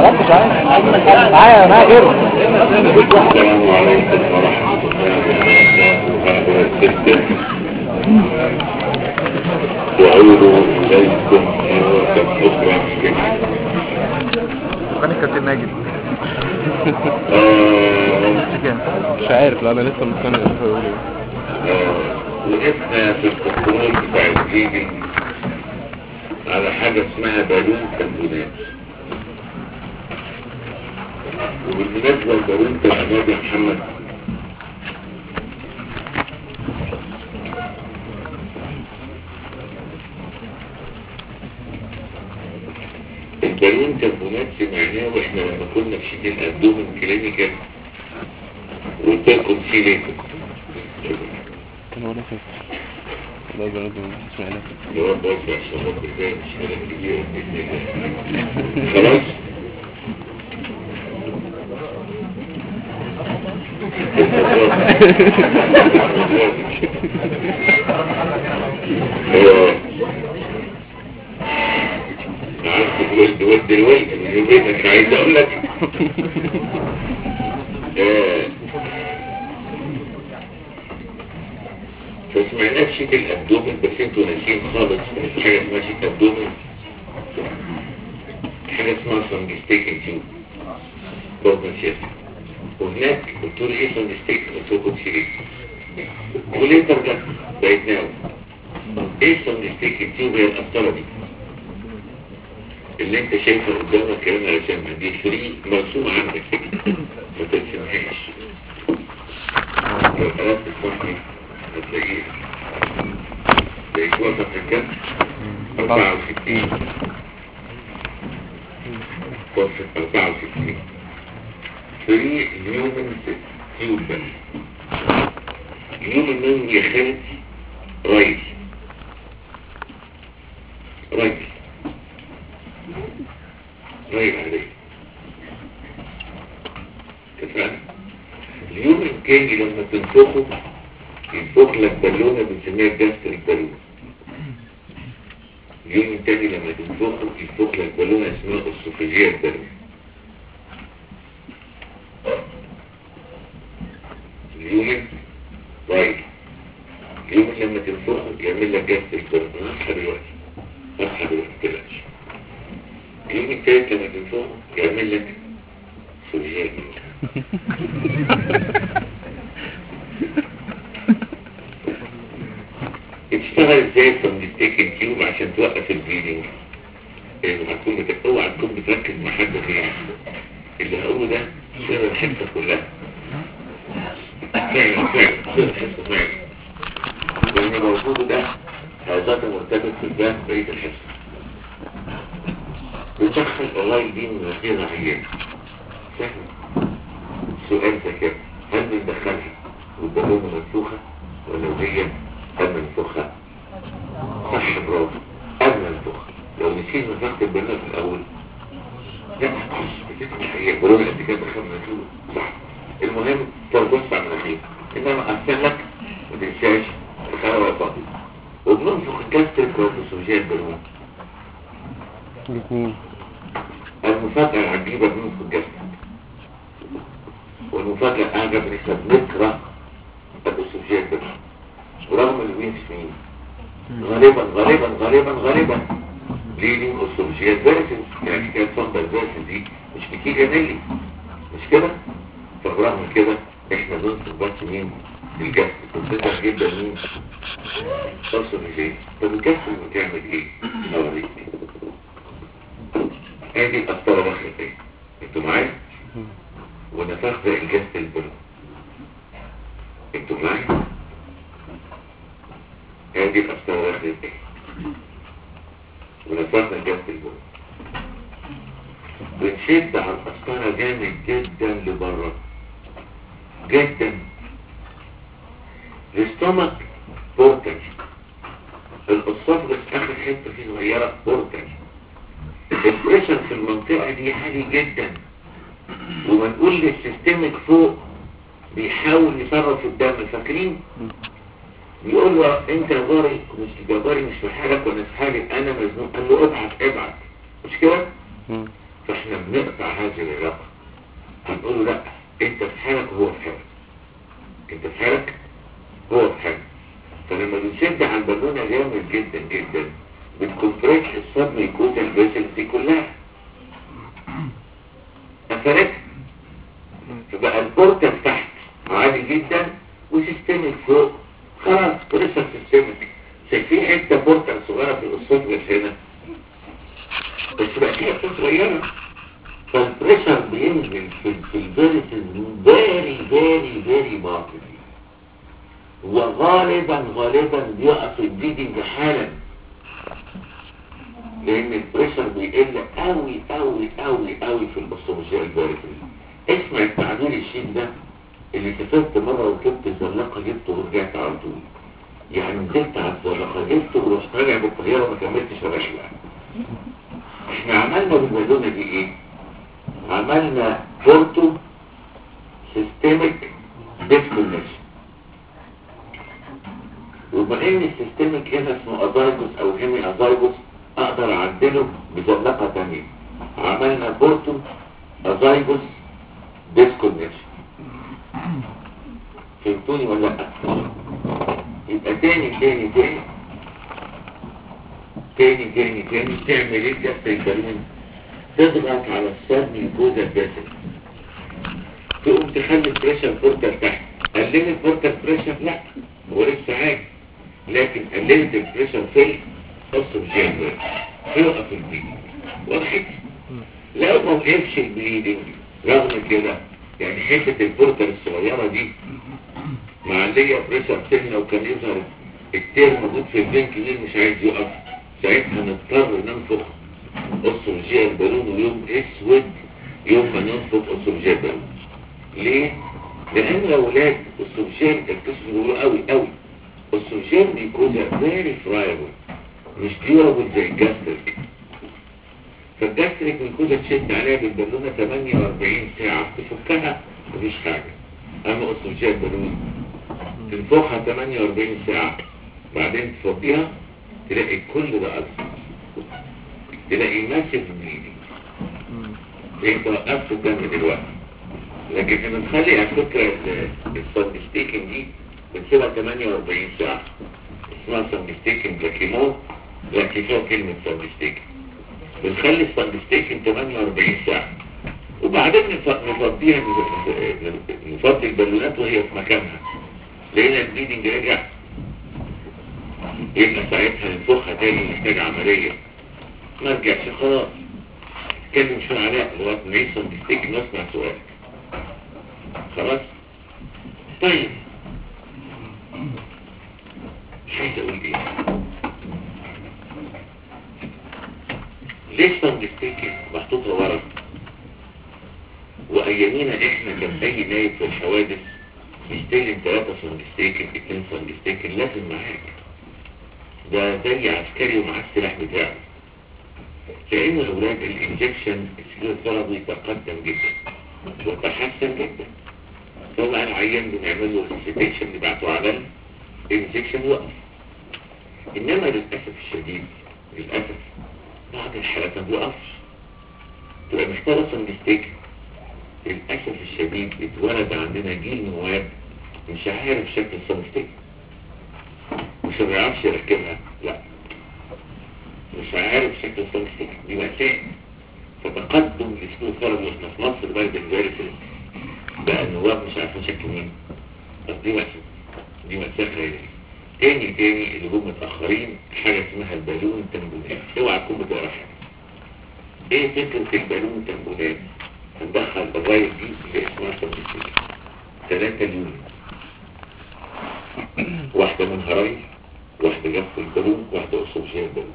ركز معايا معايا معايا غيره السلام عليكم ورحمة الله وبركاته وأعود إليكم مرة أخرى اغاني كابتن ماجد آه، مش عارف لا انا لسه مستني اشوف هيقول ايه آه، وقفنا في الكنترول بتاع الجيبي على حاجة اسمها بالون كالبونات وبالمناسبة البالون كالبونات يا محمد البالون كالبونات سمعناه واحنا لما كنا في شكل الابدومن كلينيكال وتاكل فيه ليكم كان ولا فاكر والله بنات اسمع لك يا رب اوسع الصلاة بالله مش حاجة كبيرة بإذن الله خلاص ايوه عارف الولد ولد الولد من يومين مش عايز اقول لك آه. فسمعناه في شكل الابدومن بس انتوا ناسيين خالص في حاجه اسمها شكل ابدومن حاجه اسمها سونجستيكن تيوب برضه نسيت وهناك قلت له ايه سونجستيك قلت له كنت شريك وليه ترجع بقيت ناوي ايه سونجستيكن تيوب هي القسطره دي اللي انت شايفها قدامك كمان رسمها دي فري مرسومه عندك كده ما ترسمهاش لو قرأت الصفحة هتلاقيه تلاقيه وصف الكم 64 وصف 64 فري نيومن تيوبن نيومن مين يا خالد رايس رايس رايس عليه اتفقنا اليوم التاني لما تنفخه ينفخ لك بالونة بنسميها جاستريك بالونة اليوم التاني لما تنفخه ينفخ لك بالونة اسمها اسوفيجيا بالونة اليوم رايح اليوم لما تنفخه يعمل لك جاستريك بالونة اصحى دلوقتي اصحى دلوقتي متقلقش اليوم التالت لما تنفخه يعمل لك اسوفيجيا بالونة اشتغل ازاي السمدستيكن تيوب عشان توقف البليدنج لانه هتكون بت... اوعى تكون بتركز مع حد غيري اللي هقوله ده سر الحصه كلها فعلا فعلا سر الحصه فعلا لان موجود ده هيظل مرتبط في الباب بقيه الحصه بتدخل اللاي دي من غير عيان سهل سؤال زي كده هل بندخلها والبالونه منفوخه ولا وهي قبل النفخة صح برافو قبل النفخة لو نسيت نفخت البالونه في الاول لا تخش بتسمع هي بالونه قد كده بخمس كيلو صح المهم تربص على المناخير انما احسن لك ما تنساش الخلايا فاضي وبننفخ الجاستريك والفسوجيا البالونه الاثنين المفاجأة العجيبة بننفخ الجاستريك والمفاجأة الأعجب إن إحنا بنكره الفسوجيا البالونه برغم اللي مين في مين غالبا غالبا غالبا غالبا ليدنج اوستوفيجيال فيرسز يعني كانت صندة الفيرسز دي مش بتيجي ملي مش كده فبرغم كده احنا بنطلب بس مين الجسد بتظهر جدا مين اوستوفيجيال طب الجسد بتعمل ايه اوريك ادي القسطره دخلت ايه انتوا معايا ونفخت الجسد البلو انتوا معايا هذه الأفكار واحدة ونفرنا جنب الجو بنشد على الأسطرة جامد جدا لبره جدا الاستومك بورتج الأسطفرس آخر حتة فيه صغيرة بورتج البريشر في المنطقة دي عالي جدا وما نقول للسيستمك فوق بيحاول يصرف الدم فاكرين يقول له انت يا جاري مش جاري مش في حالك وانا في حالي انا مزنوق قال له ابعت ابعت مش كده مم. فاحنا بنقطع هذه العلاقة هنقول له لا انت في حالك وهو في حالك انت في حالك هو في حالك فلما بنشد على البالونة جامد جدا جدا بتكمبريس الصدمة يكون الفيسلز دي كلها قفلت فبقى البورتال تحت عالي جدا وسيستمك فوق خلاص بريشر سيستمك شايفين حته بورتال صغيره في الاسوفجس هنا بس بقى فيها حته صغيره فالبريشر بينزل في في الفيرسز فيري فيري فيري ماركتلي وغالبا غالبا بيقف البليدنج حالا لان البريشر بيقل قوي قوي قوي قوي في الاسوفجيال فيرسز اسمع التعديل الشيك ده اللي سافرت مرة وجبت الزلاقة جبته ورجعت على طول يعني نزلت على الزلاقة جبته ورحت راجع بالطيارة وما كملتش الرحلة احنا عملنا بالبالونة دي ايه؟ عملنا بورتو سيستميك ديسكونكشن وبما ان السيستميك هنا اسمه ازايجوس او هيمي ازايجوس اقدر اعدله بزلاقة تانية عملنا بورتو ازايجوس ديسكونكشن فهمتوني ولا لا يبقى تاني تاني تاني تاني تاني تاني تعمل ايه جبت البالون تضغط على الصدم الجوزة الباسل تقوم تخلي البريشر فورتر تحت قللت فورتر بريشر لا هو لسه عادي لكن قللت البريشر في القص الجنبر يوقف البليدنج وضحت لو ما وقفش البليدنج رغم كده يعني حتة البورتر الصغيرة دي معلية بريشر سنة وكان يظهر التير موجود في البين كبير مش عايز يقف ساعتها نضطر ننفخ أسرجيا البالون ويوم اسود يوم ما ننفخ أسرجيا البالون ليه؟ لأن الأولاد أسرجيا اكتشفوا بيقولوا قوي قوي أسرجيا بيكون فيري فرايبل مش ديورابل زي الجاستريك فالجاستريك بيكون تشد عليها بالبالونة 48 ساعة تفكها مفيش حاجة أما أسرجيا البالون تنفخها 48 ساعة بعدين تفضيها تلاقي كل ده ألف تلاقي ماسف بليدنج انت وقفت الدم دلوقتي لكن احنا بنخلي على فكرة الساندستيكن دي بنسيبها 48 ساعة اسمها ساندستيكن بلاكيمون لكن فيها كلمة ساندستيكن بنخلي الساندستيكن 48 ساعة وبعدين نف- نفضيها نفضي البالونات وهي في مكانها لقينا البليدنج رجع يبقى ساعتها ننفخها تاني محتاج عملية ما رجعش خلاص اتكلم شوية عليها لغاية ما يحصل بيستيك نسمع سؤالك خلاص طيب مش عايز اقول ايه ليه صندستيك محطوطة ورا وايامينا احنا كان اي نايب في الحوادث بيستلم ثلاثة صندستيكن اتنين صندستيكن لازم معاك ده زي عسكري ومعاه السلاح بتاعه لان الاولاد الانجكشن السيروثيرابي تقدم جدا وتحسن جدا طبعا العيان بنعمل له السيتيشن نبعته على الانجكشن وقف انما للاسف الشديد للاسف بعض الحالات ما بيوقفش تبقى محتاجه صندستيكن للاسف الشديد اتولد عندنا جيل مواد مش عارف شكل الصندستيكن مش ما بيعرفش يركبها لا مش عارف شكل الصندستيك دي مأساة فتقدم الاسلوب فرض واحنا في مصر بلد الفارسة بقى النواب مش عارفين شكل مين بس دي مأساة دي مأساة خيالية تاني تاني اللي هم متأخرين حاجة اسمها البالون تنبونات اوعى تكون بتقرا حاجة ايه فكرة البالون تنبونات هندخل الراية دي اللي اسمها صندستيك ثلاثة اليوم واحدة من هراي واحدة جنب البالون واحدة أسوجية البالون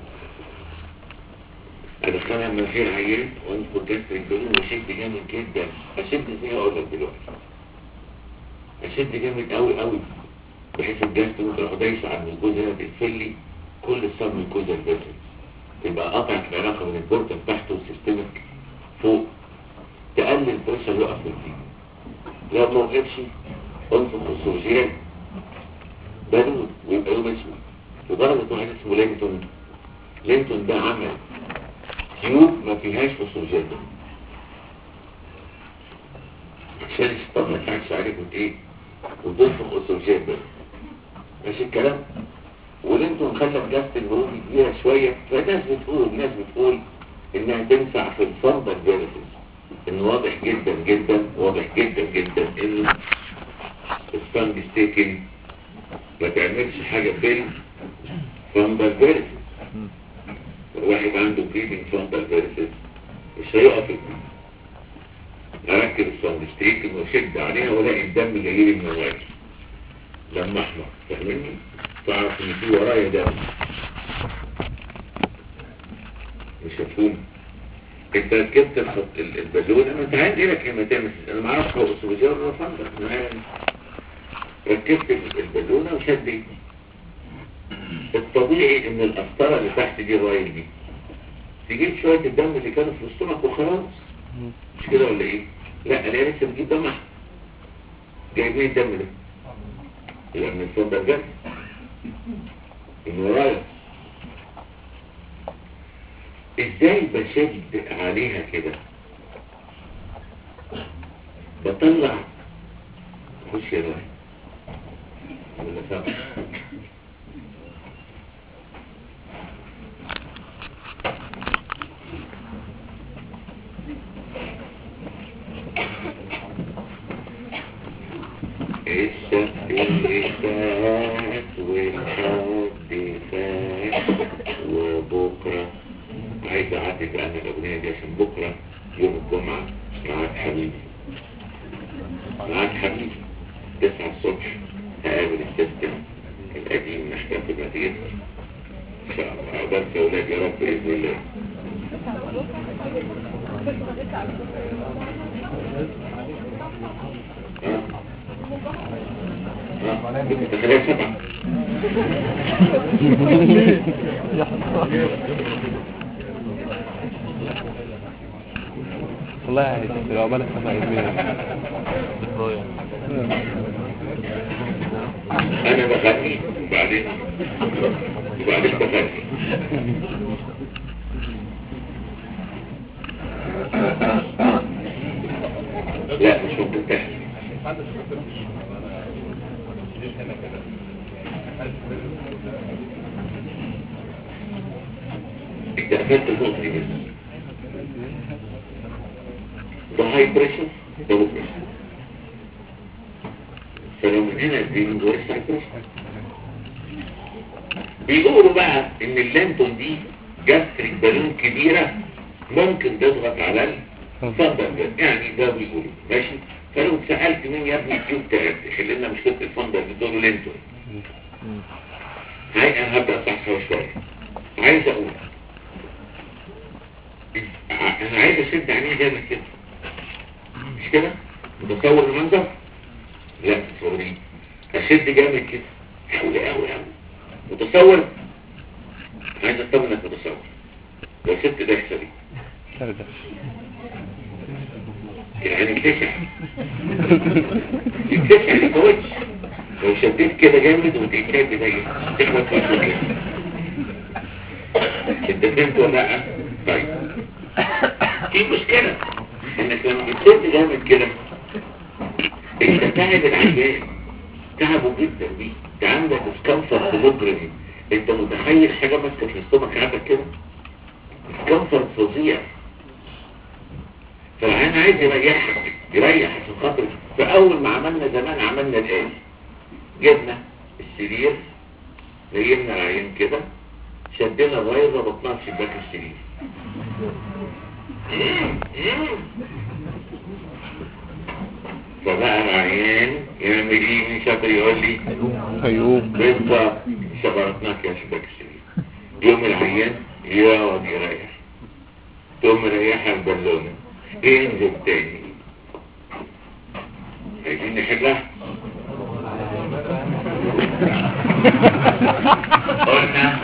أدخلها من غير عيان وأنفق جسر البالون وشد جامد جدا أشد ازاي أقول لك دلوقتي أشد جامد قوي قوي بحيث الجسر ممكن أروح دايس على الجزء هنا تقفل لي كل الصم من الجزء الباسل تبقى قطعت العلاقة بين البورتال تحت والسيستمك فوق تقلل البريشر يقف من فيه لو ما وقفش انفق السوجيان بالون ويبقى يوم اسمه لدرجة واحد اسمه لينتون لينتون ده عمل تيوب ما فيهاش فسوجات عشان الشيطان ما يضحكش عليك وت ايه وتنفخ اسوجين بس ماشي الكلام والانتوا مخلى جاست الهروب كبيرة شوية فناس بتقول ناس بتقول انها تنفع في الفندق جيرسيس ان واضح جدا جدا واضح جدا جدا ان السبانج ستيكن ما تعملش حاجة في الفندق جيرسيس واحد عنده بريدنج فندق جيرسيس مش هيقف اركب السبانج ستيكن واشد عليها والاقي الدم جاي لي من الوجه دم احمر فاهمني تعرف ان في ورايا دم مش مفهوم انت ركبت الخط ال- البالون انا انت عايز ايه لك لما تعمل انا ما اعرفش هو اسوفيجير ولا فندق انا عارف. ركبت ال- البالونه وشديت الطبيعي ان القسطره اللي تحت دي الرايل دي تجيب شويه الدم اللي كانوا في الاستومك وخلاص مش كده ولا ايه لا انا لسه بجيب دم احمر جايب ايه الدم ده يبقى من الفندق جاي من ورايا ازاي بشد عليها كده بطلع خش يا روحي ولا فاهم الشهر اللي فات والحد فات وبكرة عايز اعدي بقى انا الاغنية دي عشان بكرة يوم الجمعة معاك حبيبي معاك حبيبي تسعة الصبح هقابل السيستم القديم نحتفل بنتيجة ان شاء الله عقبال يا ولاد يا رب باذن الله ها؟ ها؟ تخليها سبعة والله يعني لو عقبالك سبع يومين انا بغني وبعدين وبعدين بغني لا مش ممكن تحصل انت قفلت النقطة دي بس ده هاي بريشر ده لو بريشر فلو من هنا الدين جوه هاي بريشر بيقولوا بقى ان اللانتون دي جاستريك بالون كبيرة ممكن تضغط على الفندق ده يعني ده بيقولوا ماشي فلو سألت مين يا ابني التيوب تحل لنا مشكلة الفندق دي تقول له لانتون هاي انا هبدأ صح شوية عايز اقول انا عايز اشد عينيه جامد كده مش كده متصور المنظر لا متصورين اشد جامد كده قوي قوي قوي متصور عايز اطمن انك متصور لو سبت ده يحصل ايه ترجع يعني يتلسع يتلسع يتوجه لو شديت كده جامد وتتشد ده تخبط في كده انت فهمت ولا لا طيب في مشكلة انك لما بتشد جامد كده انت تعب العيان تعبوا جدا بيه انت عندك سكنفر كولوجرامي انت متخيل حاجة ماسكة في السtomach عندك كده سكنفر فظيع فالعيان عايز يريحك يريح عشان خاطر فاول ما عملنا زمان عملنا الآن جبنا السرير نيمنا العيان كده شدنا الراية ربطناها في شباك السرير فبقى العيان يعمل ايه من شاطر يقول لي هيقوم بالظبط شبرتناك يا شباك السرير يوم العيان يقعد يريح تقوم مريحها البالونة ينزل تاني عايزين نحلها قلنا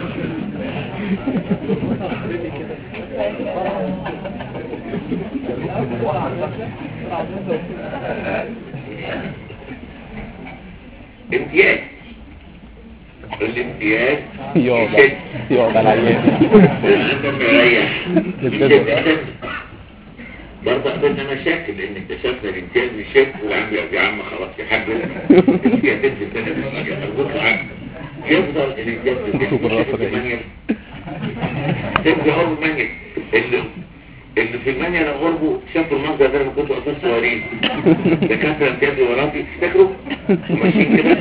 امتياز الامتياز يقعد يشد. يقعد على العيان انت مريح يشد. برضه قابلنا مشاكل لان اكتشفنا الامتياز مش شاف وعم يا عم خلاص يا حاج انت هتنزل تاني مش ارجوك عنك يفضل الامتياز في المانيال تبقى عرض المانيال اللي اللي في المانيال غربه شافوا المنظر ده لما كنتوا اطفال صغيرين دكاتره امتياز وراتي تفتكروا وماشيين كده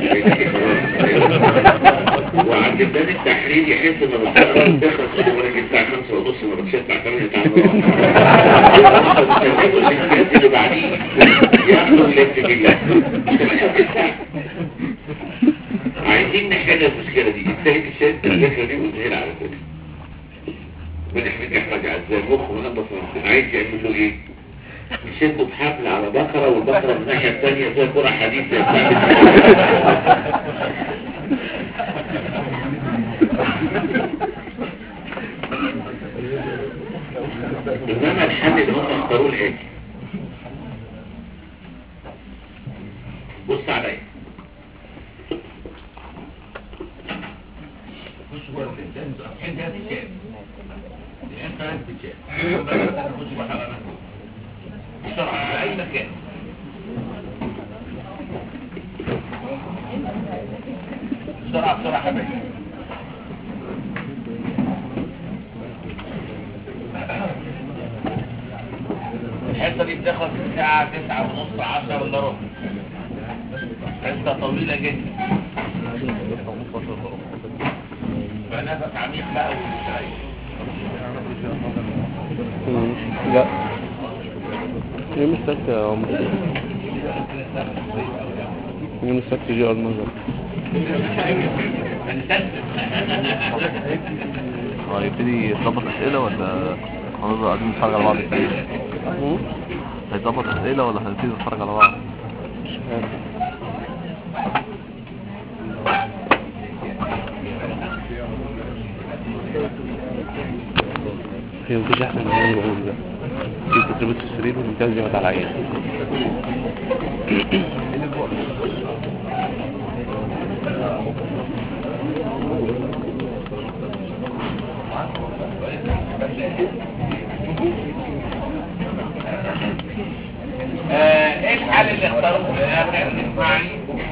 وعند بلاد التحرير يحس ان الطياره داخل خدوا بالك الساعه 5 ونص ما بتشتغل الساعه 8 تعالوا الامتياز اللي بعديه ياخدوا اللفت بالله عايزين نحل المشكله دي ازاي نشد الفكره دي ونزهل على فكره بنحمد احمد عزام مخ ونبص ممكن عايز يعملوا ايه يشدوا بحبل على بقرة والبقرة من الناحية الثانية زي كرة حديد زي انما الحل اللي هم اختاروه الاتي بص عليا خش جوه الانسان انت هتتشاف انت هتتشاف خش بحرارة بسرعة في اي مكان بسرعة بسرعة حبايبي الحصة دي بتاخد الساعة تسعة ونص عشرة الا ربع حصة طويلة جدا فنفس عميق بقى ومستريح لا يوم السبت يا عمر يوم السبت جاء المنظر هو هيبتدي يظبط اسئله ولا هنفضل قاعدين نتفرج على بعض كتير هيظبط اسئله ولا هنبتدي نتفرج على بعض مش عارف هي مفيش احسن من اللي بقول ده في تتربط في السرير والممتاز يقعد على العين آه، ايه الحل اللي اختاروه في الاخر اسمعني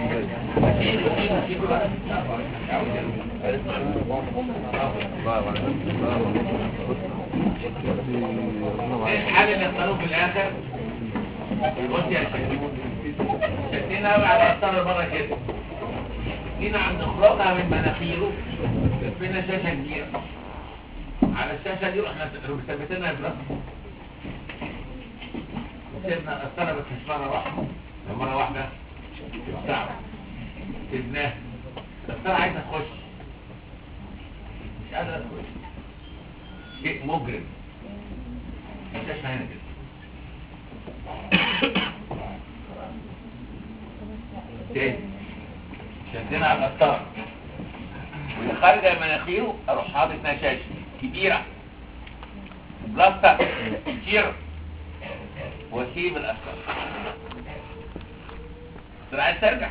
ايه الحل اللي اختاروه في الاخر بص يا شيخ شدينا قوي على الطر بره كده جينا عند اخراجها من مناخيره فينا شاشه كبيره على الشاشه دي رحنا مثبتينها براسنا سيبنا السنة بس مش مرة واحدة لو مرة واحدة صعب سيبناه السنة عايزة تخش مش قادرة تخش شيء مجرم مش هنا كده تاني شدنا على القطار واللي خارجة مناخيره اروح حاطط نشاشة كبيرة بلاستر كتير واسيب الاثر بس عايز ترجع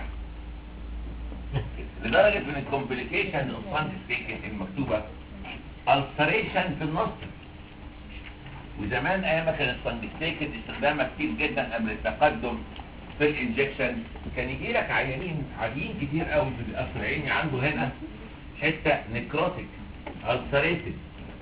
لدرجة من الكومبليكيشن اوف المكتوبة ulceration في النص وزمان ايام ما كان السنجستيكد استخدامها كتير جدا قبل التقدم في الانجكشن كان يجي لك عيانين عاديين كتير قوي في القصر العيني عنده هنا حته نكروتيك ulcerated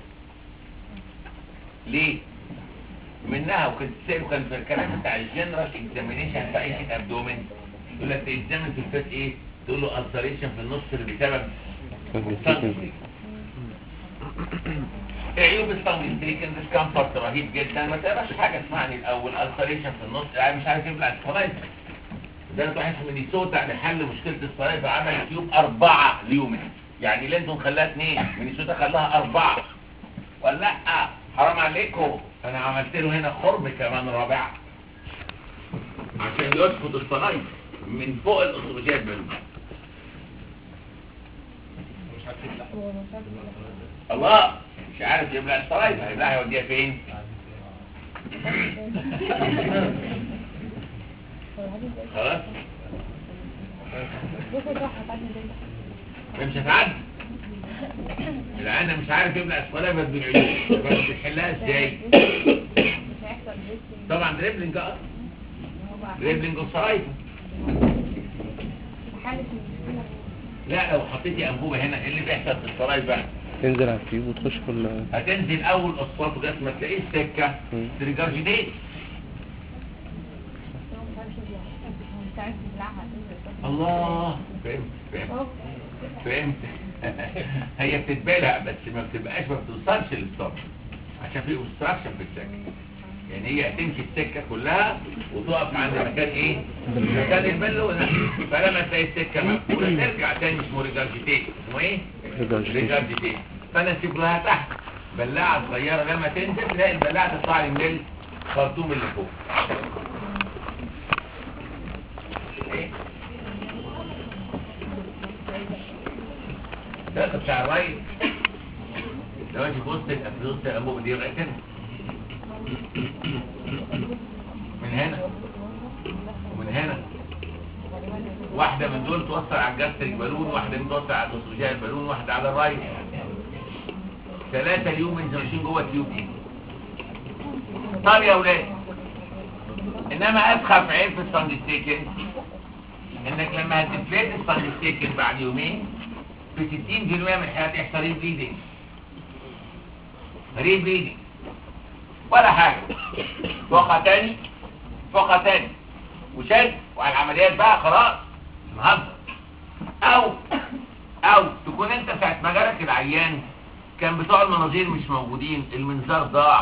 ليه؟ منها وكنت تسأله كان في الكلام بتاع الجنرال اكزامينيشن في اي ابدومين يقول لك تكزامن في الفات ايه؟ تقول له السريشن في النص اللي بسبب سانجستيك عيوب السانجستيك ديسكمفورت رهيب جدا ما تقراش حاجه اسمعني الاول السريشن في النص يعني مش عارف يبلع الصلايف ده واحد في مينيسوتا لحل مشكله الصلايف عمل تيوب اربعه ليومن يعني لينتون خلاها اثنين مينيسوتا خلاها اربعه ولا لا حرام عليكم انا عملت له هنا خرم كمان رابع عشان يسقط الصلايف من فوق الاسروجات منه الله مش عارف يبلع الصلايف هيبلعها يوديها فين خلاص مش هتعدي العيان مش عارف يبلع الصلايف بس بالعيون بس بتحلها ازاي طبعا دريبلينج اه دريبلينج وسرايفا لا لو حطيتي انبوبه هنا ايه اللي بيحصل في السرايفا تنزل على التيوب وتخش في ال هتنزل اول اصوات لغايه ما تلاقيه السكه مم. تريجارجيتيت الله فهمت فهمت فهمت هي بتتبلع بس ما بتبقاش ما بتوصلش للصبر عشان في اوبستراكشن في السكه يعني هي هتمشي السكه كلها وتقف عند مكان ايه؟ مكان البل ونفسه فلما تلاقي السكه مقفوله ترجع تاني اسمه ريجارجيتيت اسمه ايه؟ Regurgitation. ريجارجيتيت فانا اسيب لها تحت بلاعه صغيره لما تنزل تلاقي البلاعه تطلع لي من الخرطوم اللي فوق ايه؟ ده بتاع الرايت دلوقتي في وسط في وسط الانبوبه دي لغايه هنا من هنا ومن هنا واحدة من دول توصل على الجاستريك بالون واحدة من توصل على الاسوجيال بالون واحدة على الرايت ثلاثة اليومنز ماشيين جوه التيوب دي طب يا ولاد انما اسخف عيب في الساندستيكن انك لما هتفلت الساندستيكن بعد يومين في 60% من الحالات يحصل ري بليدنج ري بليدنج ولا حاجة فقط تاني فقط تاني وشد وعلى العمليات بقى خلاص نهزر او او تكون انت ساعة ما جالك العيان كان بتوع المناظير مش موجودين المنظار ضاع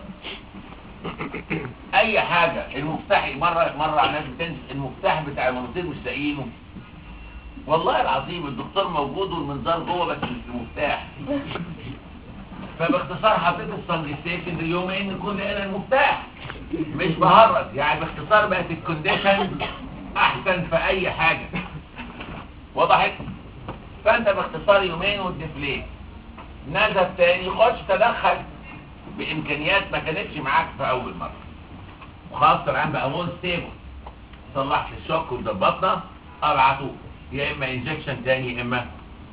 اي حاجة المفتاح مرة مرة على الناس بتنسى المفتاح بتاع المناظير مش لاقيينه والله العظيم الدكتور موجود والمنظار جوه بس مش المفتاح فباختصار حطيت السنجستيشن ليومين نكون لقينا المفتاح مش بهرج يعني باختصار بقت الكونديشن احسن في اي حاجة وضحت فانت باختصار يومين والديفليت نزل تاني خش تدخل بامكانيات ما كانتش معاك في اول مرة وخلاص الان بقى مول ستيبل صلحت الشوك وظبطنا ابعته يا اما انجكشن تاني يا اما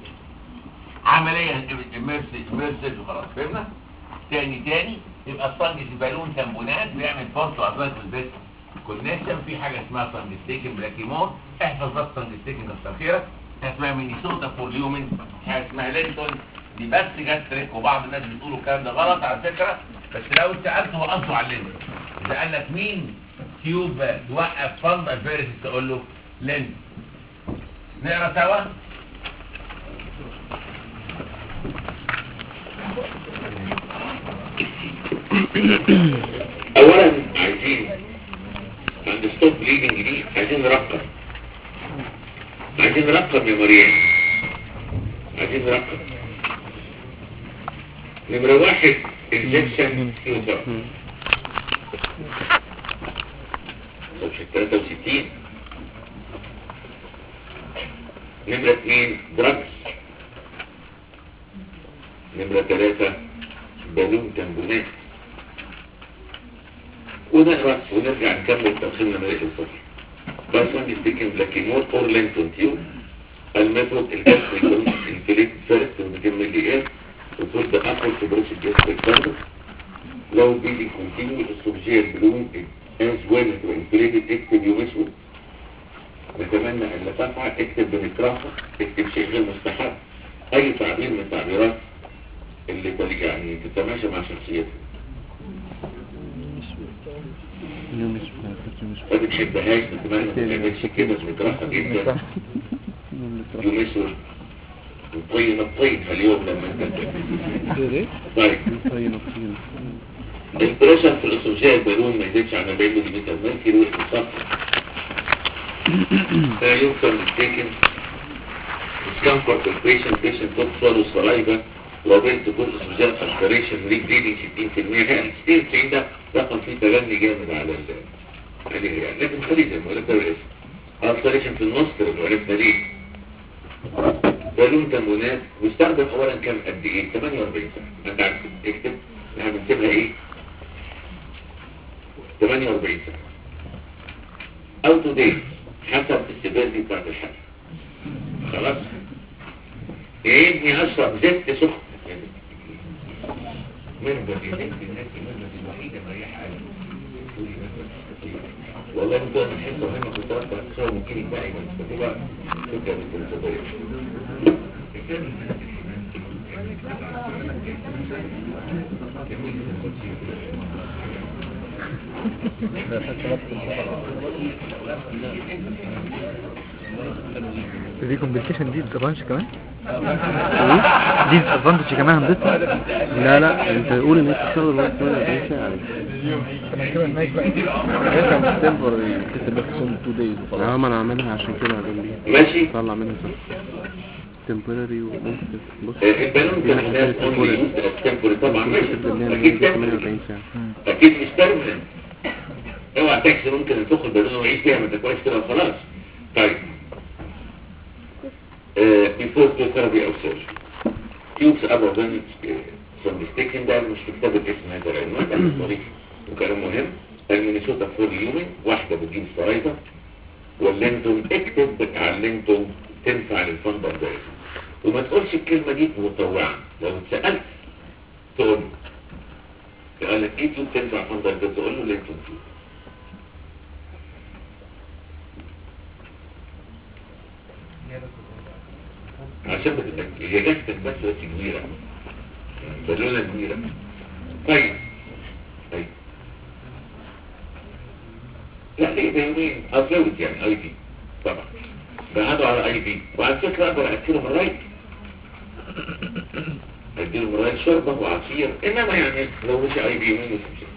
عملية اميرسيج وخلاص فهمنا تاني تاني يبقى الصنج بالون تنبونات بيعمل فورس وعضلات البيت كونكشن في حاجة اسمها صنجستيكن بلاكيمون احفظ بس صنجستيكن كتر خيرك اسمها مينيسوتا فورليومن حاجة اسمها لينتون دي بس جاستريك وبعض الناس بيقولوا الكلام ده غلط على فكرة بس لو سألته هو قصده على اللينتون اذا قال لك مين تيوب توقف فند الفيرس تقول له لينتون نقرا سوا اولا عايزين عند ستوب بليدنج دي عايزين نرقم عايزين نرقم يا مريم عايزين نرقم نمرة واحد انجكشن يوزر صفحة 63 نمرة اثنين دراجز نمرة ثلاثة بالون تنبونات ونقرأ ونرجع نكمل تقسيمنا ملاك الصفر باسون ستيكن بلاكيمور اور لينتون تيوب الميثود الجسم يكون انفليت فيرست و200 ملي اير وتقول ده اقل في بروش الجسم الكاردو لو بيدي كونتينيو السوبجيه البلون از وين تو انفليتد اكتب يومسو نتمنى ان لا تفعل اكتب بنكرافة اكتب شيء غير مستحب اي تعبير من التعبيرات اللي تلي- يعني تتماشى مع شخصيتك اليوم مش مش ما بتحبهاش نتمنى ما تعملش كده بنكرهها جدا يومسو الطين الطين اليوم لما انت ايه طيب طيب طيب البريشر في الاسوجيه البالون ما يزيدش عن 40 ملم ميركوري والصف لا يمكن التيكن discomfort of patient patient not swallow saliva وبين تكون اسوجيه aspiration ريك بليدنج 60% يعني 60 ده رقم فيه تغني جامد على ال عليه يعني لكن خليه زي ما قلت الاسم aspiration في النص وعرفنا ليه بالون تنبونات بيستخدم اولا كام قد ايه 48 ساعه انت عارف اكتب احنا بنسيبها ايه 48 ساعه او تو داي حسب السيفيرتي بتاعت الحاله خلاص يا ابني اشرب زيت سخن مربد يا بنت الناس المربد الوحيده مريحه قلبي والله انت انا حاسس مهمة كنت ارفع الشغل ممكن يبقى بس فتبقى فكرة بالفلسفية دي كومبليكيشن دي ادفانتج كمان دي ادفانتج كمان هندسه لا لا انت قول ان انت تشتغل لغايه 48 ساعه كان تمبرري كتب بس 2 دايز اه وخلاص ما انا عاملها عشان كده جنبي ماشي طلع منها صح temporary وممكن بص آه، البالون في كان حاجات هناك temporary. only temporary طبعا ممكن ماشي تكتب لنا اكيد temporary 48 ساعه اكيد مش permanent اوعى تحسب ممكن تدخل بالون وعيش فيها ما انت كويس كده وخلاص طيب آه، before to therapy or surgery tubes other than from mistaken ده مش في كتاب الاسم هذا العنوان ده مش ظريف وكلام مهم المينيسوتا فول يومين واحدة بتجيب سترايزر واللينتون اكتب على اللينتون تنفع للفندر ده وما تقولش الكلمة دي متطوعا لو اتسألت تقول له قال لك ايه تيوب تنفع فندر ده تقول له لينتون تيوب عشان بتبقى هي جاستك بس بس كبيرة بالونة كبيرة طيب طيب لا ليه ده يومين افلوت يعني اي بي طبعا بعدوا على اي بي وعلى فكرة اقدر اكله من رايت اديله من رايت شوربة وعصير انما يعني لو مش اي بي يومين مش مشكلة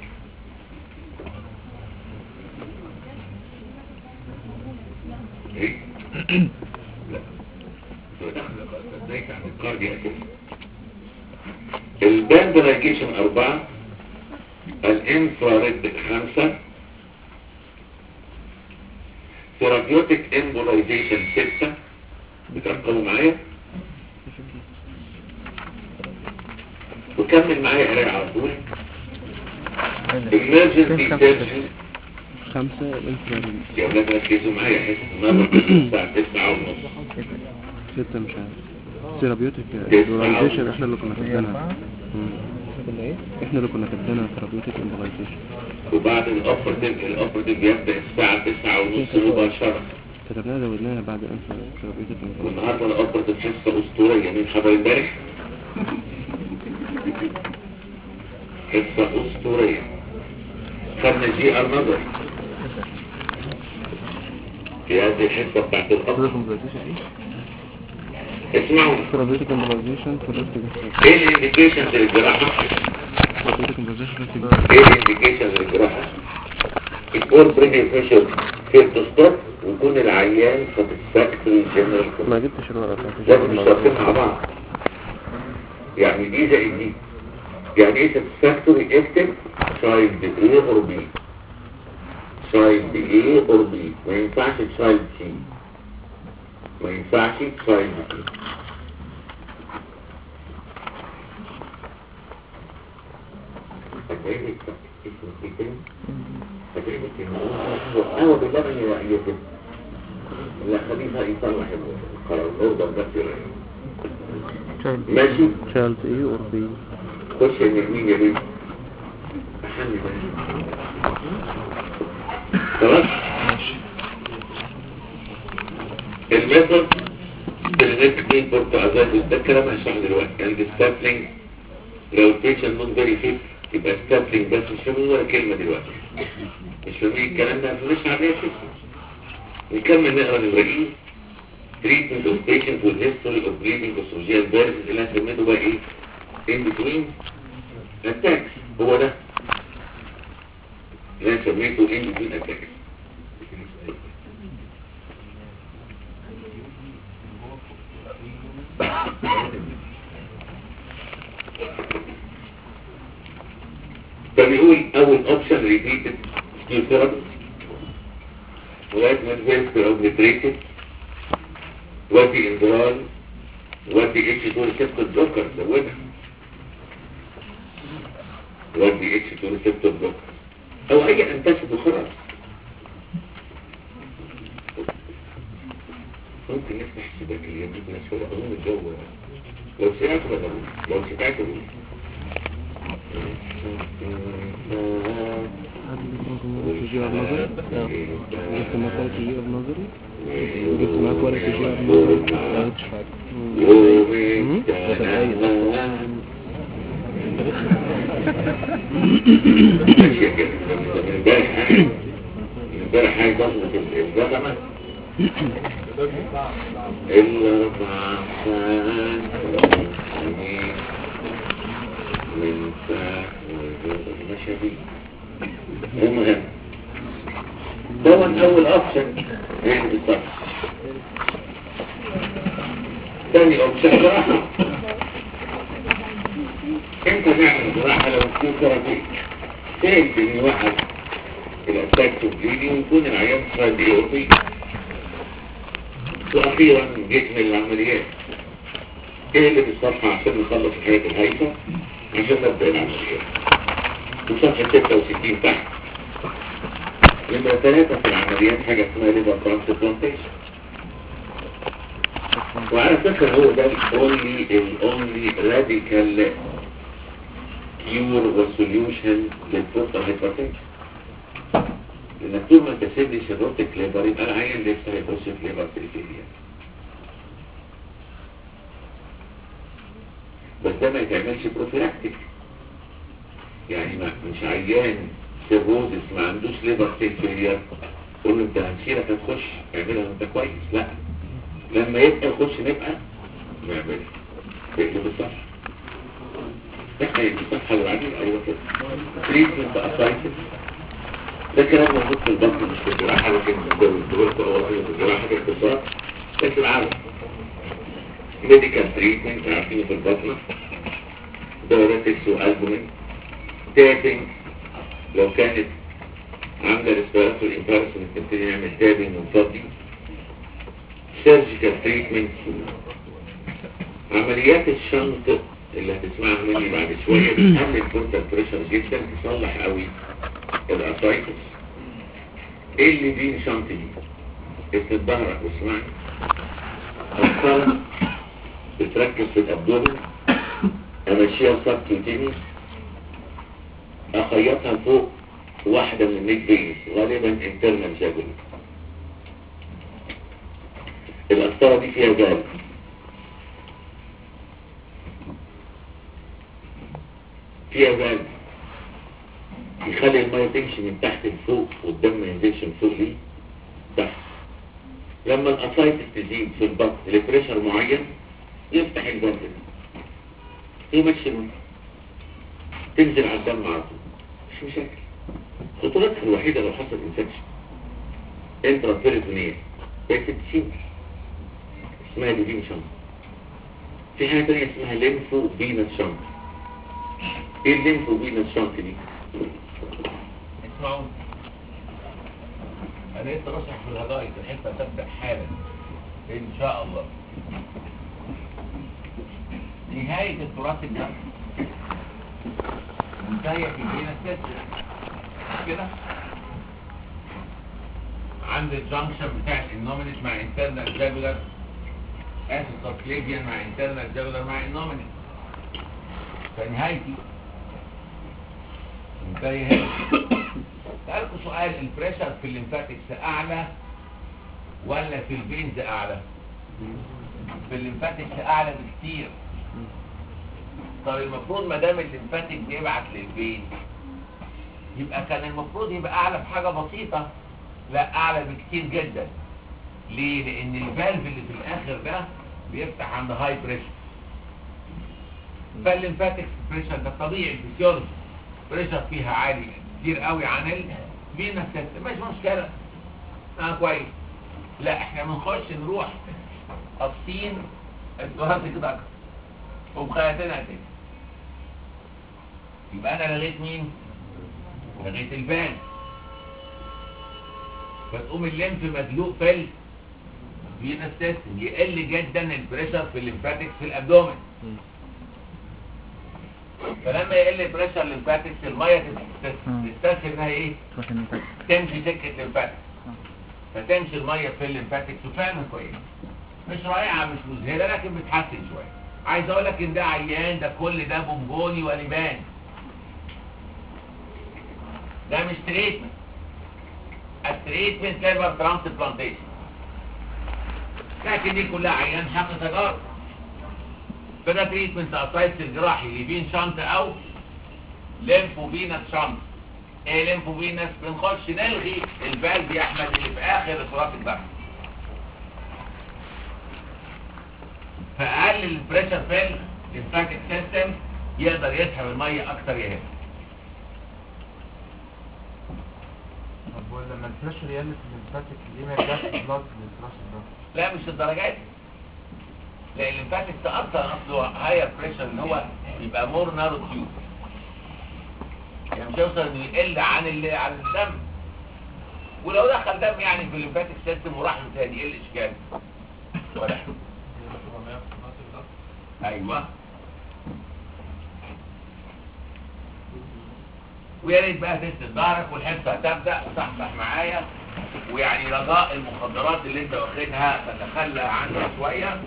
ايه؟ لا ازيك عن الكارديا كده الباند رايجيشن أربعة الانفراريد خمسة ثيرابيوتيك امبولايزيشن ستة بترقموا معايا وكمل معايا قرايه على طول emergency surgery خمسة الانفراريد يا اولاد ركزوا معايا حس النهارده الساعة 9 ونص ستة مش عارف ثيرابيوتيك امبولايزيشن احنا اللي كنا كاتبينها مم. احنا اللي كنا كاتبينها ثيرابيوتيك امبولايزيشن وبعد الاوبرتيف الاوبرتيف بيبدا الساعة 9 ونص مباشرة كتبناها زودناها بعد انفر ثيرابيوتيك امبولايزيشن والنهارده الاوبرتيف حصة اسطورية مين حضر امبارح؟ حصة اسطورية خدنا جي ار نظري في هذه الحصة بتاعت الأصل اسمعوا ثيرابيوتيك امبولايزيشن ثيرابيوتيك ايه الانديكيشنز للجراحة ثيرابيوتيك امبولايزيشن ايه الانديكيشنز للجراحة يكون بريدي فيشر فير تو ستوب ويكون العيان ساتسفاكتوري جنرال ما جبتش الورقة بتاعت لازم الجامعة. نشتغل مع بعض يعني دي زي دي يعني ايه ساتسفاكتوري اكتب تشايلد ايه اور بي تشايلد ايه اور بي ما ينفعش تشايلد سي ما ينفعش تشايلد سي هتعيد اسمه ايه تاني؟ هتعيد اسمه ايوه بالله من يتم لا خليها يصلح القرار الاوردر بس يريح. ماشي شالت ايه اور بي خش اليمين يا بيه أحل بقى. خلاص الميثود بالنسبة مين بورتو عزاز ده الكلام هشرح دلوقتي عند ستابلينج لو البيشن نون فيري فيت يبقى ستابلينج بس مش فاهمين ولا كلمة دلوقتي مش فاهمين الكلام ده مش عليه فكرة نكمل نقرا الباقيين treatment of patient with history of bleeding esophageal varices اللي هنسميه بقى ايه in between attacks هو ده اللي انا سميته in between attacks فبيقول اول اوبشن ريبيتد ثيرابي لغايه ما الفيرست اوبليتريتد ودي اندرال ودي اتش 2 ريسبتور بلوكر زودها ودي اتش 2 ريسبتور بلوكر او اي انتاسيد وخلاص ممكن نفتح الشباك اللي يجيب ناس شويه اظن الجو لو سمعت ولا لا؟ لو سمعت قول. في جي ار نظري جبت مسألة في جي ار نظري جبت معاك ورقة في جي ار نظري ما عملتش حاجة مم. ده تبقى ماشية كده امبارح حاجة امبارح حاجة ضغط الجزمة إلا ربع ساعات من ساعة ماشية دي المهم طبعا أول أوبشن يعني بالظبط تاني أوبشن جراحة امتى نعمل جراحة لو في ثيرابي تاني إن واحد الأتاك تبليدي ويكون العيان صار اي او بي وأخيرا جيت من العمليات ايه اللي في الصفحة عشان نخلص الحاجات الهايفة عشان نبدأ العمليات وصفحة 66 تحت نمرة ثلاثة في العمليات حاجة اسمها ليفر ترانسبلانتيشن وعلى فكرة هو ده الاونلي الاونلي راديكال كيور وسوليوشن للبورتال هايبرتنشن لانك طول ما انت سيبني شروط كليبر يبقى العيان لسه هيخش في ليبر تريكيليا بس ده ما يتعملش بروفيلاكتيك يعني ما مش عيان سيروزس ما عندوش ليبر تريكيليا تقول له انت هنشيلك هتخش اعملها وانت كويس لا لما يبقى يخش نبقى نعملها تقلب الصح احنا يبقى الصحة اللي بعدين ايوه كده تريتمنت اسايتس ده كلام موجود في البطن مش في الجراحة لكن دولت أول حاجة في الجراحة في اختصار لكن عارف ميديكال تريتمنت عارفينه في البطن دوراتكس وألبومين تابنج لو كانت عاملة ريسبيراتوري امبارسون تبتدي نعمل تابنج ونفضي سيرجيكال تريتمنت عمليات الشنط اللي هتسمعها مني بعد شوية بتقلل الكونتر بريشر جدا تصلح قوي الاسايتس ايه اللي دي شنط دي اسند ظهرك واسمعني الصلب بتركز في الابدومن امشيها سب كيوتينيوس اخيطها فوق واحدة من النيك بينز غالبا انترنال جاجولر القسطرة دي فيها جال فيها جال يخلي المية تمشي من تحت لفوق والدم ما ينزلش من فوق ليه تحت لما الاسايتس تزيد في البطن لبريشر معين يفتح البطن يمشي المية تنزل على الدم على طول مش مشاكل خطورتها الوحيدة لو حصل انفكشن انترا بيريتونية بقت تسيب اسمها دي شنط في حاجة تانية اسمها ليمفو فينس شنط ايه الليمفو فينس شنط دي؟ اسمعوا انا لسه بشرح في الهدايت الحته تبدا حالا ان شاء الله نهايه التراث الدم منتهيه في الفينا السادسه كده عند الجنكشن بتاع الانومينيس مع انترنال جاجولار اسف سبكليفيان مع انترنال جاجولار مع انومينيس فنهايتي منتهيه هنا سألكوا سؤال البريشر في الليمفاتكس اعلى ولا في الفينز اعلى في الليمفاتكس اعلى بكتير طب المفروض ما دام الليمفاتيك بيبعت للفين يبقى كان المفروض يبقى اعلى بحاجه بسيطه لا اعلى بكتير جدا ليه لان الفالف اللي في الاخر ده بيفتح عند هاي بريشر فالليمفاتيك بريشر ده طبيعي الفسيولوجي بريشر فيها عالي كتير قوي عن الفينا سيستم مش مشكله اه كويس لا احنا بنخش نروح قاصين التراث كده اكتر ومخيطينها كده يبقى انا لغيت مين لغيت الفان فتقوم الليمف مدلوق في الفينا سيستم يقل جدا البريشر في الليمفاتكس في الابدومن فلما يقل البريشر الليمفاتكس الميه تستسهل انها ايه تروح المنتج تمشي سكه الليمفاتكس فتمشي الميه في الليمفاتكس وفعلا كويس مش رائعه مش مذهله لكن بتحسن شويه عايز اقول لك ان ده عيان ده كل ده بونبوني ولبان ده مش تريتمنت التريتمنت ليفر ترانسبلانتيشن لكن دي كلها عيان حق تجارب فده تريتمنت اسايتس الجراحي لبين شنط او ليمفوفينس شنط ايه ليمفوفينس بنخش نلغي الفالف يا احمد اللي في اخر اطراف الدم فاقلل البريشر في الليمفاتيك سيستم يقدر يسحب الميه اكتر يهمه طب ولما البريشر يقل في الليمفاتيك ليه ما يرجعش بلاد للبريشر ده؟ لا مش الدرجات لان الليمفاتيك ده اصلا اصله هاير بريشر ان هو يبقى مور نارو تيوب يعني مش هيوصل انه يقل عن اللي عن الدم ولو دخل دم يعني في الليمفاتيك سيستم وراح له تاني ايه الاشكال ولا حاجة. ايوه ويا ريت بقى تسند ظهرك والحصه هتبدا صحصح معايا ويعني رجاء المخدرات اللي انت واخدها تتخلى عنها شويه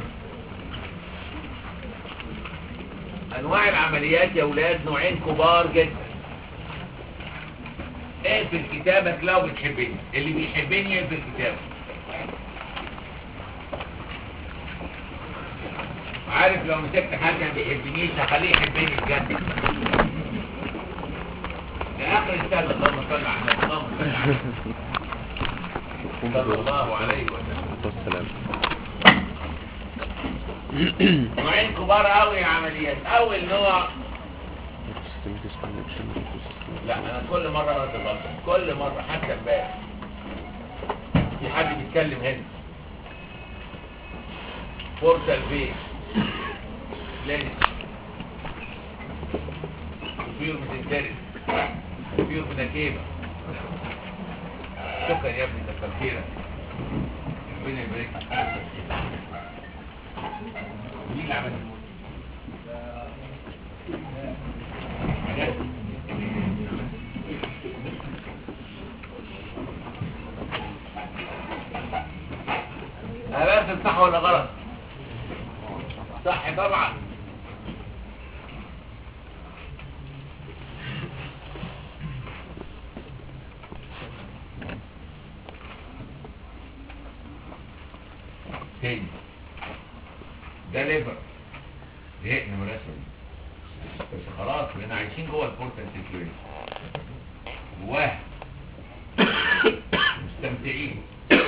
انواع العمليات يا ولاد نوعين كبار جدا اقفل كتابك لو بتحبني اللي بيحبني يقفل كتابك عارف لو مسكت حد ما بيحبنيش هخليه يحبني بجد لاخر السنه اللهم صل على النبي اللهم صل على النبي صلى الله عليه وسلم والسلام نوعين كبار قوي يا عمليات اول نوع لا انا كل مره رد الغلط كل مره حتى امبارح في حد بيتكلم هنا بورتال بيت لينس وفيور بتنترس وفيور بنكيبة شكرا يا ابني كتر خيرك ربنا يبارك لك. مين اللي عمل حاجات أنا صح ولا غلط صح طبعا تاني ده ليفر زهقنا من الرسمه دي بس خلاص بقينا عايشين جوه البورتال سيكيورتي جواه مستمتعين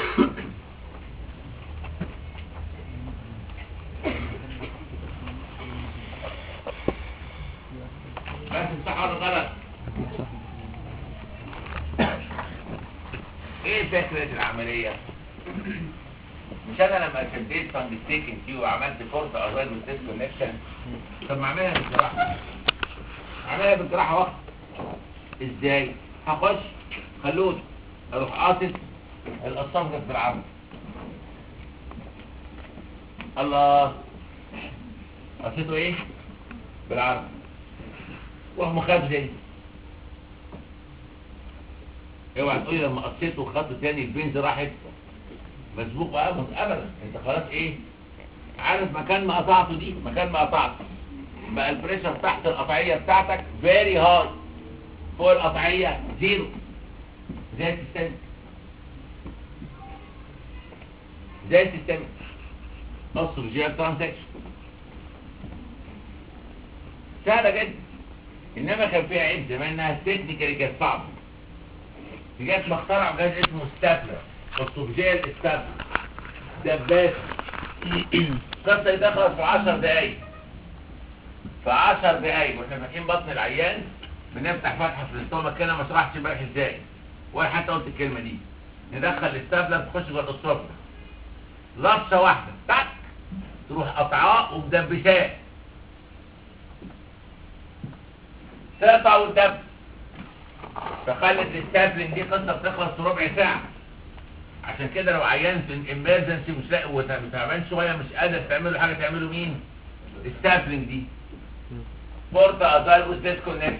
بس صح ولا غلط ايه فكرة العملية مش انا لما شديت فانجستيكن فيه وعملت كورس ازايد والتيست كونكشن طب ما اعملها بالجراحة اعملها بالجراحة وقت ازاي هخش خلود اروح قاصد القصام جت بالعرض الله قصيته ايه بالعرض روح مخزن اوعى تقولي لما قصيته وخدته تاني البنز راحت مسبوق ابدا ابدا انت خلاص ايه عارف مكان ما قطعته دي مكان ما قطعته بقى البريشر تحت القطعيه بتاعتك فيري هاي فوق القطعيه زيرو زي السيستم زي السيستم نص الجيال ترانزكشن سهله جدا انما كان فيها عيب زمان انها تكنيكالي كانت صعبه جت مخترع جهاز اسمه ستابلر الصوفجيال ستابلر دباسه القصه دي دخلت في 10 دقايق في 10 دقايق واحنا فاتحين بطن العيان بنفتح فتحه في الاستومك كده ما شرحتش امبارح ازاي ولا حتى قلت الكلمه دي ندخل الستابلر تخش جوه الاسطوفه لطشه واحده تك تروح قطعاه ومدبساه تقطع وتدب فخلت الستابلنج دي قصه بتخلص في ربع ساعه عشان كده لو عيان في امرجنسي مش لاقي وتعبان شويه مش قادر تعمل له حاجه تعمله مين الستابلنج دي بورتا ازايروس ديسكونكشن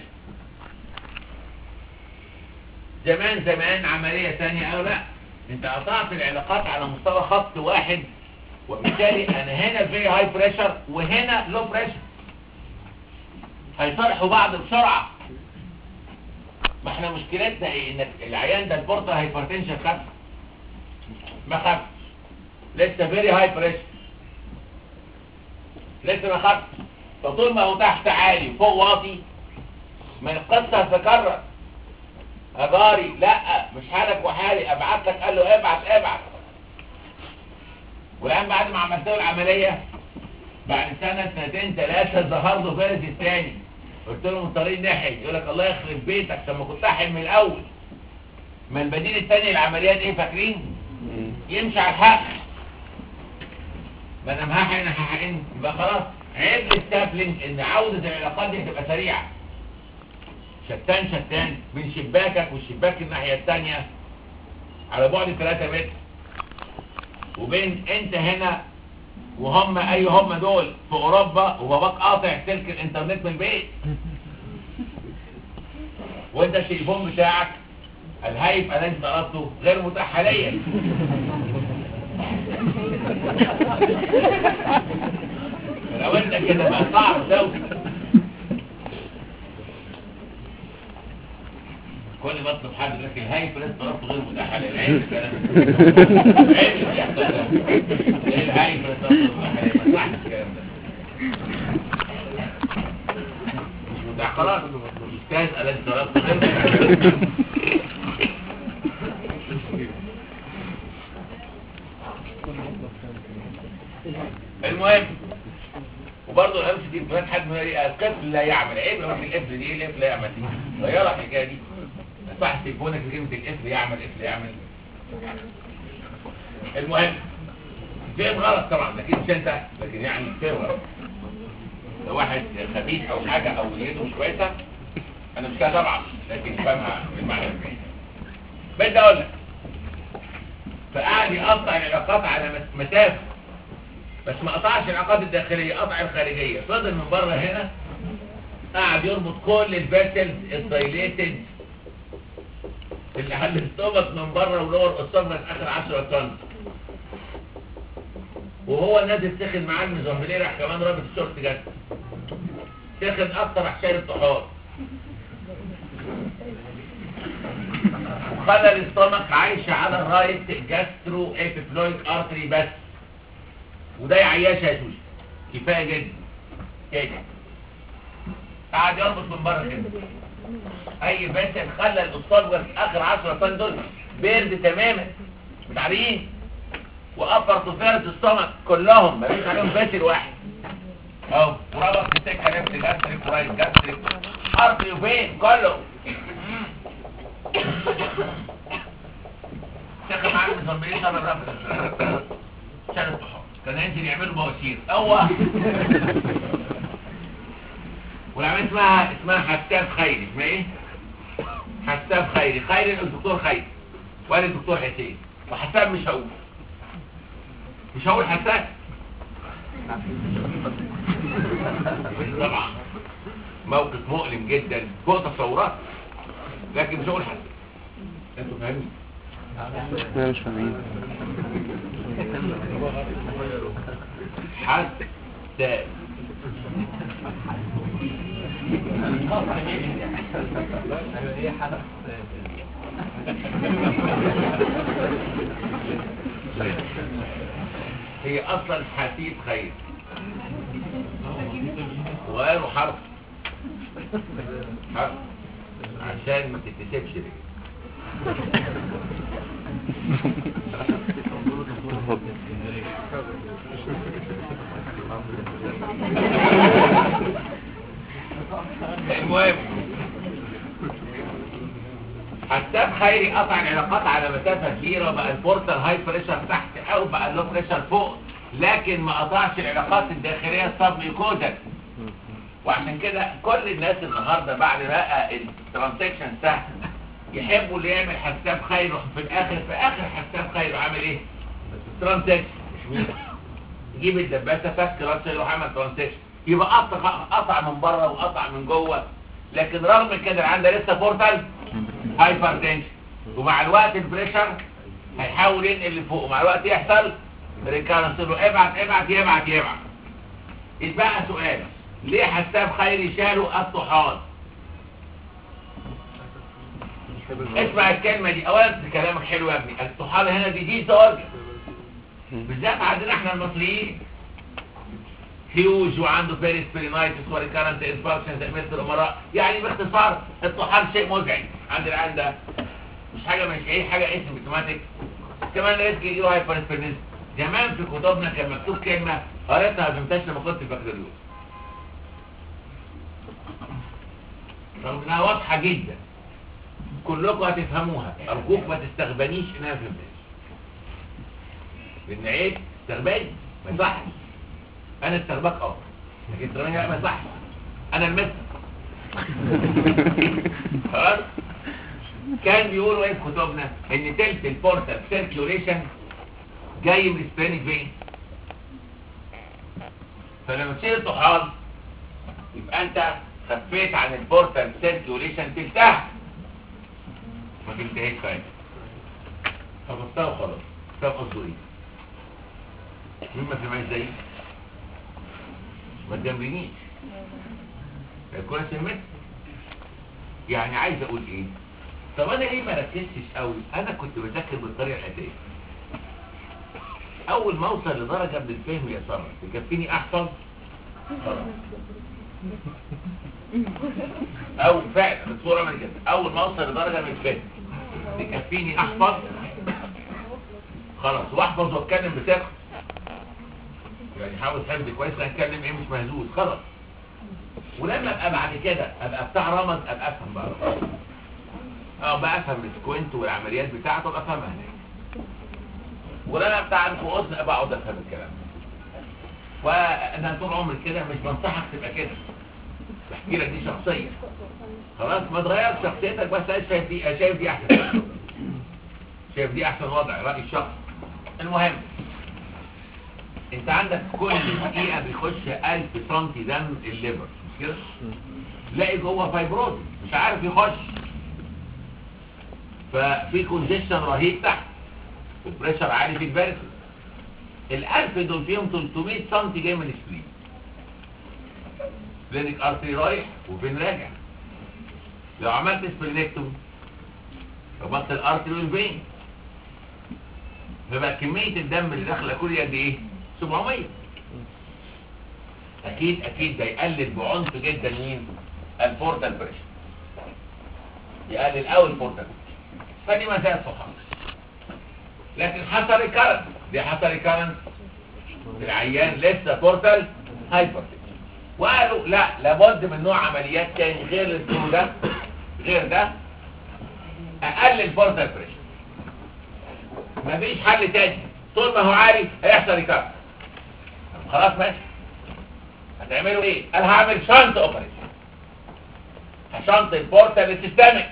زمان زمان عمليه ثانيه او لا انت قطعت العلاقات على مستوى خط واحد وبالتالي انا هنا في هاي بريشر وهنا لو بريشر هيصالحوا بعض بسرعه ما احنا مشكلتنا ايه ان العيان ده البورتال هايبرتنشن خف ما خفش لسه فيري هاي بريشر لسه ما خفش فطول ما هو تحت عالي وفوق واطي ما القصه هتتكرر أجاري لا مش حالك وحالي ابعت لك قال له ابعت ابعت والآن بعد ما عملت له العملية بعد سنة سنتين ثلاثة ظهر له فارس الثاني قلت له من طريق ناحية يقول لك الله يخرب بيتك عشان ما كنت احل من الأول ما البديل الثاني للعمليات ايه فاكرين؟ يمشي على الحق ما دام هحقن هحقن يبقى خلاص عيب الستابلنج ان عودة العلاقات دي هتبقى سريعة شتان شتان بين شباكك والشباك الناحية الثانية على بعد 3 متر وبين انت هنا وهم اي هم دول في اوروبا وباباك قاطع سلك الانترنت من البيت وانت التليفون بتاعك الهايف اللي انت طلبته غير متاح حاليا لو انت كده بقى صعب دوي كل ما اطلب حد لك الهايف اللي انت طلبته غير متاح حاليا عيب الكلام ده. عيب اللي بيحصل ده. ايه الهايف اللي انت طلبته غير متاح حاليا ما يصحش الكلام ده مش متاح خلاص استاذ اللي انت طلبته غير متاح حاليا. المهم وبرضه الامس دي بتبان حد من ايه القفل لا يعمل عيب لو القفل دي ايه القفل لا يعمل دي غيرها الحكايه دي صح تليفونك كلمه القفل يعمل قفل يعمل المهم فهم غلط طبعا لكن مش انت لكن يعني فهم غلط لو واحد خبيث او حاجه او نيته مش كويسه انا مش كده طبعا لكن فاهمها بالمعنى الكويس بدي اقول لك فقعد يقطع العلاقات على مس- مسافه بس ما قطعش العلاقات الداخلية قطع الخارجية فضل من بره هنا قعد يربط كل الفاسلز الدايليتد اللي على الاستومك من بره ولور الصفر اخر 10 طن وهو نازل سخن معاه المزمبليه راح كمان رابط الشورت جت سخن اكتر راح شايل الطحار وخلى الاستومك عايشة على الرايت جاسترو ابيفلويك ارتري بس وده يعيشها يا سوسي كفايه جدا كده قاعد يربط من بره كده اي باسل خلى الاسطال في اخر 10 طن دول بيرد تماما متعرقين وابر طفيرة السمك كلهم مفيش عليهم باسل واحد اهو وربط في سكه نفس جاستريك ورايت جاستريك ارض وفين كله سكه معاه مزمبلين شرب ربط شال الطحال كان ينزل يعملوا بواسير هو والعمليه اسمها اسمها حساب خيري اسمها ايه حساب خيري خيري الدكتور خيري وقال الدكتور حسين وحساب مش هقول مش هقول حساب طبعا موقف مؤلم جدا فوق تصورات لكن مش هقول حساب انتوا فاهمين احنا مش فاهمين حساب هي اصلا حسيب خير وقالوا حرف حرف عشان ما تتسبش ليه المهم حساب خيري قطع العلاقات على مسافة كبيرة بقى البورتال هاي بريشر تحت او بقى اللو بريشر فوق لكن ما قطعش العلاقات الداخلية الصب ميكوزا وعشان كده كل الناس النهاردة بعد بقى الترانسكشن سهل يحبوا اللي يعمل حساب خيري في الاخر في اخر حساب خيري عامل ايه ترانسكشن مش مين يجيب الدباسة فك راسه يروح عمل ترانسكشن يبقى قطع قطع من بره وقطع من جوه لكن رغم كده اللي عنده لسه بورتال هايبر تنشن ومع الوقت البريشر هيحاول ينقل اللي فوق ومع الوقت يحصل ريكارنس له ابعت ابعت يبعت يبعت يتبقى سؤال ليه حساب خيري شالوا الطحال اسمع الكلمة دي اولا كلامك حلو يا ابني الطحال هنا دي دي اورجن بالذات عندنا احنا المصريين هيوج وعنده بيريس بيرينايتس وريكارنت انفاركشن زي مثل الامراء يعني باختصار الطحال شيء مزعج عند العيان ده مش حاجه مش اي حاجه اسيمتوماتيك كمان ريسك يجيله هايبرسبيرنيزم زمان في كتبنا كان مكتوب كلمه قريتها ما فهمتهاش لما كنت في بكالوريوس رغم انها واضحه جدا كلكم هتفهموها ارجوك ما تستغبنيش انها ما فهمتهاش لان عيب استغباني ما يصحش انا استغباك اه لكن تراني لا ما يصحش انا المثل خلاص كان بيقولوا ايه في كتبنا ان تلت البورتال سيركيوليشن جاي من السبانيك فين فلما تشيل الطحال يبقى انت خفيت عن البورتال سيركيوليشن تلتها ما تنتهيش خالص خلصتها وخلاص فاهم قصده ايه مين ما فهمهاش زيي ما تجنبنيش الكوره سمت يعني عايز اقول ايه طب انا ليه ما ركزتش قوي انا كنت بذاكر بالطريقه الاتيه اول ما اوصل لدرجه من الفهم يا ساره تكفيني احفظ خلاص او فعلا الصوره من كده اول ما اوصل لدرجه من الفهم تكفيني احفظ خلاص واحفظ واتكلم بثقه يعني حافظ حفظ كويس هنتكلم ايه مش مهزوز خلاص ولما ابقى بعد كده ابقى بتاع رمز ابقى افهم بقى اه بقى افهم السكوينت والعمليات بتاعته ابقى افهمها هناك ولما بتاع الفؤوس ابقى اقعد افهم الكلام وانا طول عمري كده مش بنصحك تبقى كده بحكي لك دي شخصيه خلاص ما تغيرش شخصيتك بس أنا شايف دي شايف دي احسن شايف دي احسن وضع رايي الشخصي المهم انت عندك كل دقيقة بيخش 1000 سنتي دم الليفر مش كده؟ تلاقي جوه فايبروز مش عارف يخش ففي كونجيشن رهيب تحت والبريشر عالي في الفيرسس الألف دول فيهم 300 سنتي جاي من السبلين سبلينك ارتري رايح وفين راجع لو عملت سبلينكتوم ربطت الارتري والفين فبقى كمية الدم اللي داخله كل قد ايه 700 اكيد اكيد ده يقلل بعنف جدا مين البورتال بريشر يقلل قوي البورتال فدي مسائل صحة لكن حصل ريكارنت دي حصل ريكارنت العيان لسه بورتال هايبر وقالوا لا لابد من نوع عمليات تاني غير الدور ده غير ده اقلل بورتال بريشر مفيش حل تاني طول ما هو عالي هيحصل ريكارد خلاص ماشي هتعملوا ايه قال هعمل شنط اوبريشن هشنط البورتال السيستمك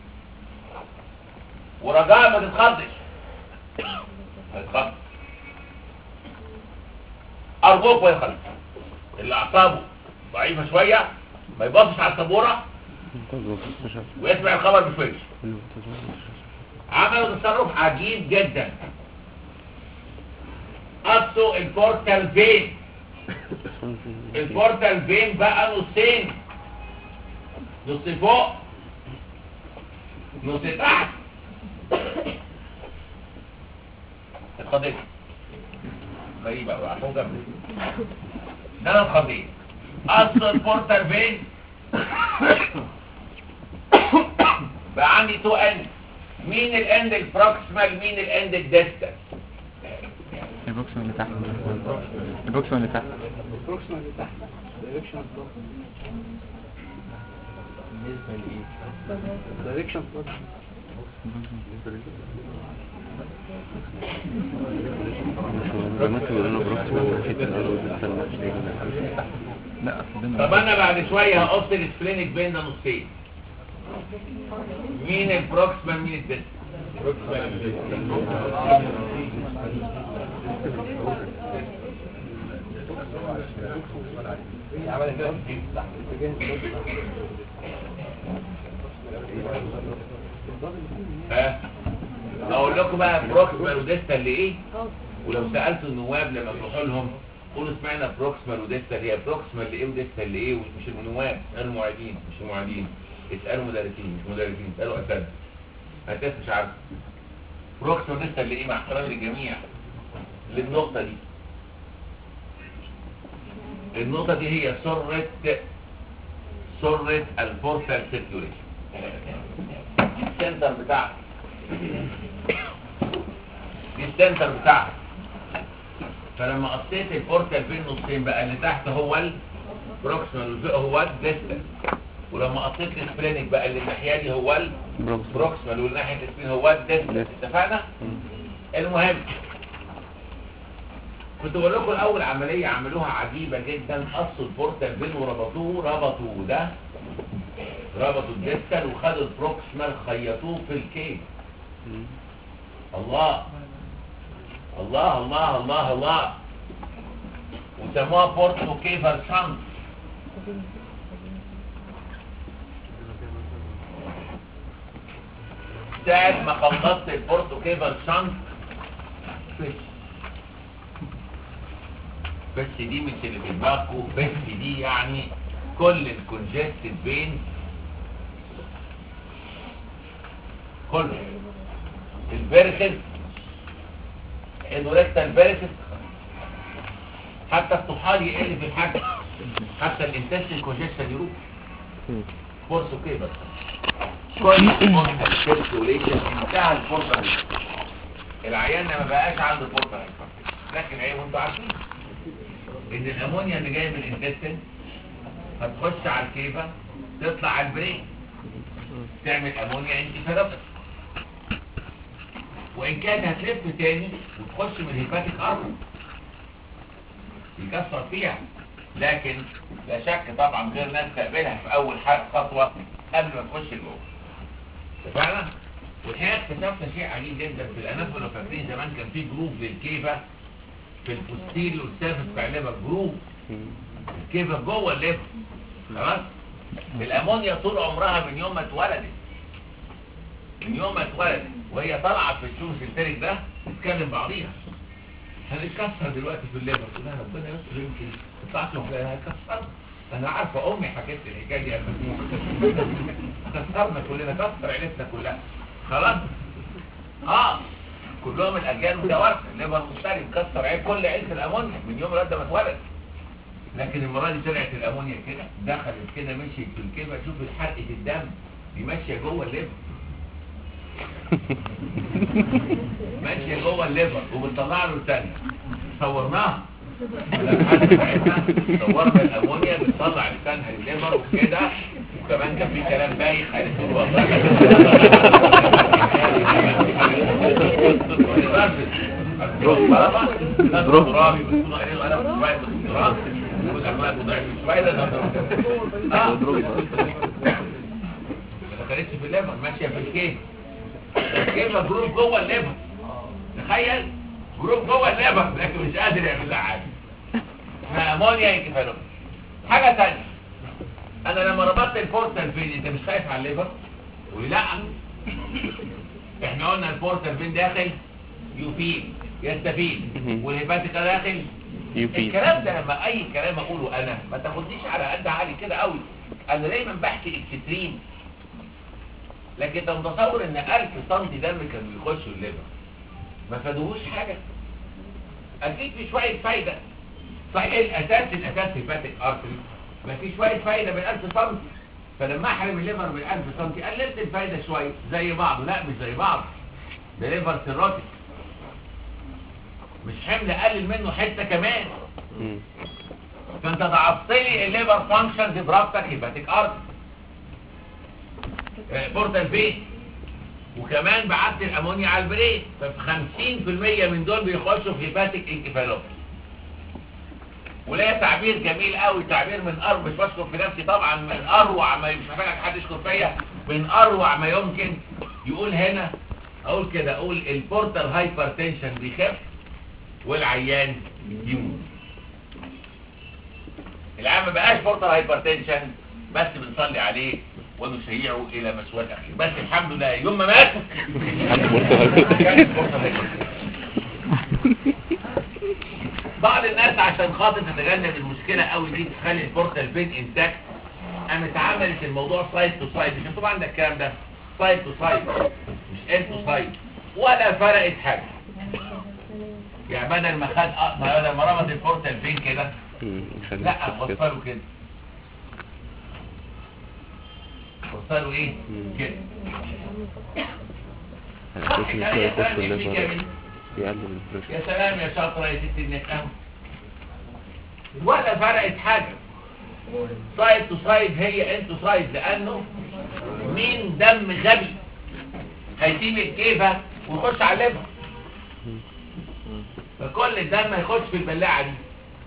ورجاء ما تتخضش ما تتخضش ارجوك ما يتخضش اللي اعصابه ضعيفه شويه ما يبصش على السبوره ويسمع الخبر بشويش عملوا تصرف عجيب جدا قصوا البورتال فين البورتال فين بقى نصين نص فوق نص تحت اتخضيت غريبة بقى عشان جنبي ده انا اتخضيت قص البورتال فين بقى عندي تو اند مين الاند البروكسمال مين الاند الديستال البوكسون اللي تحت البوكسون اللي تحت لا طب انا بعد شوية هقص السبلينك بين ده نصين مين البروكسمال مين الديستال ها اقول لكم بقى بروكسمال وديستال لايه ولو سالتوا النواب لما تروحوا لهم قولوا سمعنا بروكسمال وديستال هي بروكسمال لايه وديستال لايه مش النواب اسالوا المعيدين مش المعيدين اسالوا مدرسين مش مدرسين اسالوا اساتذه هتلاقي مش عارف بروكسون لسه اللي ايه مع احترامي للجميع للنقطة دي النقطة دي هي سرة سرة البورتال سيركيوليشن السنتر بتاعها دي السنتر بتاعها فلما قصيت البورتال بين نصين بقى اللي تحت هو البروكسيمال والفوق هو الديستال ولما قصيت السبلينك بقى اللي الناحيه دي هو البروكسيمال والناحيه السبلين هو الديستال اتفقنا المهم كنت بقول لكم الاول عمليه عملوها عجيبه جدا قصوا البورتال بين وربطوه ربطوا ده ربطوا الديستال وخدوا البروكسيمال خيطوه في الكيك الله الله الله الله الله وسموها بورتو كيفر شانت ساعة ما خلصت البورتو كيفر شانت بس بس دي مش اللي في دماغكم بس دي يعني كل الكونجستد بين كله الفيرسز الوريكتال فيرسز حتى الطحال يقل في الحجم حتى الانتستين كونجستد يروح فورس كيبر كل البورتال سيركيوليشن انتهى البورتال العيان ما بقاش عنده بورتال لكن عيب انتوا عارفين ان الامونيا اللي جايه من الانتستين هتخش على الكيبه تطلع على البرين تعمل امونيا انتفالوبس وان كانت هتلف تاني وتخش من الهيباتيك ارض يكسر فيها لكن لا شك طبعا غير ناس تقبلها في اول حاجة خطوة قبل ما تخش لجوه اتفقنا؟ والحقيقة اكتشفنا شيء عجيب جدا في الاناتومي لو فاكرين زمان كان في جروب للكيفة في البوستيريور سيرفس بتاع الليفر جروب الكيفة جوه الليفر خلاص؟ الامونيا طول عمرها من يوم ما اتولدت من يوم ما اتولدت وهي طالعه في الشوز الترك ده تتكلم بعضيها هنتكسر دلوقتي في الليفر تقول لها ربنا يستر يمكن تطلعش وفلان هيكسر انا عارفه امي حكت لي الحكايه دي قبل كده كسرنا كلنا كسر عيلتنا كلها خلاص اه كلهم الاجيال متوارثه الليفر مشترك كسر عيل كل عيله الامونيا من يوم الواد ما اتولد لكن المره دي طلعت الامونيا كده دخلت كده مشيت في الكبد شوف حرقه الدم دي ماشيه جوه الليفر ماشيه جوه الليفر وبنطلع له الثانيه صورناها لما حد ساعتها صورنا الامونيا بتطلع لسانها الليفر وكده وكمان كان في كلام بايخ قالت له والله دروب ترابي بس انا شويه بالتراب والاموال ضعف شويه ده اه ما كانتش في الليفر ماشيه في الكيف الكيف جروب جوه الليفر تخيل جروب جوه الليفر لكن مش قادر يعمل لها حاجه اسمها امونيا انكفالوس حاجه ثانيه انا لما ربطت البورتال فين انت مش خايف على الليفر تقول لي لا احنا قلنا البورتال فين داخل يفيد يستفيد والهيباتيكا داخل يفيد الكلام ده لما اي كلام اقوله انا ما تاخدنيش على قد عالي كده قوي انا دايما بحكي اكستريم لكن انت متصور ان 1000 سم دم كانوا بيخشوا الليفر ما فادوهوش حاجه اكيد في شويه فايده صحيح الاساس الاساس هيباتيك ارتري ما في شويه فايده من 1000 سم فلما احرم الليفر من 1000 سم قللت الفايده شويه زي بعض لا مش زي بعض ده ليفر سيروتيك مش حمل اقلل منه حته كمان فانت ضعفت لي الليفر فانكشنز برابطك هيباتيك ارتري بورتال بي وكمان بعت الامونيا على البريد ففي 50% من دول بيخشوا في هيباتيك انكفالوباثي وليا تعبير جميل قوي تعبير من اروع مش بشكر في نفسي طبعا من اروع ما مش محتاج حد يشكر فيا من اروع ما يمكن يقول هنا اقول كده اقول البورتال هايبرتنشن بيخف والعيان يموت العيان ما بقاش بورتال هايبرتنشن بس بنصلي عليه ونشيعه الى مسواه الاخير بس الحمد لله يوم ما مات كان بورتال هايبرتنشن بعض الناس عشان خاطر تتجنب المشكله قوي دي تخلي البورتال بين انتاكت قامت عملت الموضوع سايد تو سايد مش انتوا عندك الكلام ده سايد تو سايد مش انتو سايد ولا فرقت حاجه يعني بدل ما خد أ- بدل ما ربط البورتال فين كده مم، خلي لا الشخص كده. وصله كده وصله ايه مم. كده على اساس ان يعني كده يا يخش سلام يا الليفر جميل. يقلل البريشر يا سلام يا شاطره يا ست النساء ولا فرقت حاجه سايد تو سايد هي انتو سايد لانه مين دم غبي هيسيب الكيفه ويخش على الليفر فكل الدم هيخش في البلاعه دي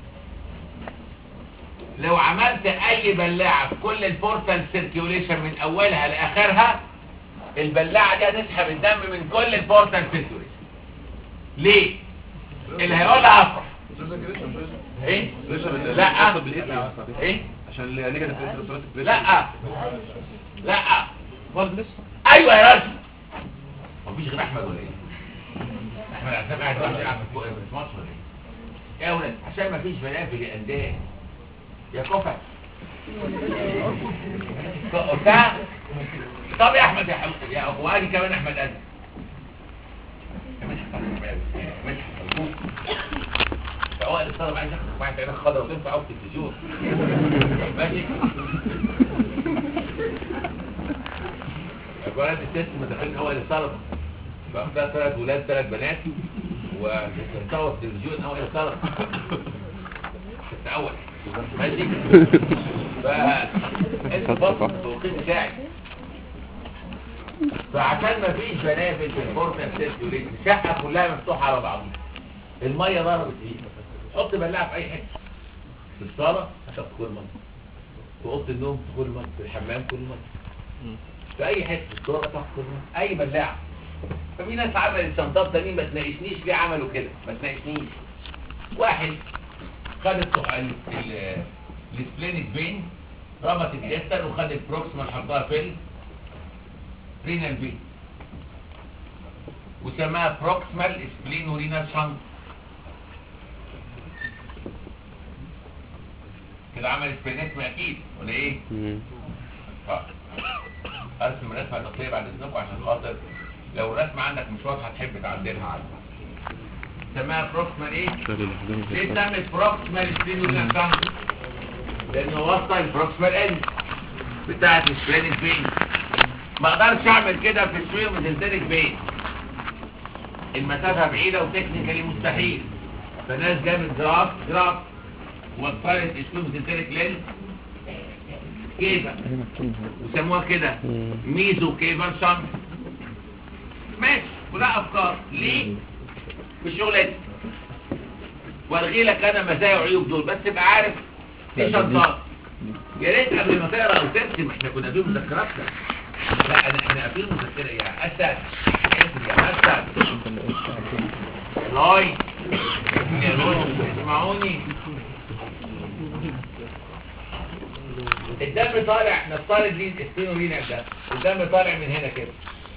لو عملت اي بلاعه في كل البورتال سيركيوليشن من اولها لاخرها البلاعه دي هتسحب الدم من كل البورتال سيركيوليشن ليه اللي هيقولها افرح ايه لا ايه عشان النيجاتيف انتروسولاتيك لا لا ايوه يا راجل مفيش غير احمد ولا ايه احمد عزام قاعد لوحده يلعب في الكوره في مصر ولا ايه يا ولد عشان مفيش بنات يا انديه يا كفر بتاع طب يا احمد يا حبيبي يا اخو ادي كمان احمد ادم يا مدحت يا مدحت أرجوك. اوائل الطلبه عايز ياخد معايا عينك خضرا وتنفع قوي في التلفزيون ماشي الولاد الست مدخلين اوائل الطلبه فاختار ثلاث ولاد ثلاث بنات وتصور في التلفزيون اوائل الطلبه كنت اول ماشي ف انت برضه التوقيت بتاعي فعشان ما فيش بنافل في الفورمة سيركيوليشن الشقة كلها مفتوحة على بعضها المية ضربت ايه حط بلاعة في اي حتة في الصالة هتاخد كل مية في اوضه النوم كل مية في الحمام كل مية في اي حتة في الدورة تاخد كل مية اي بلاعة ففي ناس عملت شنطات تانيين ما تناقشنيش ليه عملوا كده ما تناقشنيش واحد خد الصح- ال- ال- السبلينيك فين ربط الجستر وخد البروكسيمال حطها في رينال فين وسماها بروكسيمال سبلين ورينال شنط كده عمل سبلينيزم اكيد ولا ايه؟ مم. اه ارسم رسمه تقليديه بعد اذنكم عشان خاطر لو الرسمه عندك مش واضحه تحب تعدلها عندك سماها بروكسيمال ايه؟ شغل الحزام في ليه الصدر. سمت بروكسيمال سبلين ورينال شنط؟ لانه وسط البروكسيمال اند بتاعت السبلينيك فين ما اقدرش اعمل كده في السوير ميزنتريك فين المسافة بعيدة وتكنيكالي مستحيل فناس جابت جراف جراف وصلت السوير ميزنتريك لينز كيفة وسموها كده مم. ميزو كيفر شنط ماشي كلها افكار ليه في شغلتي والغي لك انا مزايا وعيوب دول بس تبقى عارف ايه شنطات يا ريت قبل ما تقرا او ترسم احنا كنا قافلين مذكراتنا لا انا احنا قافلين مذكره يا اسد اسد يا اسد لاي يا روح اسمعوني الدم طالع نفترض ليه السبينولينا ده الدم طالع من هنا كده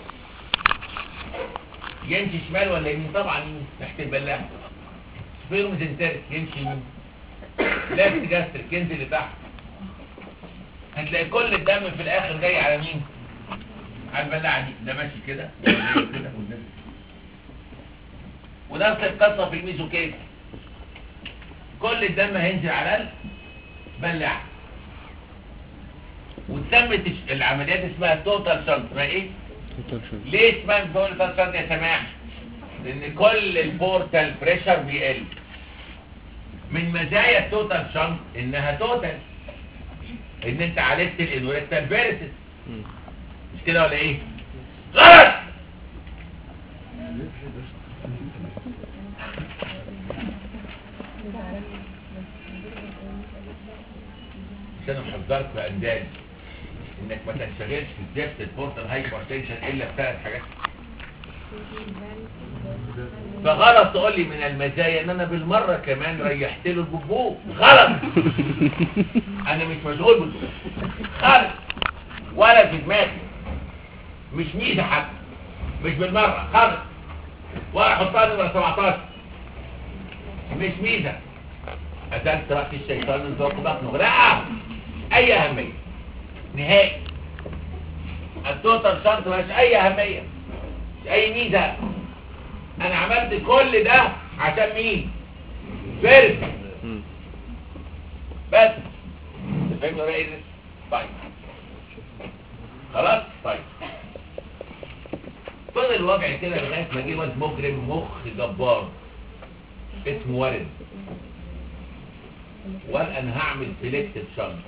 يمشي شمال ولا يمين طبعا يمين ناحيه البلاعه سبيروميزنتريك يمشي يمين لافت جاستريك ينزل لتحت هتلاقي كل الدم في الاخر جاي على مين على البلاعه دي ده ماشي كده ده ماشي كده والناس ونفس القصه في الميزوكيف كل الدم هينزل على البلاعه وتسمت الش- العمليات اسمها توتال شنط اسمها ايه ليه اسمها توتال شنط يا سماح لان كل البورتال بريشر بيقل من مزايا التوتال شنط انها توتال ان انت عالجت الانوريكتال فيرسس مش كده ولا ايه غلط مش انا محذرك في اندال انك ما تنشغلش في زفت البورتال هايبر تنشن الا بثلاث حاجات فغلط تقول لي من المزايا ان انا بالمره كمان ريحت له البوبو غلط انا مش مشغول بالبوبو خالص ولا في دماغي مش ميزه حتى مش بالمره خالص ولا احطها نمره 17 مش ميزه أزلت رأس الشيطان من فوق بطنه لا أي أهمية نهائي التوتال شنط ملهاش أي أهمية مش اي ميزه انا عملت كل ده عشان مين فيرس مم. بس فهمت ولا ايه طيب خلاص طيب فضل وضع كده لغايه ما جه واد مجرم مخ جبار اسمه ورد وقال انا هعمل سيلكتيف شنط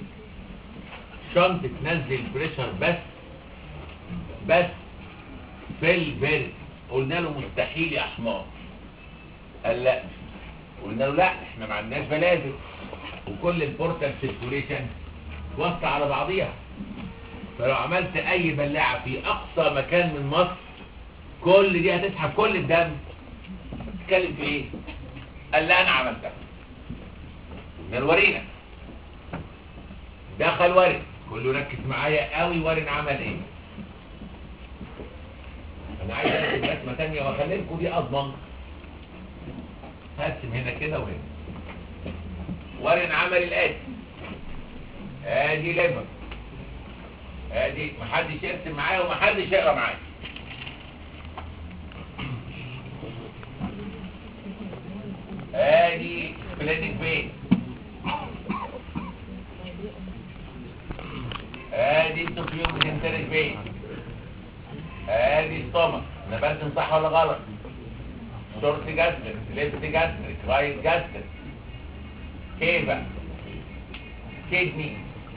شنط تنزل بريشر بس بس في البرد قلنا له مستحيل يا حمار قال لا قلنا له لا احنا ما عندناش بلازم وكل البورتال سيركوليشن وسط على بعضيها فلو عملت اي بلاعه في اقصى مكان من مصر كل دي هتسحب كل الدم تتكلم في ايه قال لا انا عملتها قلنا له ورينا دخل ورد كله ركز معايا قوي ورد عمل ايه انا عايز ارسم رسمه ثانيه واخلي لكم دي اضمن هرسم هنا كده وهنا ورن عمل الاتي ادي ليفر ادي محدش يرسم معايا ومحدش يقرا معايا ادي سبلينك فين ادي التوكيوم بتنترك فين ادي ستومك انا برسم صح ولا غلط شورت جاستريك ليفت جاستريك رايت جاستريك كيفا كدني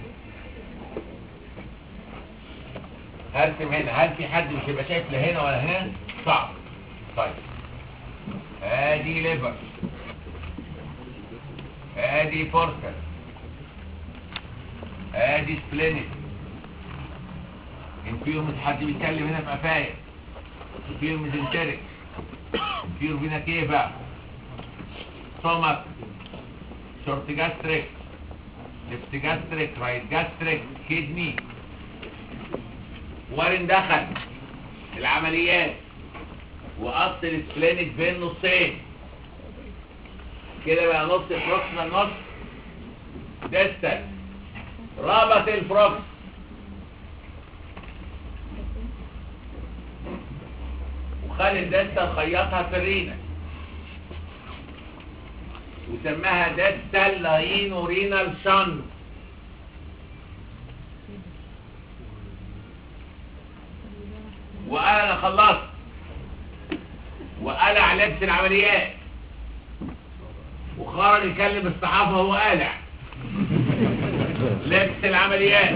هرسم هنا هل في حد مش هيبقى شايف لا هنا ولا هنا صعب طيب ادي ليفر ادي بورتر ادي سبلينت انفيوم حد بيتكلم هنا في قفايا انفيوم ميزنتريك انفيوم فينا كيفا سtomach شورت جاستريك ليفت جاستريك رايت جاستريك كدني وارن دخل العمليات وقص السبلينك بين نصين كده بقى نص بروكسيمال نص ديستال ربط البروكس وخلي الديستال خيطها في الرينا وسماها ديستال لاين رينال شن وقال انا خلصت وقلع لبس العمليات وخرج يكلم الصحافة وهو قالع لبس العمليات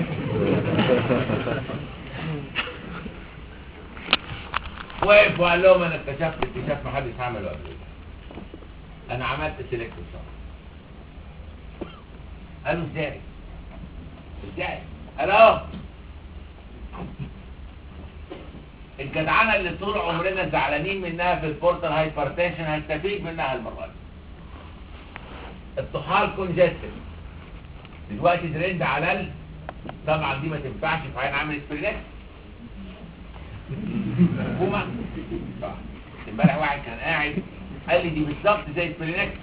وقف وقال لهم انا اكتشفت اكتشاف محدش عمله قبل كده. انا عملت سيلكت صح قالوا ازاي ازاي قال اهو الجدعنه اللي طول عمرنا زعلانين منها في البورتال هايبرتنشن هنستفيد منها المره دي الطحال كونجستد دلوقتي ترند على ال طبعا دي ما تنفعش في عين عامل سبرينكس مفهومه صح. امبارح واحد كان قاعد قال لي دي بالظبط زي سبرينكس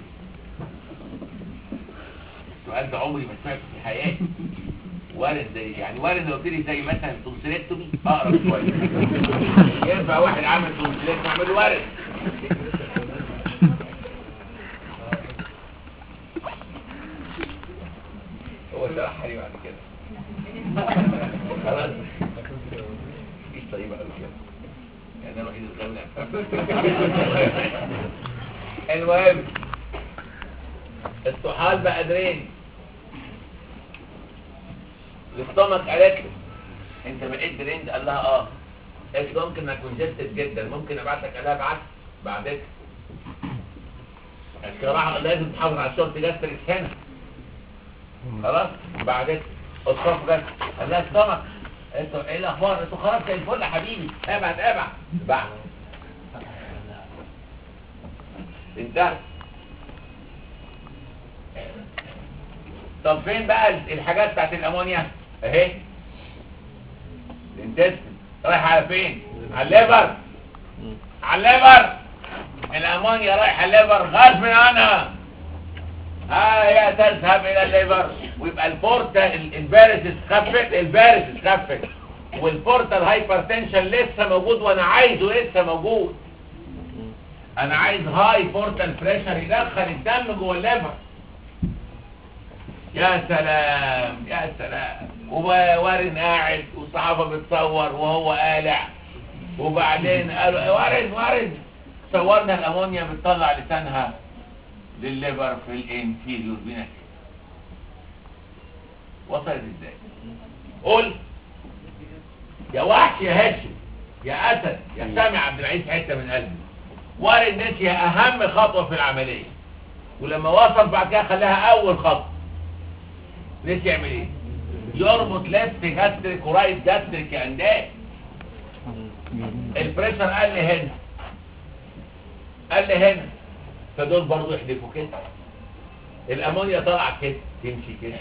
السؤال ده عمري ما سمعته في حياتي وارد زي يعني وارد لو قلت لي زي مثلا تونسيلكتومي اقرب شويه ينفع واحد عامل تونسيلكتومي اعمل له وارد هو شرحها لي بعد كده خلاص مفيش طريقه قوي كده يعني انا الوحيد اللي المهم الطحال بقى درين الاستومك قالت له انت بقيت دريند قال لها اه قالت له ممكن اكون جستد جدا ممكن ابعت لك قال لها ابعت بعدك الصراحه لازم تحافظ على الشورت جاستريك هنا خلاص بعدك الصف جاست قال لها استومك انتوا ايه الاخبار انتوا خلاص زي الفل يا حبيبي ابعت ابعت بعد انتهى طب فين بقى الحاجات بتاعت الامونيا اهي الانتستين رايح على فين على الليفر على الليفر الامونيا رايح على الليفر غصب عنها ها هي تذهب الى الليفر ويبقى البورتا ال- البارس خفت البارس خفت والبورتال هايبرتنشن لسه موجود وانا عايزه لسه موجود انا عايز هاي بورتال بريشر يدخل الدم جوه الليفر يا سلام يا سلام ووارن قاعد والصحافه بتصور وهو قالع وبعدين قالوا إيه وارن وارن صورنا الامونيا بتطلع لسانها للليفر في الانفيريور فينا وصلت ازاي قول يا وحش يا هاشم يا اسد يا سامي عبد العزيز حته من قلبي وارد نسي اهم خطوه في العمليه ولما وصل بعد كده خلاها اول خطوه نسي يعمل ايه يربط ليفت جاستريك ورايت جاستريك يا انداد البريشر قال لي هنا قال لي هنا فدول برضو يحدفوا كده الامونيا طالعه كده تمشي كده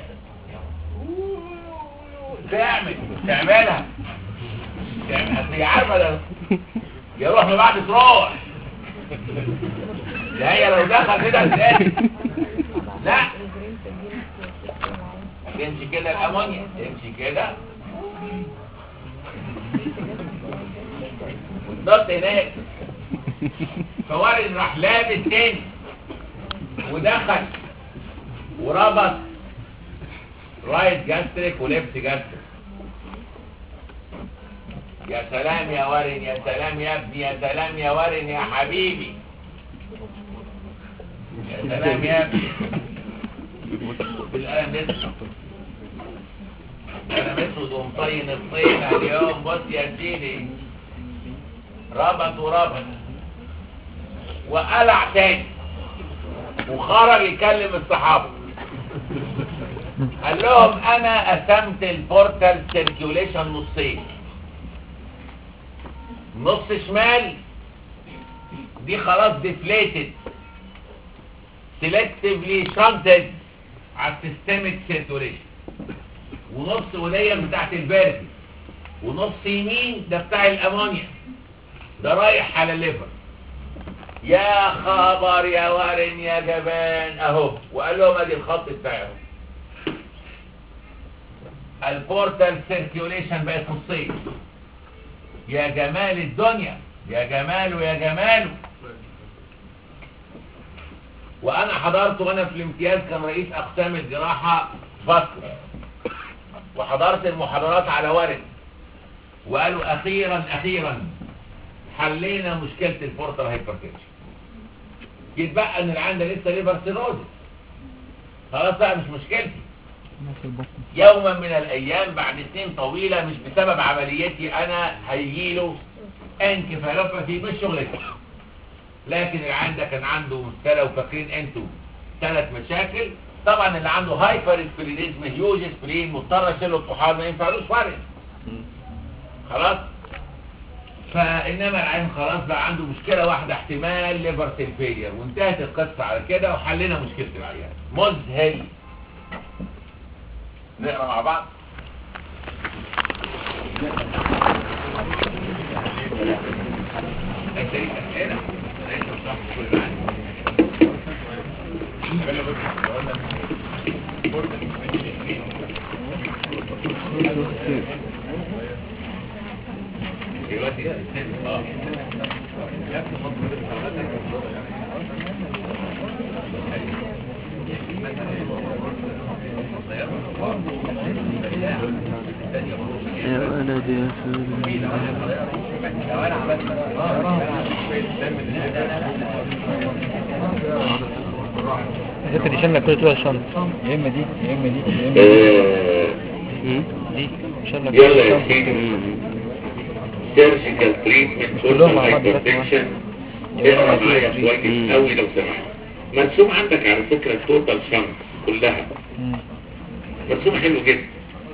تعمل تعملها تعمل اصل هي عارفه ده يروح من بعد تروح ده هي لو دخل كده ازاي لا تمشي كده الامونيا تمشي كده والضغط هناك فوارد راح لابس تاني ودخل وربط رايت جاستريك وليفت جاستريك يا سلام يا ورن يا سلام يا ابني يا سلام يا ورن يا حبيبي يا سلام يا ابني بالقلم اسود قلم اسود ومطين الطين اليوم بص يا سيدي ربط وربط وقلع تاني وخرج يكلم الصحابه قال لهم انا قسمت البورتال سيركيوليشن نصين نص شمال دي خلاص ديفليتد سيلكتيفلي شانتد على السيستميك سيركيوليشن ونص وليا بتاعت الباردي ونص يمين ده بتاع الامونيا ده رايح على الليفر يا خبر يا ورن يا جبان اهو وقال لهم ادي الخط بتاعه البورتال سيركيوليشن بقت نصين يا جمال الدنيا يا جماله يا جماله وانا حضرت وانا في الامتياز كان رئيس اقسام الجراحة فصل وحضرت المحاضرات على ورد وقالوا اخيرا اخيرا حلينا مشكلة البورتال هايبرتنشن يتبقى ان العيان ده لسه ليفر سيروزس خلاص بقى مش مشكلتي يوما من الايام بعد سنين طويلة مش بسبب عمليتي انا هيجيله انكفالوباثي مش شغلتي لكن العيان ده كان عنده مشكلة وفاكرين انتوا ثلاث مشاكل طبعا اللي عنده هايبر اسبرينيزم هيوج اسبرين مضطر اشيله الطحال ما ينفعلوش فرق خلاص فانما العين خلاص بقى عنده مشكلة واحدة احتمال ليفر سيلفير وانتهت القصة على كده وحلينا مشكلة العيان مذهل نقرا مع بعض انت ليك اسئله انت بتشرح كل معاك دلوقتي اه يا ولد يا سيدي الحته دي شامله كل طول الشنط يا اما دي يا اما دي يا اما آه، دي شامله كل يلا يا الشنط سيدي سيرجيكال تريتمنت كلهم فور مع بعض هايبرتنشن اقرا معايا كويس قوي لو سمحت مرسوم عندك على فكرة التوتال شنط كلها مم. مرسوم حلو جدا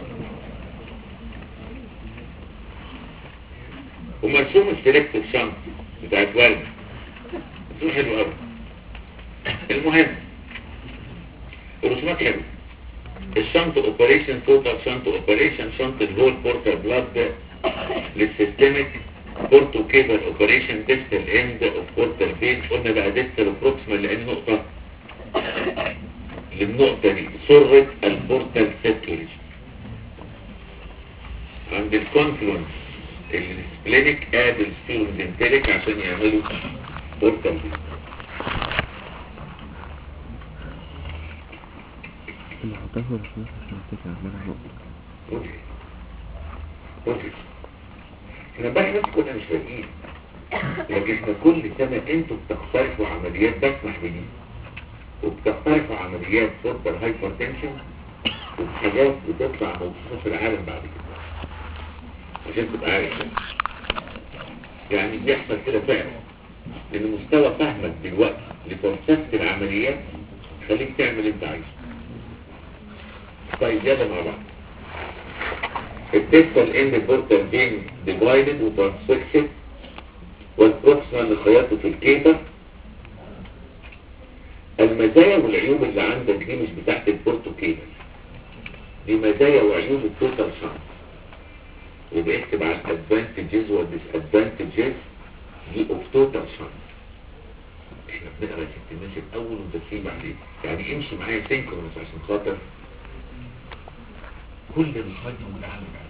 ومرسوم السلكتد شنط بتاعت والد مرسوم حلو قوي المهم الرسومات حلوه الشنط اوبريشن توتال شنط اوبريشن شنط الهول بورتال بلاد للسيستميك بورتو كيبل اوبريشن ديستال اند اوف بورتال بين قلنا بقى ديستال بروكسيمال لان نقطه للنقطه دي سره البورتال سيركيوليشن عند الكونفلونس السبلينيك قابل سبيروزنتريك عشان يعملوا بورتال دي نحطها في الرسومات عشان نفتكر عندنا نقطة مدهش مدهش احنا بقى ناس كنا مش فاهمين لكن احنا كل سنة انتوا بتقترحوا عمليات بسمح بدي وبتقترحوا عمليات سوبر هايبر تنشن وحاجات بتطلع موجودة في العالم بعد كده عشان تبقى عارف يعني بيحصل كده فعلا لان مستوى فهمك دلوقتي لفلسفة العمليات خليك تعمل اللي انت عايزه طيب يلا مع بعض التستا الاند بورتال بين ديفايدد وترانسفكسد والبروكسما اللي خيطته في الكيبر المزايا والعيوب اللي عندك دي مش بتاعت البورتو كيبر دي مزايا وعيوب التوتال شانس يبقى اكتب على الادفانتجز والديس ادفانتجز دي اوف توتال شانس احنا بنقرا ست الناس الاول وندفيه بعدين يعني امشي معايا سينكرونس عشان خاطر كل الرسومات دي موجوده عندك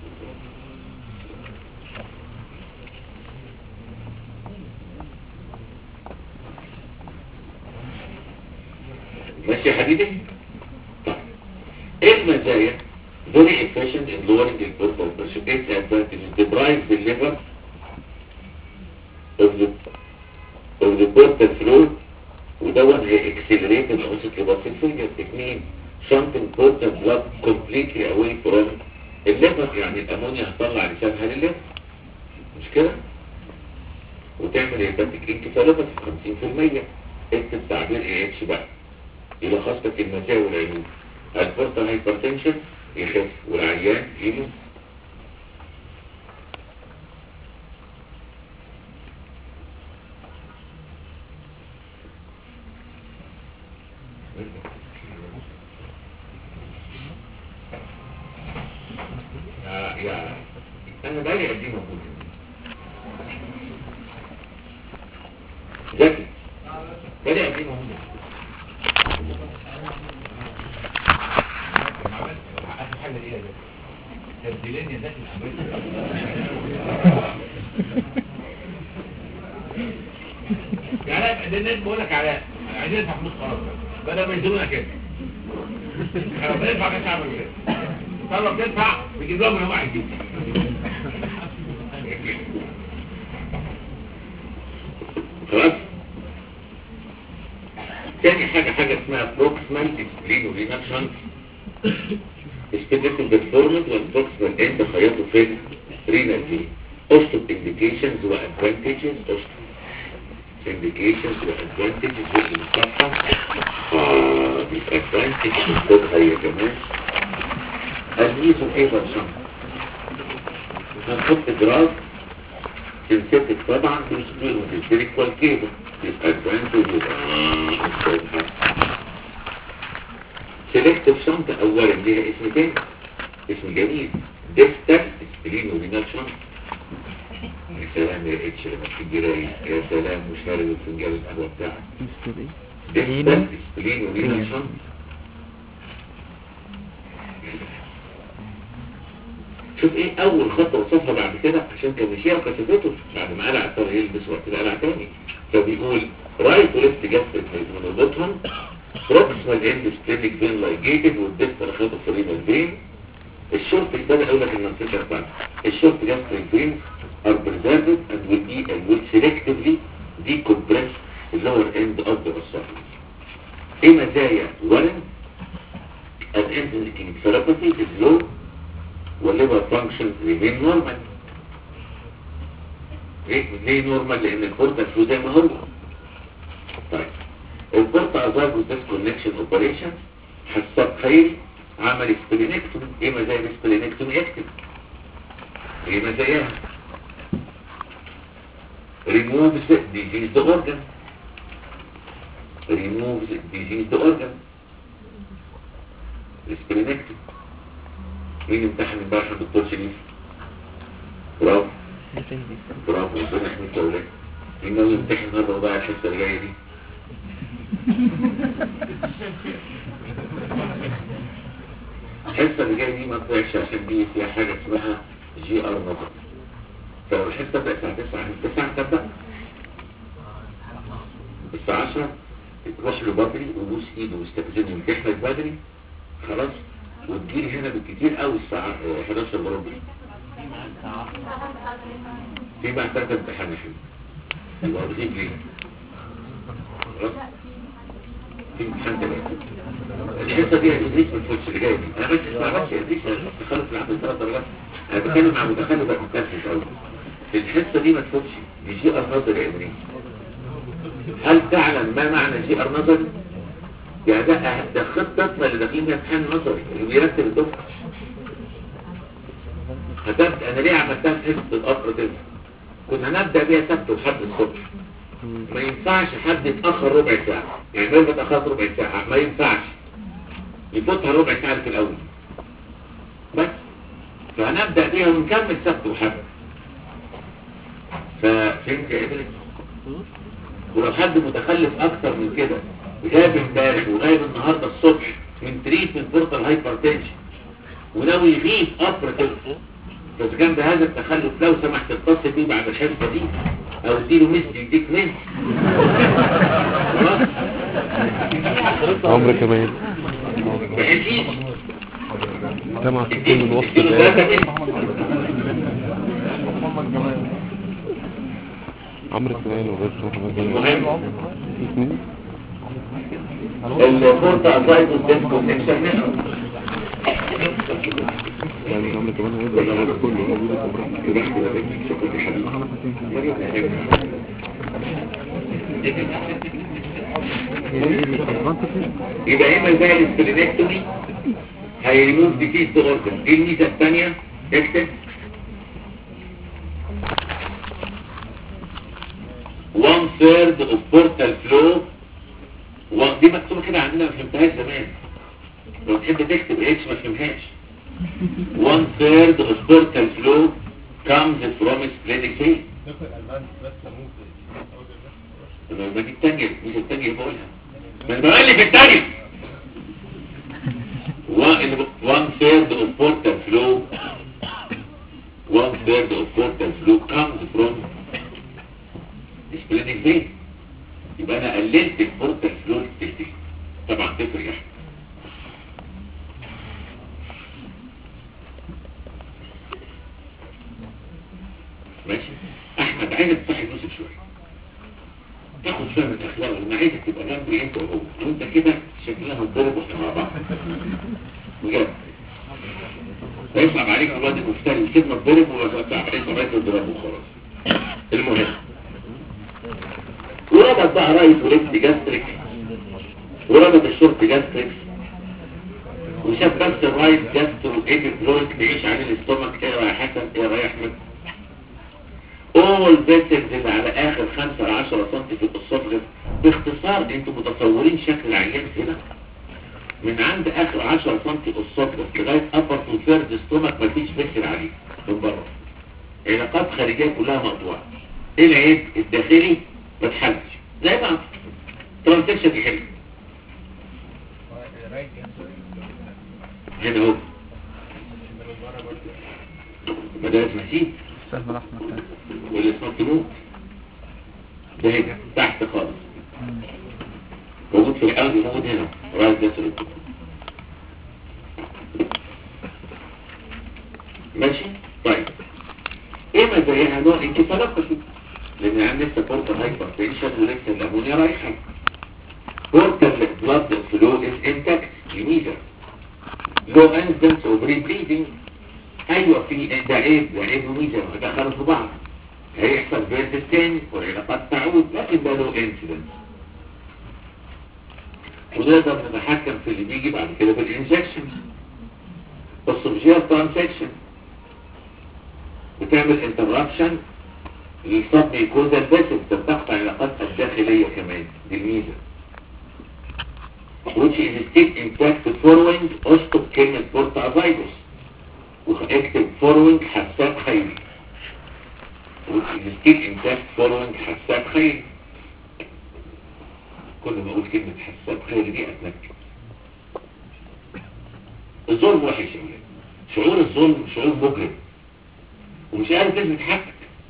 ماشي يا حبيبي طيب ايه المزايا very efficient in lowering the portal pressure its advantages deprive the liver of the of the portal fluid ودون هي accelerated oxygen loss failure اثنين something portal blood completely away from الليفر يعني الامونيا هتطلع لسانها للليفر مش كده وتعمل هيباتيك انكفالوباثي 50% اكتب تعبير اي اتش بقى يلخص لك المزايا والعيوب البورتال هايبرتنشن يخف والعيان يموت يا يا انا بقالي قد ايه موجود ذكي بقالي قد ايه موجود اخر حاجه ايه يا ده تبديلين يا ذاتي يعني ده الناس بقول لك على عايزين ندفع فلوس خلاص بدل ما يدونا كده احنا بندفع كاش عمل كده طب بتدفع بيجيب لهم اللي هم عايزينه خلاص تاني حاجة حاجة اسمها proximal spleen reduction specific performance والproximal end خياطه فين renal vein أشطب indications وadvantages أشطب indications وadvantages وإيه الصفحة آه disadvantages خدها هي كمان الميزو ايه برشان هنحط جراف سنسيتك طبعا بيسبيل وتشترك والكيبل disadvantages سيلكتيف شنطة اولا ليها اسم تاني اسم جميل ديستال سبلين ورينال شنطة يا سلام يا اتش لما تيجي رايق يا سلام مش هارب الفنجان القهوة بتاعك مستر ايه ديستال سبلين ورينال شنطة شوف ايه اول خطوه وصفها بعد كده عشان كان مشيها وكشفته بعد ما قلع اضطر يلبس وقت قلع تاني فبيقول رايت وليفت جاستريك هيدرولوبوتهم بروكسيمال اند ستيليك فين لايجيتد والديستال خيطه فرينال فين الشورت ابتدى اقول لك المنطقه بتاعته الشورت جاستريك فين are preserved and will be and will selectively decompress the lower end of the esophagus ايه مزايا ورم الانتنسكين ثيرابيتي is low والليفر فانكشن ريمين نورمال ليه ليه نورمال لان البورتا فلو زي ما هو طيب البورتا ازايجوس ديسكونكشن اوبريشن حساب خيري عمل سبلينكتومي ايه مزايا السبلينكتومي اكتب ايه مزاياها removes diseased organ removes diseased organ سبلينكتومي مين امتحن امبارح الدكتور شريف برافو برافو ربنا يحميك يا ولاد مين ناوي يمتحن النهارده وضاع الحصه اللي جايه دي الحصه اللي جايه دي ما طلعش عشان دي فيها حاجه اسمها جي ار نظر فلو الحصه تبدا الساعه 9 9 تبدا الساعه 10 تروح له بدري وبوس ايده واستخدمه وتحمل بدري خلاص وتجيلي هنا بالكتير قوي الساعه آه، 11 وربع في بقى ثلاث امتحان يا حبيبي يبقى واخدين ليه خلاص في امتحان تاني الحصه دي يا ادريس ما تفوتش اللي جايه دي انا بس اسمع بس يا ادريس تخلص العمل ثلاث درجات انا بتكلم مع متخلف بقى متنفس قوي الحصه دي ما تفوتش دي جي ار نظري يا ادريس هل تعلم ما معنى جي ار نظري؟ يعني ده ده خطتنا اللي داخلين بيها امتحان نظري اللي بيرتب الدفعه هتبدا انا ليه عملتها في حصه القطر كده؟ كنا هنبدا بيها سبت وحد الصبح ما ينفعش حد يتاخر ربع ساعه يعني ما اتاخرت ربع ساعه ما ينفعش يفوتها ربع ساعه في الاول بس فهنبدا بيها ونكمل سبت وحد ففهمت يا ادريس ولو حد متخلف اكتر من كده جاب امبارح وغايب النهارده الصبح من تريتمنت بورتال هايبرتنشن وناوي يغيب قطر كده بس كان بهذا التخلف لو سمحت اتصل بيه بعد الحصه دي او اديله مسج يديك مسج خلاص عمرو كمان ما يجيش سمع تكون من وسط اديله ثلاثه الآية مسج عمرو كمان وبس محمد المهم مين؟ البورتال هايبرتنشن ديسكونكشن يعني عمرو كمان هيقدر يعمل كله موجود يبقى اما زي السبلينكتومي هيريموف ديكيز تو اورجن ايه الميزه الثانيه اكتب one third of portal flow و- دي مكتوبه كده عندنا ما فهمتهاش زمان لو تحب تكتب اتش ما فهمهاش one third of portal flow comes from splenic vein ما ما دي التانية مش التانية بقولها ما انا بقلب التانية one one third of portal flow one third of portal flow comes from splenic vein يبقى انا قللت البورتال فلو للتلتين طبعا تفرق يعني ماشي احمد عايزك تصحي يوسف شويه تاخد شويه من الاخلاق وانا عايزك تبقى جنبي انت وهو وانت كده شكلها هنضرب واحنا مع بعض بجد هيصعب عليك الواد المفتري كلمه تضرب ويصعب عليك لغايه تضربه وخلاص المهم وربط بقى رايت وليفت جاستريك وربط الشورت جاستريك وشاف بس الرايت جاسترو ايه الفلويد تعيش عليه الاستومك ايه يا حسن ايه يا احمد all vessels اللي على اخر 5 ل 10 سم في الاسوفجس باختصار انتوا متصورين شكل العيان هنا من عند اخر 10 سم اسوفجس لغايه upper to third stomach مفيش فسر عليه من بره علاقات خارجيه كلها مقطوعه ايه العيب الداخلي ما اتحلش زي بعض ترانزكشن يحل هنا اهو مدارس مسيب سهم الأحمر تاني واللي اسمه تموت ده هنا تحت خالص موجود في القلب موجود هنا رايت جسر ماشي طيب ايه مزاياها نوع انكفالوباثي لان عندي لسه بورتال هايبر تنشن ولسه الامونيا رايحه بورتال بلاد فلو از انتاكت لميزه لو انزنس اوف ريبليدنج ايوه في ده عيب ده عيب وميزه ودخلوا في بعض هيحصل بيرد تاني والعلاقات تعود لكن ده له انسيدنت ونقدر نتحكم في اللي بيجي بعد كده بالانجكشن السوبجيال ترانسكشن بتعمل انترابشن للصب يكون ده الباسف بتقطع علاقاتها الداخلية كمان دي الميزة which is still intact following اشطب كلمة بورتا افايروس واكتب following حساب خيري which is still intact following حساب خيري كل ما اقول كلمة حساب خيري دي اتنكد الظلم وحش يا ولاد شعور الظلم شعور مجرم ومش عارف تثبت حقك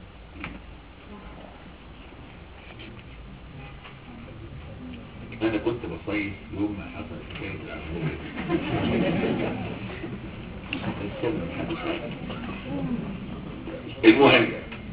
انا كنت بصيف يوم ما حصل حكايه العربيه السبب محدش عارف. المهم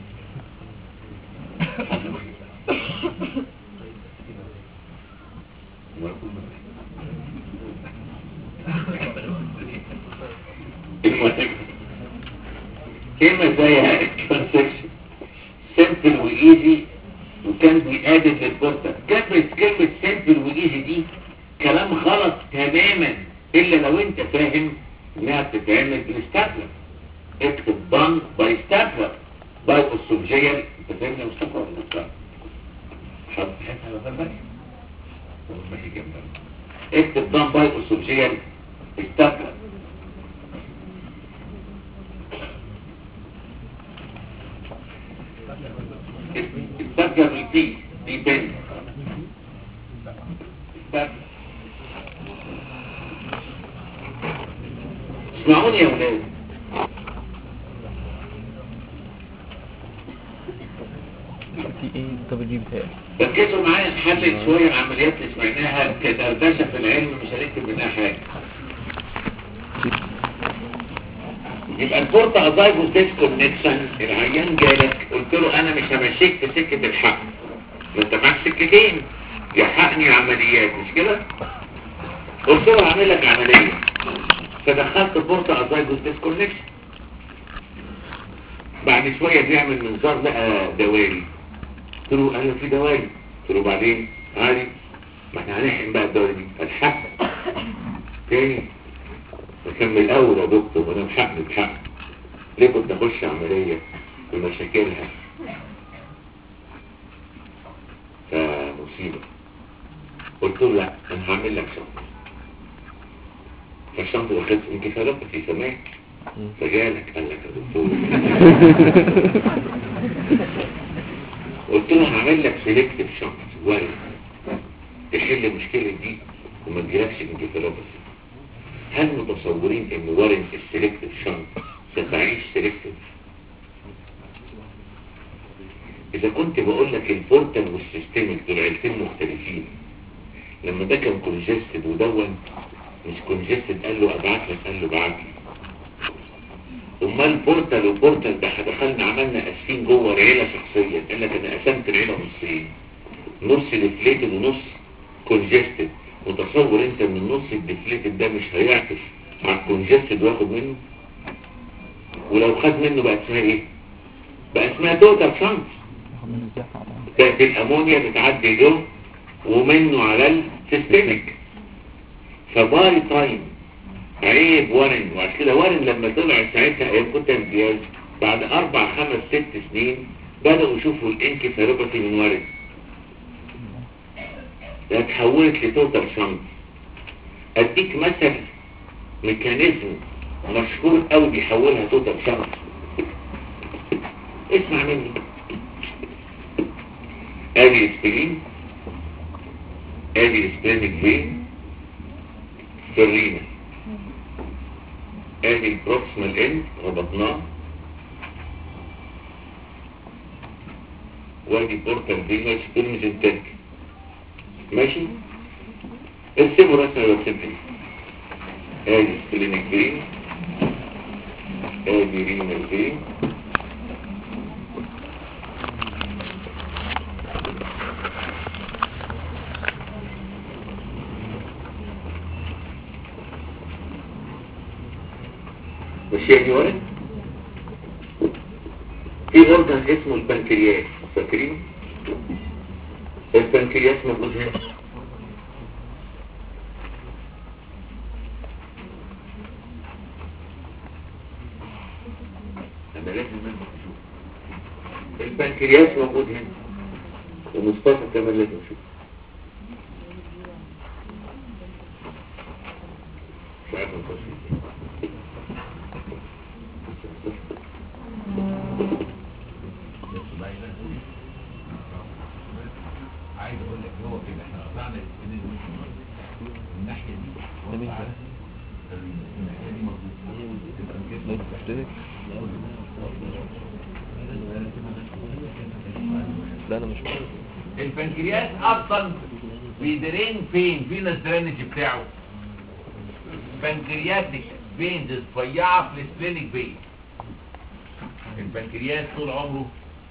المهم ايه مزايا الترانزكشن سيمبل وايزي وكان بيقابل للبورتر كلمة كلمة سيمبل وايزي دي كلام غلط تماما الا لو انت فاهم انها بتتعمل بالستابلر اكتب done باي ستابلر باي السوبجيال انت فاهم يا مصطفى ولا لا؟ حط حتى على بالك ماشي جنبك اكتب done باي السوبجيال ستابلر السبجة ريبيت دي بن اسمعوني يا ولاد تي ايه دبل جي بتاعي ركزوا معايا نحلل شوية العمليات اللي سمعناها كدردشة في العلم مش هنكتب منها حاجة يبقى البورت ازايبوس ديسكونكشن العيان جالك قلت له انا مش همشيك في سكة الحق ما انت معاك سكتين يحقني عمليات مش كده قلت له هعمل لك عملية فدخلت بورت ازايبوس ديسكونكشن بعد شوية بيعمل منظار لقى دوالي قلت له انا في دوالي قلت له بعدين عادي ما احنا هنحقن بقى الدوالي دي الحق تاني نكمل اول يا دكتور وانا بحق بحق ليه كنت اخش عملية بمشاكلها فمصيبة قلت له لا انا هعمل لك شنطة فالشنطة دخلت انكفالوباتي سماك فجالك قال لك يا دكتور قلت له هعمل لك سيلكتيف شنطة وارد تحل المشكلة دي وما تجيلكش انكفالوباتي هل متصورين ان وارن السيلكتيف شنط ستعيش سيلكتيف اذا كنت بقول لك البورتال والسيستميك دول عيلتين مختلفين لما ده كان كونجستد ودون مش كونجستد قال له ابعت لك قال له ابعت لي امال بورتال وبورتال ده دخلنا عملنا قاسين جوه العيله شخصيا قال لك انا قسمت العيله نصين نص ديفليتد ونص كونجستد متصور انت ان النص الديفليتد ده مش هيعكس على الكونجستد وياخد منه ولو خد منه بقى اسمها ايه بقى اسمها توتال شانس بقت الامونيا بتعدي له ومنه على السيستميك فباي تايم عيب وارن وعشان كده وارن لما طلع ساعتها ايام كنت امتياز بعد اربع خمس ست سنين بدأوا يشوفوا الانكفالوباثي من وارن ده اتحولت لتوتال شنط اديك مثل ميكانيزم مشهور قوي بيحولها توتال شنط اسمع مني ادي الاسبرين ادي الاسبرينك فين سرينا ادي البروكسيمال اند ربطناه وادي بورتال فينوس بالميزنترك ماشي ارسموا رسمة وارسمها ادي سبلينك فين ادي رينال فين ماشي يا ولد في اورجان اسمه البنكرياس فاكرين البنكرياس موجود هنا انا لازم منك اشوف البنكرياس موجود هنا ومصطفى كمان لازم اشوف مش عارف نخش ازاي عايز اقول لك هو كده احنا قطعنا السنين من الناحيه دي وقطع لا انا مش عارف البنكرياس اصلا بيدرين فين فين الدرينج بتاعه بنكرياتيك فينز رفيعه في السبلينيك فين البنكرياس طول عمره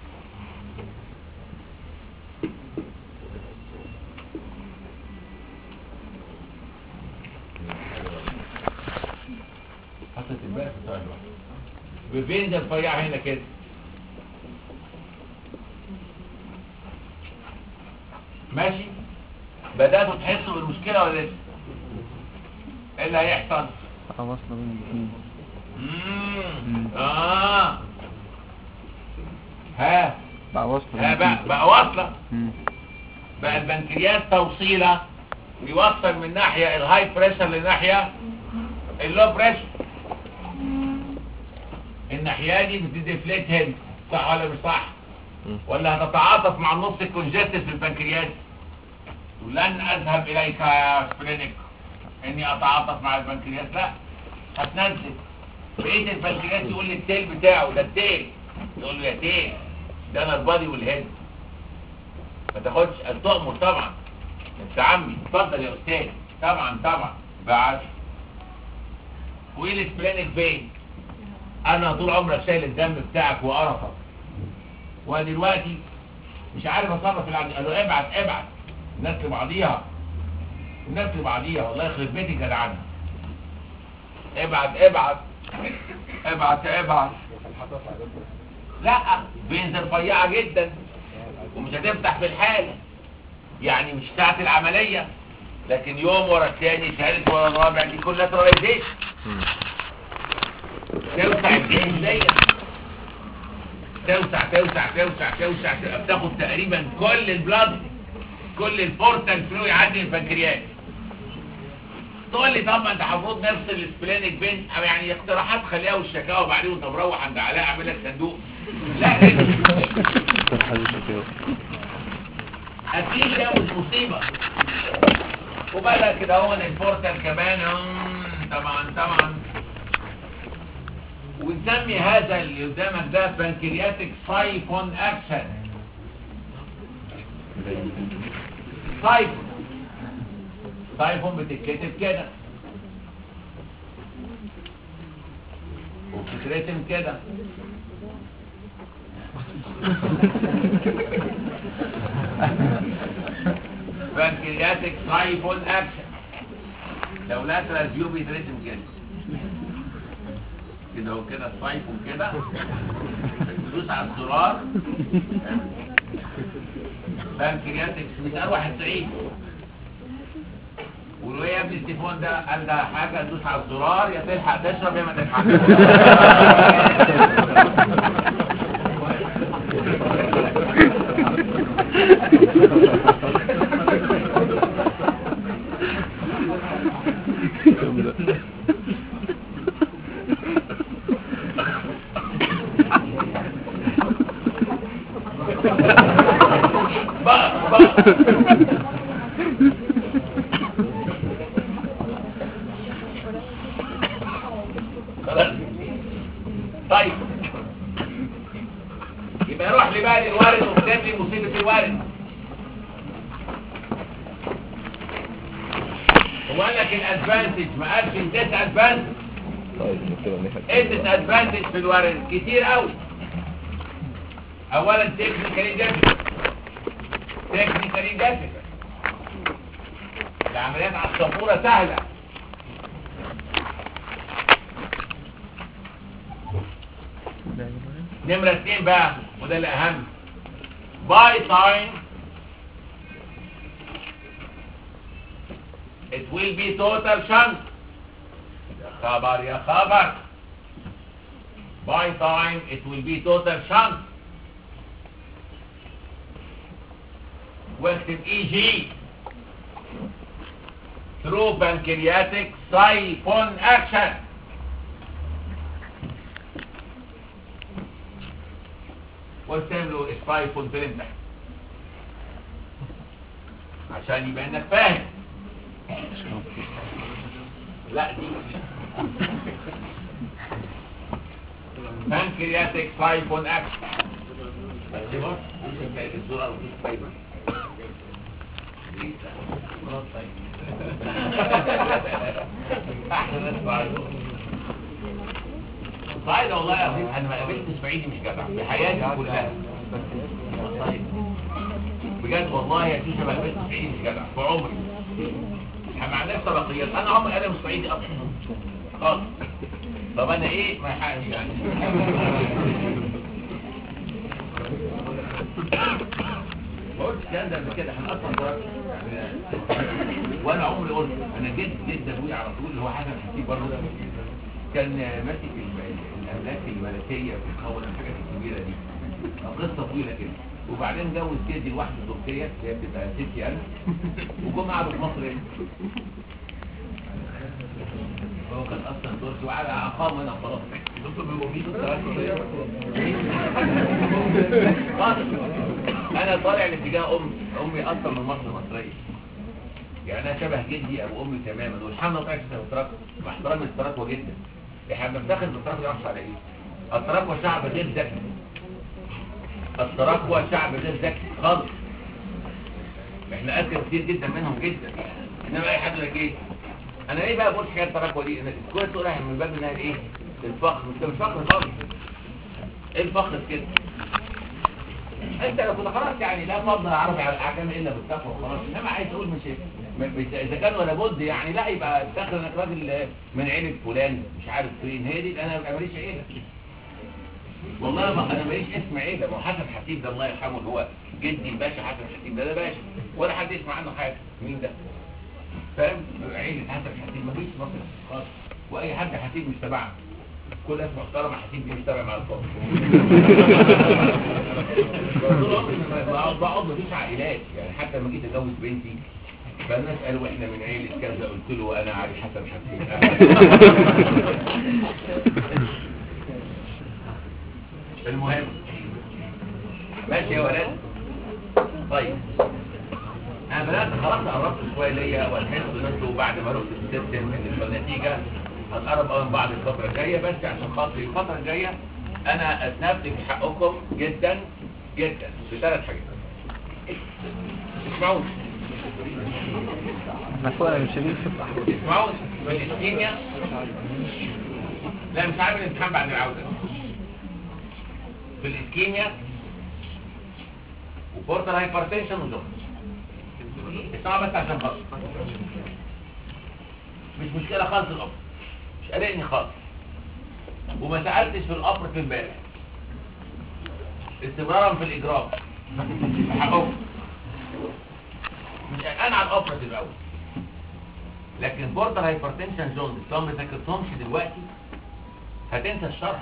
حطيت الباقي في الطاوله بفينز رفيعه هنا كده ماشي بدأتوا تحسوا بالمشكلة ولا لسه ايه اللي هيحصل واصلة بين الاثنين مم. اه ها بقى واصلة ها بقى بقى واصلة مم. بقى البنكرياس توصيلة بيوصل من ناحية الهاي بريشر لناحية اللو بريشر الناحية دي بتديفليت هنا صح ولا مش صح مم. ولا هتتعاطف مع النص الكونجستيف في البنكرياس لن اذهب اليك يا سبلينيك اني اتعاطف مع البنكرياس لا هتنزل بقيه البنكرياس يقول لي التيل بتاعه ده التيل يقول له يا تيل ده انا البادي والهيد ما تاخدش تؤمر طبعا انت عمي اتفضل يا استاذ طبعا طبعا بعد وايه السبلينيك فين انا طول عمرك شايل الدم بتاعك وقرفك ودلوقتي مش عارف اتصرف اللي عندي قال له ابعت ابعت الناس لبعضيها الناس لبعضيها والله يخرب بيتي جدعانها ابعت ابعت ابعت ابعت لا بينز رفيعه جدا ومش هتفتح في الحال يعني مش ساعة العملية لكن يوم ورا الثاني ثالث ورا الرابع دي كلها ترانزيشن توسع الجسم دي توسع توسع توسع توسع تبقى بتاخد تقريبا كل البلاد كل البورتال فلو يعدي البنكرياس تقول لي طب ما انت المفروض نفصل السبلينيك بين او يعني اقتراحات خليها والشكاوى وبعدين وانت مروح عند علاء اعمل لك صندوق لا اكيد ده مش مصيبه وبدا كده هو البورتال كمان مم، طبعا طبعا ونسمي هذا اللي قدامك ده بنكرياتيك سايفون اكشن سايفون سايفون بتتكتب كده وبتترسم كده بنكرياتيك سايفون اكشن لو لاترال فيو بيترسم كده كده وكده السايفون كده تدوس على الزرار بنكرياتيك مثال واحد سعيد ولو يا ابني التليفون ده قال ده حاجه تدوس على الزرار يا تلحق تشرب يا ما تلحقش بقى بقى خلاص طيب يبقى روح لي بقى للوارد وكتب لي مصيبة الوارد هو قال لك الادفانتج ما قالش الديس ادفانتج طيب نكتبها الناحية ايه الديس ادفانتج في الوارد كتير قوي اولا تكنيكالي ديفيكت تكنيكالي ديفيكت العمليات على السبوره سهله نمرة اتنين بقى وده الأهم باي تايم it will be total shunt يا خبر يا خبر by time it will be total shunt واكتب اي جي through pancreatic siphon action وارسم له السايفون فين تحت عشان يبقى انك فاهم لا دي pancreatic siphon action بس دي بص مش هتلاقي الصورة أو مش فايدة دي خلاص طيب أحسن ناس بعضهم صحيح والله يا عظيم انا ما قابلتش بعيدي مش جدع في حياتي كلها طيب بجد والله يا شيخ ما قابلتش بعيدي مش جدع في عمري احنا ما عندناش طبقيات انا عمري انا مش بعيدي اصلا خالص طب انا ايه ما حقش يعني ما قلتش الكلام ده قبل كده احنا اصلا ضربت وانا عمري قلت انا جد جد ابويا على طول اللي هو حسن حسيب برضه كان ماسك ال- الاملاك الملكيه في الخول الحاجات الكبيره دي قصه طويله كده وبعدين جوز جدي لواحده تركيه اللي هي بتبقى ستي انا وجم قعدوا في مصر هنا هو كان اصلا تركي وقعد اقام هنا خلاص دكتور بيبقى خالص انا طالع لاتجاه امي امي اصلا من مصر مصريه يعني انا شبه جدي او امي تماما والحمد لله طلعت التراكوة مع احترامي التراكوة جدا احنا بنفتخر بالتراكوة يعرفش على ايه التراكوة شعب غير ذكي التراكوة شعب غير ذكي خالص احنا اذكى كتير جدا منهم جدا انما اي حد يقول لك ايه انا ليه بقى بقول حكايه التراكوة دي انا كويس تقولها من باب انها ايه الفخر مش مش فخر خالص ايه الفخر في كده انت لو كنت خلاص يعني لا فضل اعرف على الاحكام الا بالتقوى وخلاص انما عايز تقول مش م- مش- اذا كان ولا بد يعني لا يبقى افتخر انك راجل من عيله فلان مش عارف فين هي دي انا ما ماليش عيله والله ما انا ماليش اسم عيله ما هو حسن حسيب ده الله يرحمه اللي هو جدي الباشا حسن حسيب ده ده باشا ولا حد يسمع عنه حاجه مين ده فاهم عيله حسن حسيب ما فيش مصر خالص واي حد حسيب مش تبعنا كل ناس محترمه حسيب دي مش تبع مع الفاضل طول عمري لما بقعد بقعد مفيش عائلات يعني حتى لما جيت اتجوز بنتي فالناس قالوا احنا من عيلة كذا قلت له انا علي حسن حسين المهم ماشي يا ولاد طيب انا بدات خلاص قربت شويه ليا وهتحس ان انتوا بعد ما رحت السيستم ان النتيجه هنقرب قوي من بعض الفتره الجايه بس عشان خاطري الفتره الجايه انا اتنفذ في حقكم جدا جدا في ثلاث حاجات اسمعوني محفوظة مش شديد اسمعوني في الاسكيميا لا مش عامل الامتحان بعد العوده في الاسكيميا وبورتال هايبرتنشن وجون اسمعوا بس عشان خاطر مش مشكله خالص الامر مش قلقني خالص وما سالتش في الامر في امبارح استمرارا في الاجرام في حقهم مش قلقان على الامر في الاول لكن بورتال هايبرتنشن جوندس لو ما ذاكرتهمش دلوقتي هتنسى الشرح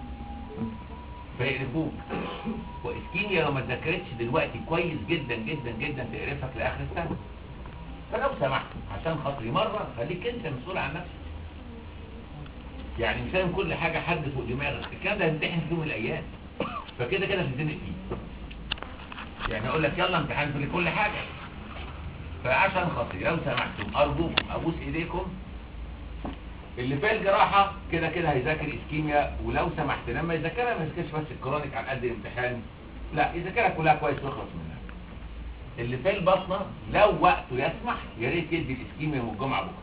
فيقرفوك واسكيميا لو ما ذاكرتش دلوقتي كويس جدا جدا جدا تقرفك لاخر السنه فلو سمحت عشان خاطري مره خليك انت مسؤول عن نفسك يعني مش لازم كل حاجه حد فوق دماغك الكلام ده هتمتحن في يوم من الايام فكده كده هتتزنق فيه يعني اقول لك يلا امتحان في كل حاجه فعشان خاطري لو سمحتم ارجوكم ابوس ايديكم اللي في الجراحة كده كده هيذاكر اسكيميا ولو سمحت لما يذاكرها ما يذاكرش بس الكرونيك عن قد الامتحان لا يذاكرها كلها كويس ويخلص منها اللي في البطنة لو وقته يسمح يا ريت يدي الاسكيميا يوم الجمعة بكرة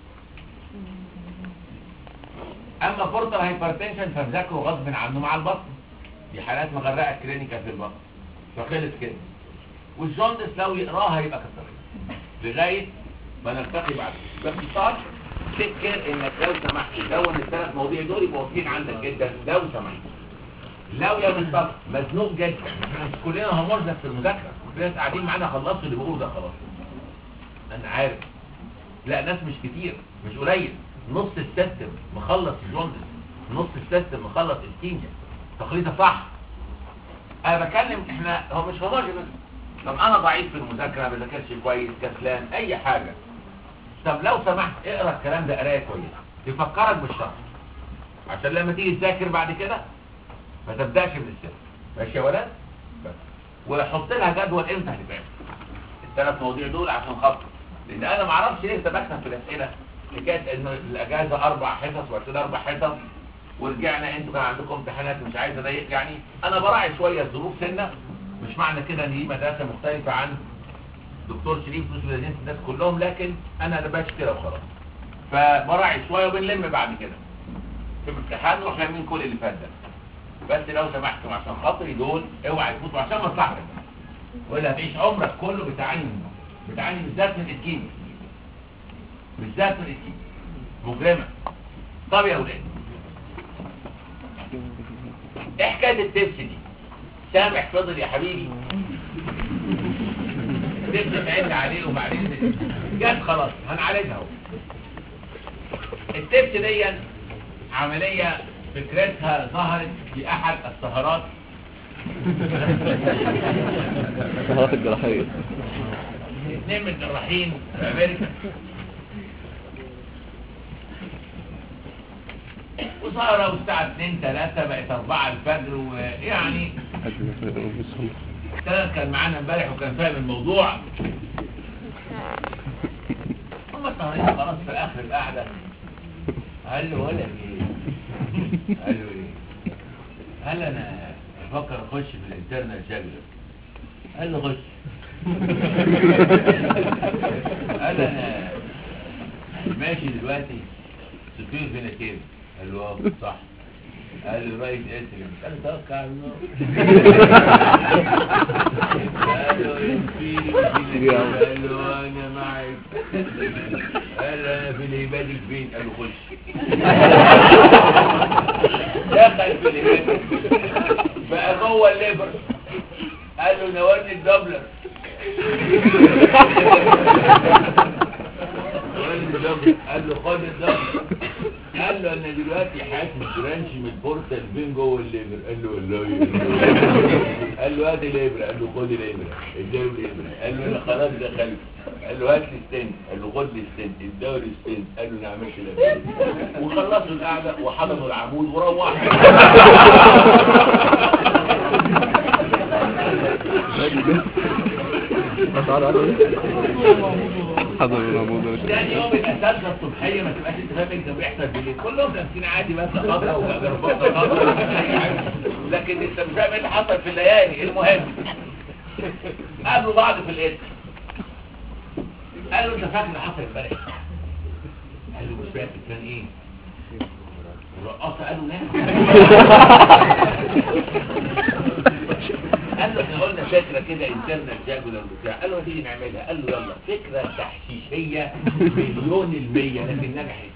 اما بورتال هايبرتنشن فمذاكره غصب عنه مع البطن دي حالات مغرقة كلينيكال في البطن فخلص كده والجوندس لو يقراها يبقى كتر لغاية ما نلتقي بعد باختصار تفكر انك لو سمحت تدون الثلاث مواضيع دول يبقوا واقفين عندك جدا لو سمحت لو يا مصطفى مزنوق جدا احنا مش كلنا همرنا في المذاكره في ناس قاعدين معانا خلصوا اللي بيقولوا ده خلاص انا عارف لا ناس مش كتير مش قليل نص السيستم مخلص جوندس نص السيستم مخلص الكيمياء تقريبا صح انا بتكلم احنا هو مش هضاجي بس طب انا ضعيف في المذاكره ما بذاكرش كويس كسلان اي حاجه طب لو سمحت اقرا الكلام ده قرايه كويسه يفكرك بالشرح عشان لما تيجي تذاكر بعد كده ما تبداش من الصفر ماشي يا ولاد بس وحط لها جدول امتى هتتعمل الثلاث مواضيع دول عشان خاطر لان انا ما اعرفش ليه تبخنا في الاسئله حكايه ان الاجازه اربع حصص وبعد كده اربع حصص ورجعنا انتوا كان عندكم امتحانات مش عايز اضايق يعني انا براعي شويه الظروف سنه مش معنى كده ان دي مدرسه مختلفه عن دكتور شريف يوسف الذين الناس كلهم لكن انا اللي باشي كده وخلاص فبراعي شويه وبنلم بعد كده في الامتحان نروح لامين كل اللي فات ده بس لو سمحتم عشان خاطري دول اوعى تفوتوا عشان مصلحتك ولا هتعيش عمرك كله بتعاني منه بتعاني بالذات من الاتكين بالذات من الاتكين مجرمه طب يا ولاد ايه حكايه التبس دي سامح فضل يا حبيبي تبس عين عليه وبعدين جت خلاص هنعالجها اهو التبس دي عمليه فكرتها ظهرت في احد السهرات السهرات الجراحية اثنين من الجراحين في امريكا وسهرة والساعة 2 3 بقت 4 الفجر ويعني كان كان معانا امبارح وكان فاهم الموضوع هم سهرين خلاص في اخر القعدة قال له ولا ايه قال له ايه قال انا بفكر اخش في الانترنال جاجلر قال له خش قال انا ماشي دلوقتي سفير فيناتير قال له اه صح قال له رايت اتريم قال له توكل على الله قال له انفيري قال له انا معك قال له انا في الهبادك فين قال له خش دخل في الهبادك بقى جوه الليبر قال له نورني الدبلر نورني الدبلر قال له خد الدبلر قال له انا دلوقتي حاسس برانش من البورتال فين جوه الليبر قال له والله قال له هات الابره قال له خد الابره اداله الابره قال له انا خلاص دخلت قال له هات لي ستنت قال له خد لي ستنت اداله الستنت قال له انا عملت الابره وخلصوا القعده وحضنوا العمود وروحوا حضر الرمضان تاني يوم الاساتذه الصبحيه ما تبقاش انت فاهم انت بيحصل بالليل كلهم تمسكين عادي بس خطره وجربات خطره لكن انت مش فاهم ايه اللي حصل في الليالي المهم قابلوا بعض في الاسم قالوا انت فاكر اللي حصل امبارح قال له مش فاكر كان ايه الرقاصه قالوا نام قال له احنا قلنا فكره كده انترنال جاجولار بتاع قال له ما تيجي نعملها قال له يلا فكره تحشيشيه مليون المية لكن نجحت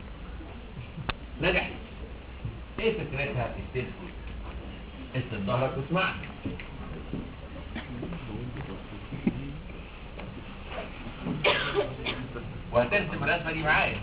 نجحت ايه فكرتها استثبت استظهرك واسمعني وهترسم الرسمه دي معايا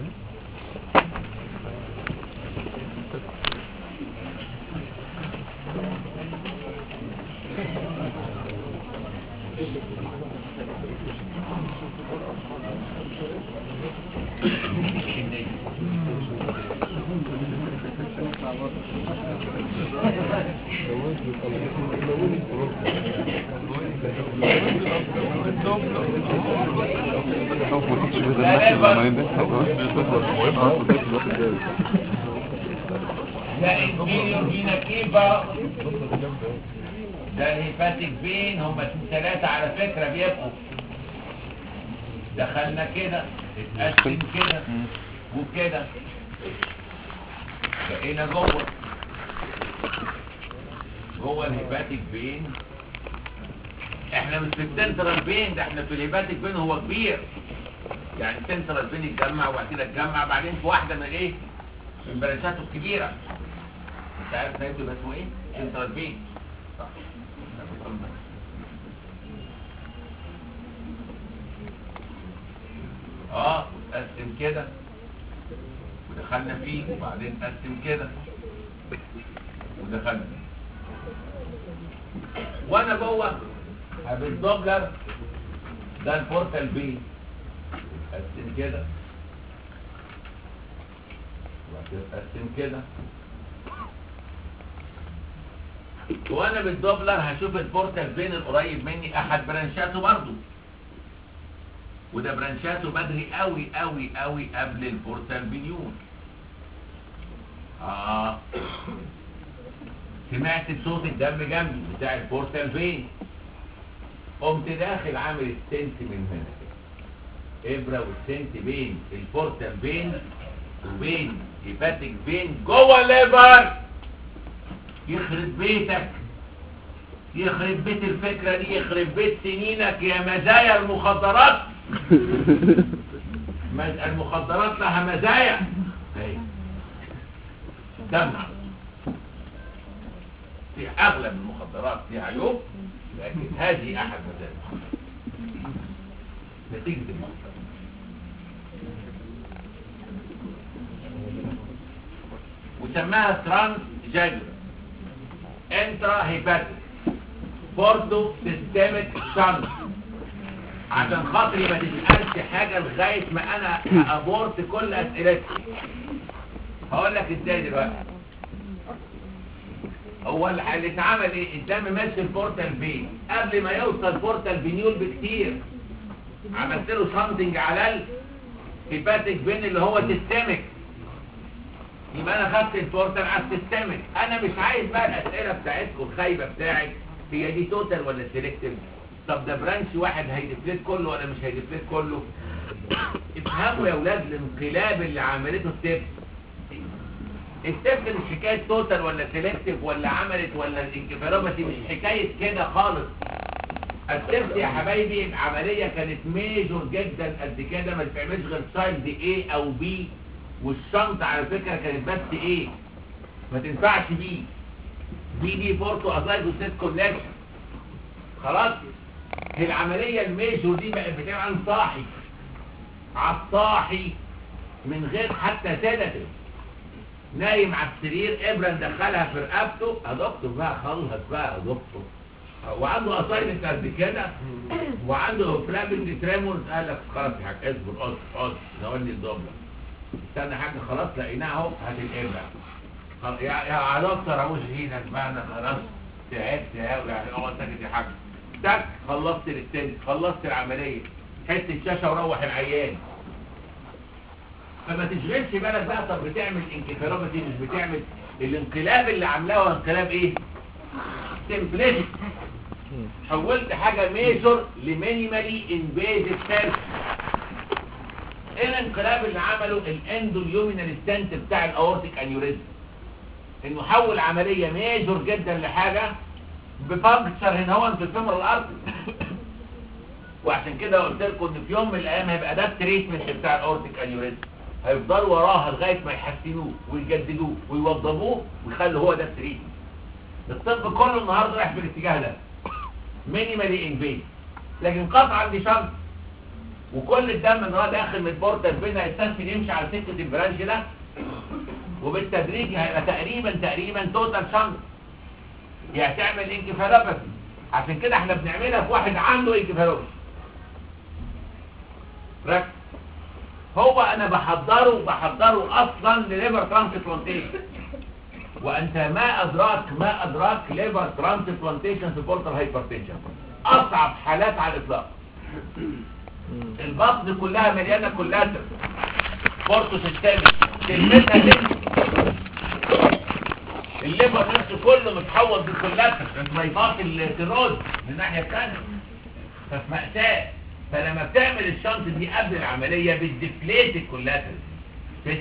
ده انفيريور فينا كيفا ده الهيباتيك فين هم ثلاثة على فكرة بيبقوا دخلنا كده اتقسم كده وكده بقينا جوه جوه الهيباتيك فين احنا مش في السنترال فين ده احنا في الهيباتيك فين هو كبير يعني السنترال فين يتجمع وبعد كده اتجمع بعدين في واحده من ايه من برانشاته الكبيره انت عارف نايته يبقى اسمه ايه سنترال فين صح اه قسم كده ودخلنا فيه وبعدين قسم كده ودخلنا وانا جوه بالدوبلر ده البورتال بي قسم كده وبعدين قسم كده وانا بالدوبلر هشوف البورتال بين القريب مني احد برانشاته برضو وده برانشاته بدري قوي قوي قوي قبل البورتال فينيول اه سمعت صوت الدم جنبي بتاع البورتال فين قمت داخل عامل السنت من هنا كده. ابره والسنت بين البورتال فين وبين هيباتيك فين جوه الليفر يخرب بيتك يخرب بيت الفكرة دي يخرب بيت سنينك يا مزايا المخدرات مز- المخدرات لها مزايا أهي. دمع في اغلب المخدرات فيها عيوب لكن هذه احد مزايا المخدرات نتيجة المخدرات وسماها ترانس جاجر انترا هيباتيك بورتو سيستمك شنط عشان خاطري ما تسألش حاجة لغاية ما انا ابورت كل اسئلتي هقول لك ازاي دلوقتي هو اللي اللي اتعمل ايه الدم ماشي البورتال فين قبل ما يوصل بورتال فينيول بكتير عملت له شانتنج على الهيباتيك فين اللي هو سيستمك يبقى انا خدت البورتال على السيستمك انا مش عايز بقى الاسئله بتاعتكم الخايبه بتاعت هي دي توتال ولا سيلكتيف طب ده برانش واحد هيدفلت كله ولا مش هيدفلت كله افهموا يا اولاد الانقلاب اللي عملته ستيب الستيب مش حكايه توتال ولا سيلكتيف ولا عملت ولا الانكفالوباثي مش حكايه كده خالص الستيب يا حبايبي عمليه كانت ميجور جدا قد كده ما بتعملش غير سايد ايه او بي والشنطة على فكرة كانت بس ايه ما تنفعش بي بي دي بورتو اسايد وسيت كونكشن خلاص هي العملية الميجور دي بقت بتعمل عن صاحي عالصاحي من غير حتى سيداتيف نايم على السرير ابره ندخلها في رقبته يا دكتور بقى خلص بقى يا دكتور وعنده اساينمنت قد كده وعنده فلابنج تريمورز قال لك خلاص يا حاج اصبر اصبر اصبر نقول لي الدبله استنى حاجة خلاص لقيناها اهو هات الابره خلاص، يا يا دكتور ابوس ايدك بقى انا خلاص تعبت يا يعني اقعد ساكت يا حاج تك خلصت الستنت خلصت العمليه حته شاشه وروح العيان فما تشغلش بالك بقى طب بتعمل انكفالوباثي مش بتعمل الانقلاب اللي عاملاه هو انقلاب ايه؟ سمبليسيتي حولت حاجه ميجور لمينيمالي انفيزيف سيرفيس ايه الانقلاب اللي عمله الاندوليومينال ستنت بتاع الاورتيك انيوريزم انه حول عملية ميجور جدا لحاجة بفانكشر هنا هو في الفيمر الارض وعشان كده قلت لكم ان في يوم من الايام هيبقى ده التريتمنت بتاع الاورتيك انيوريزم هيفضلوا وراها لغاية ما يحسنوه ويجددوه ويوضبوه ويخلوا هو ده التريتمنت الطب كله النهارده رايح بالاتجاه ده مينيمالي انفيد لكن قطعا دي شرط وكل الدم ان هو داخل من البورتال فين هيستنفذ يمشي على سكه البرانش ده وبالتدريج هيبقى تقريبا تقريبا توتال شنط هي هتعمل انكفالوباثي عشان كده احنا بنعملها في واحد عنده انكفالوباثي ركز هو انا بحضره بحضره اصلا لليفر ترانسبلانتيشن وانت ما ادراك ما ادراك ليفر ترانسبلانتيشن في بورتال هايبرتنشن اصعب حالات على الاطلاق البطن كلها مليانة كولاتر بورتو سيستمي كلمتها ليه الليفر نفسه كله متحوط بالكولاتر ضيفات التيروز من الناحية الثانية ففي مأساة فلما بتعمل الشنط دي قبل العملية بتدفليت الكولاتر بس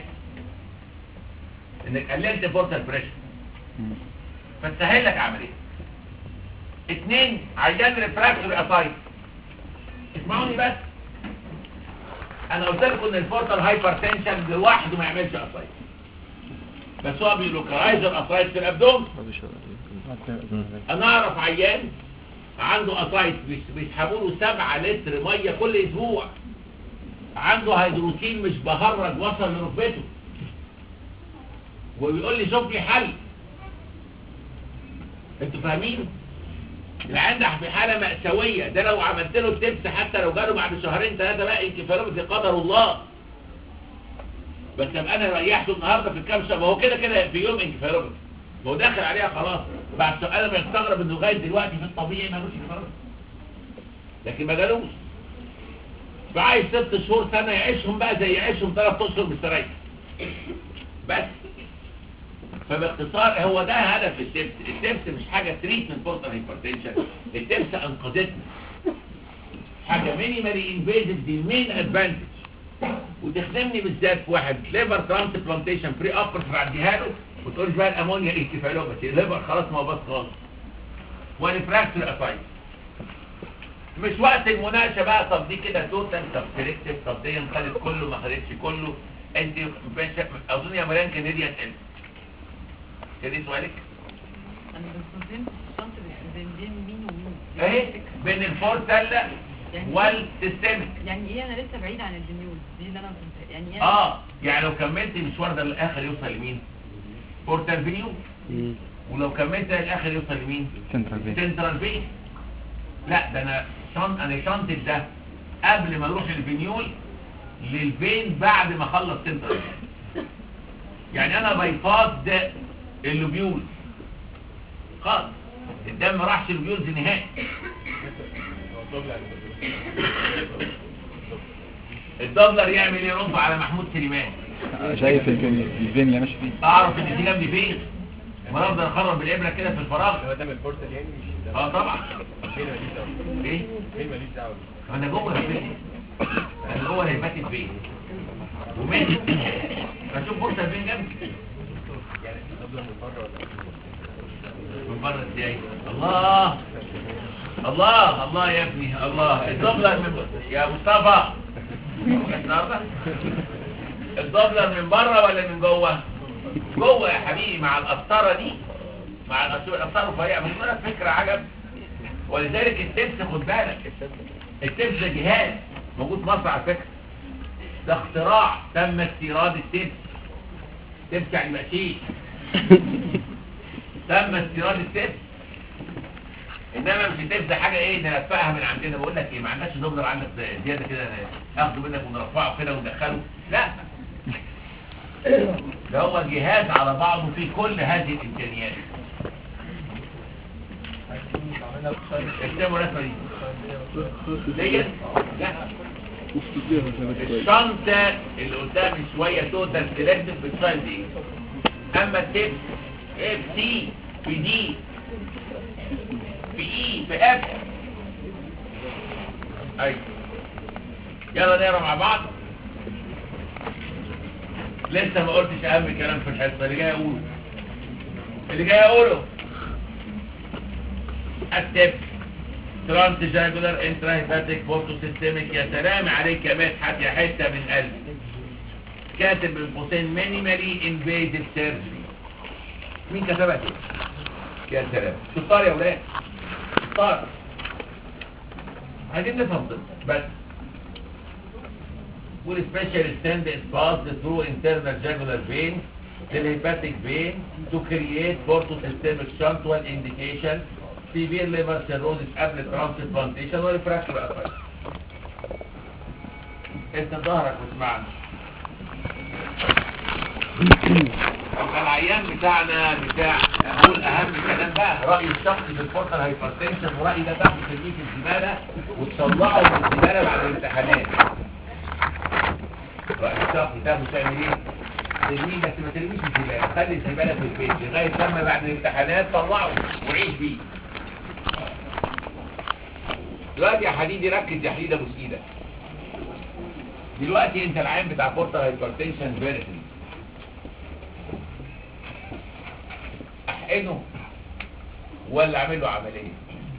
انك قللت بورتال بريشر فتسهل لك عملية اتنين عيان ريفراكتوري اسايد اسمعوني بس انا قلت لكم ان البورتال هايبرتنشن لوحده ما يعملش اسايد بس هو بيلوكرايزر اسايد في الابدوم انا اعرف عيان عنده اسايد بيسحبوا له 7 لتر ميه كل اسبوع عنده هيدروسين مش بهرج وصل لركبته وبيقول لي شوف لي حل انتوا فاهمين العيان ده في حاله مأساويه ده لو عملت له التبس حتى لو جاله بعد شهرين ثلاثه بقى انكفالوباثي قدر الله بس ابقى انا ريحته النهارده في الكام شهر ما هو كده كده في يوم انكفالوباثي ما هو داخل عليها خلاص بعد سؤال ما يستغرب انه لغايه دلوقتي في الطبيعي مالوش انكفالوباثي لكن ما جالوش فعايش ست شهور سنة يعيشهم بقى زي يعيشهم ثلاث اشهر مستريح بس فباختصار هو ده هدف التبس التبس مش حاجة تريتمنت بورتال هايبرتنشن التبس انقذتنا حاجة مينيمالي انفيزيف دي المين ادفانتج وتخدمني بالذات في واحد ليفر ترانسبلانتيشن بري اوبرتيف عديها له وتقول بقى الامونيا انكفالوباثي الليفر خلاص ما هو بس خالص والفراكتور اسايد مش وقت المناقشه بقى طب دي كده توتال طب سيلكتيف طب دي خدت كله ما خدتش كله انت مش اظن يا مريم كان دي اسئله كان دي سؤالك انا بس فهمت الشنط بس بين بين مين ومين اهي بين الفورتال يعني والسيستميك يعني ايه انا لسه بعيد عن الدنيول دي اللي انا فهمتها يعني ايه اه يعني لو كملت مشوار ده للاخر يوصل لمين بورتال فينيو مم. ولو كملت للاخر يوصل لمين سنترال فين سنترال فين لا ده انا شنط انا شنطت ده قبل ما اروح الفينيول للفين بعد ما اخلص سنترال فين يعني انا بايباس ده اللوبيول خالص الدم ما راحش اللوبيولز نهائي الدبلر يعمل ايه يرد على محمود سليمان شايف الفين الفين اللي ماشي فيه اعرف ان دي جنبي فين وانا افضل اخرب بالابره كده في الفراغ هو ده من البورتال يعني مش اه طبعا فين ماليش دعوه ايه فين ماليش دعوه انا جوه البيت انا جوه هيبات البيت وماشي بشوف بورصه فين جنبي يعني قبل من بره ولا من بره ازاي الله الله الله يا ابني الله الدبلر من يا مصطفى النهارده الدبلر من بره ولا من جوه جوه يا حبيبي مع القسطره دي مع القسطره القسطره رفيعه من لك فكره عجب ولذلك التبس خد بالك التبس ده جهاز موجود في مصر على فكره ده اختراع تم استيراد التبس تبس يعني بقى شيء تم استيراد التبس انما مش التبس ده حاجه ايه نلفقها من عندنا بقول لك ايه ما عندكش دولار عندك زياده كده ناخده منك ونرفعه كده وندخله لا ده هو جهاز على بعضه فيه كل هذه الامكانيات اكتبوا الرسمه دي ديت لا الشنطه اللي قدام شويه توتال سيلكتيف بالسايز دي اما التبس اف سي في دي في اي في اف ايوه يلا نقرا مع بعض لسه ما قلتش اهم كلام في الحصه اللي جاي اقوله اللي جاي اقوله التبس ترانس جاجولار انتراهيباتيك بورتو سيستميك يا سلام عليك يا مدحت يا حته من قلبي كاتب بين قوسين مينيمالي انفيدد سيرجري مين كتبها كده يا سلام شطار يا ولاد شطار عايزين نفهم طب بس والسبيشال ستاند is passed through internal jugular vein to the hepatic vein to create portosystemic shunt one indication severe liver cirrhosis قبل transplantation والفراكشر أطفال انت ظهرك واسمعني يبقى العيان بتاعنا بتاع اقول اهم كلام بقى رايي الشخصي في الفورتال هايبرتنشن ورايي ده تاخده ترميه في الزباله وتطلعه من الزباله بعد الامتحانات رايي الشخصي ده تعمل ايه؟ ترميه بس ما ترميش في الزباله خلي الزباله في البيت لغايه لما بعد الامتحانات طلعه وعيش بيه دلوقتي يا حديدي ركز يا حديد ابو سيده دلوقتي انت العيان بتاع فورتال هايبرتنشن فيرتلي احقنه ولا اعمل له عمليه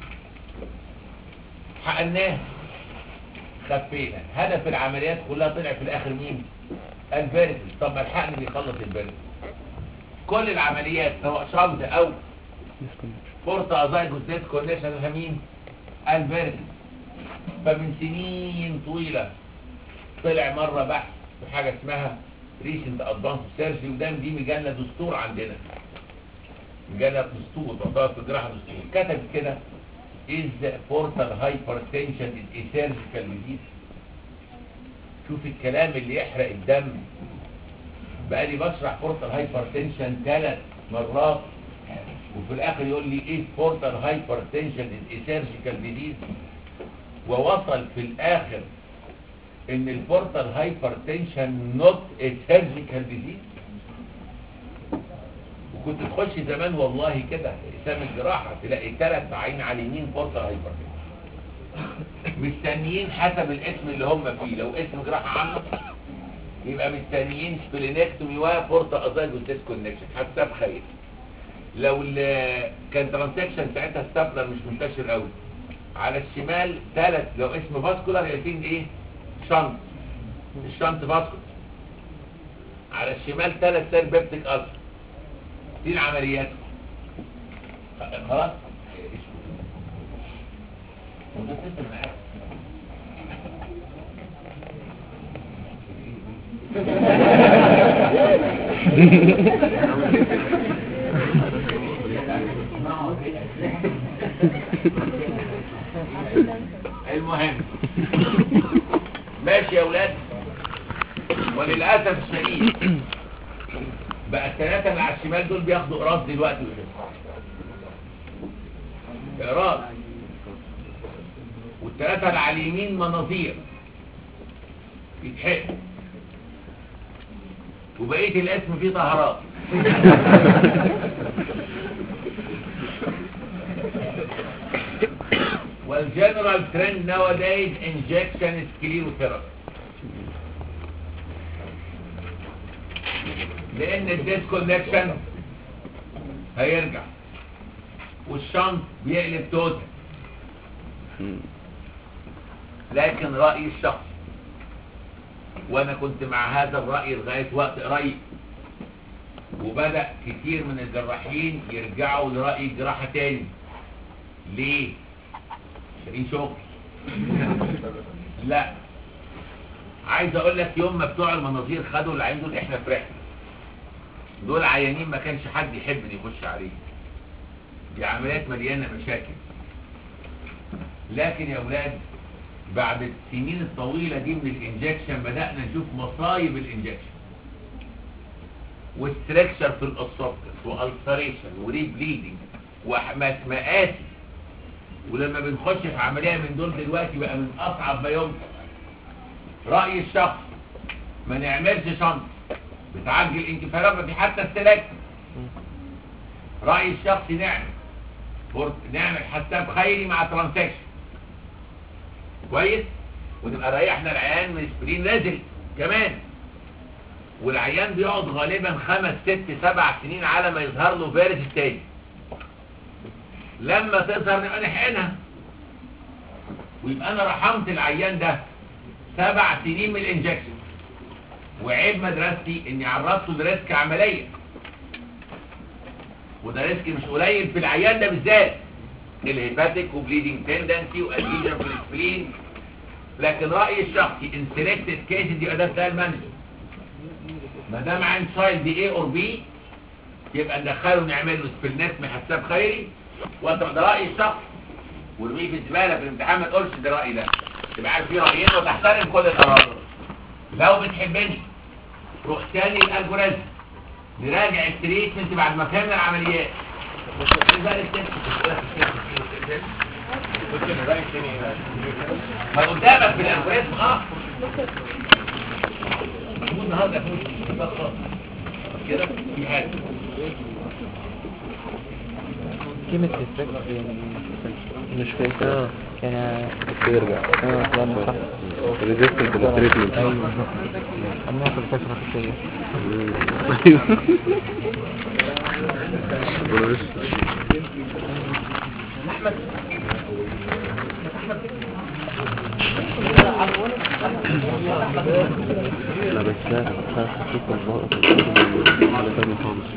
حقناه خفينا هدف العمليات كلها طلع في الاخر مين الفيرتل طب ما الحقن بيخلص الفيرتل كل العمليات سواء شرط او فورتا ازايجوس ديت كونيشن مين الفيرتل فمن سنين طويله طلع مره بحث في حاجه اسمها ريسنت ادفانس سيرجري وده دي مجله دستور عندنا مجله دستور تعتبر في الجراحه دستور كتب كده is portal hypertension is a surgical disease شوف الكلام اللي يحرق الدم بقالي بشرح portal hypertension ثلاث مرات وفي الاخر يقول لي ايه portal hypertension is a surgical disease ووصل في الاخر ان البورتال هايبرتنشن نوت سيرجيكال ديزيز وكنت تخش زمان والله كده اقسام الجراحه تلاقي ثلاث عين على اليمين بورتال هايبرتنشن مستنيين حسب الاسم اللي هم فيه لو اسم جراحه عامه يبقى مستنيين سبلينكتومي وبورتا ازايجوس ديسكونكشن حسب خير لو ال- كان ترانسكشن ساعتها ستابلر مش منتشر قوي على الشمال ثلاث لو اسم فاسكولار يقين ايه شنط الشنط فاسكولار على الشمال ثلاث سير بيبتيك ألسر دي العمليات خلاص وده سيستم معاك. المهم ماشي يا اولاد وللاسف الشديد بقى الثلاثه اللي على الشمال دول بياخدوا قراص دلوقتي وكده قراص والثلاثه اللي على اليمين مناظير يتحقق وبقيه الاسم فيه طهارات والجنرال ترند nowadays injection sclerotherapy لان الديسكونكشن هيرجع والشنط بيقلب توتال لكن رأيي الشخصي وانا كنت مع هذا الرأي لغاية وقت قريب وبدأ كتير من الجراحين يرجعوا لرأي الجراحة تاني ليه؟ شايفين شغل لا عايز اقول لك يوم ما بتوع المناظير خدوا العين دول احنا فرحنا دول عيانين ما كانش حد يحب ان يخش عليه دي عمليات مليانه مشاكل لكن يا اولاد بعد السنين الطويله دي من الانجكشن بدانا نشوف مصايب الانجكشن والستركشر في الاسوفكس والسريشن وريبليدنج ومقاسي ولما بنخش في عمليه من دول دلوقتي بقى من اصعب ما يمكن رايي الشخص ما نعملش شنط بتعجل انكفالات حتى السلاك رايي الشخصي نعمل بورت نعمل حساب خيري مع ترانسكشن كويس ونبقى ريحنا العيان من سبرين نازل كمان والعيان بيقعد غالبا خمس ست سبع سنين على ما يظهر له فيروس التاني لما تظهر نبقى نحقنها ويبقى انا رحمت العيان ده سبع سنين من الانجكشن وعيب مدرستي اني عرضته لريسك عمليه وده ريسك مش قليل في العيان ده بالذات الهيباتيك وبليدنج تندنسي واديجن في السبلين لكن رايي الشخصي ان سيلكتد كيسز يبقى ده سهل مانجمنت ما دام عين سايل دي اي اور بي يبقى ندخله نعمل له سبلنسم حساب خيري وانت ده رايي الشخصي ورميه في الزباله في الامتحان ما تقولش ده رايي ده تبقى عارف في رايين وتحترم كل الاراء لو بتحبني روح تاني الالجوريزم نراجع التريتمنت بعد ما فهمنا العمليات ما قدامك في الالجوريزم اه محمود النهارده في خلاص كده في حاجه كلمة ريستريكت يعني مش فاهم اه يعني يرجع اه لا صح ريزيستنت للتريتمنت ايوه عملها في الفترة الخطية لا بس لا لا حسيت الضغط على تاني خالص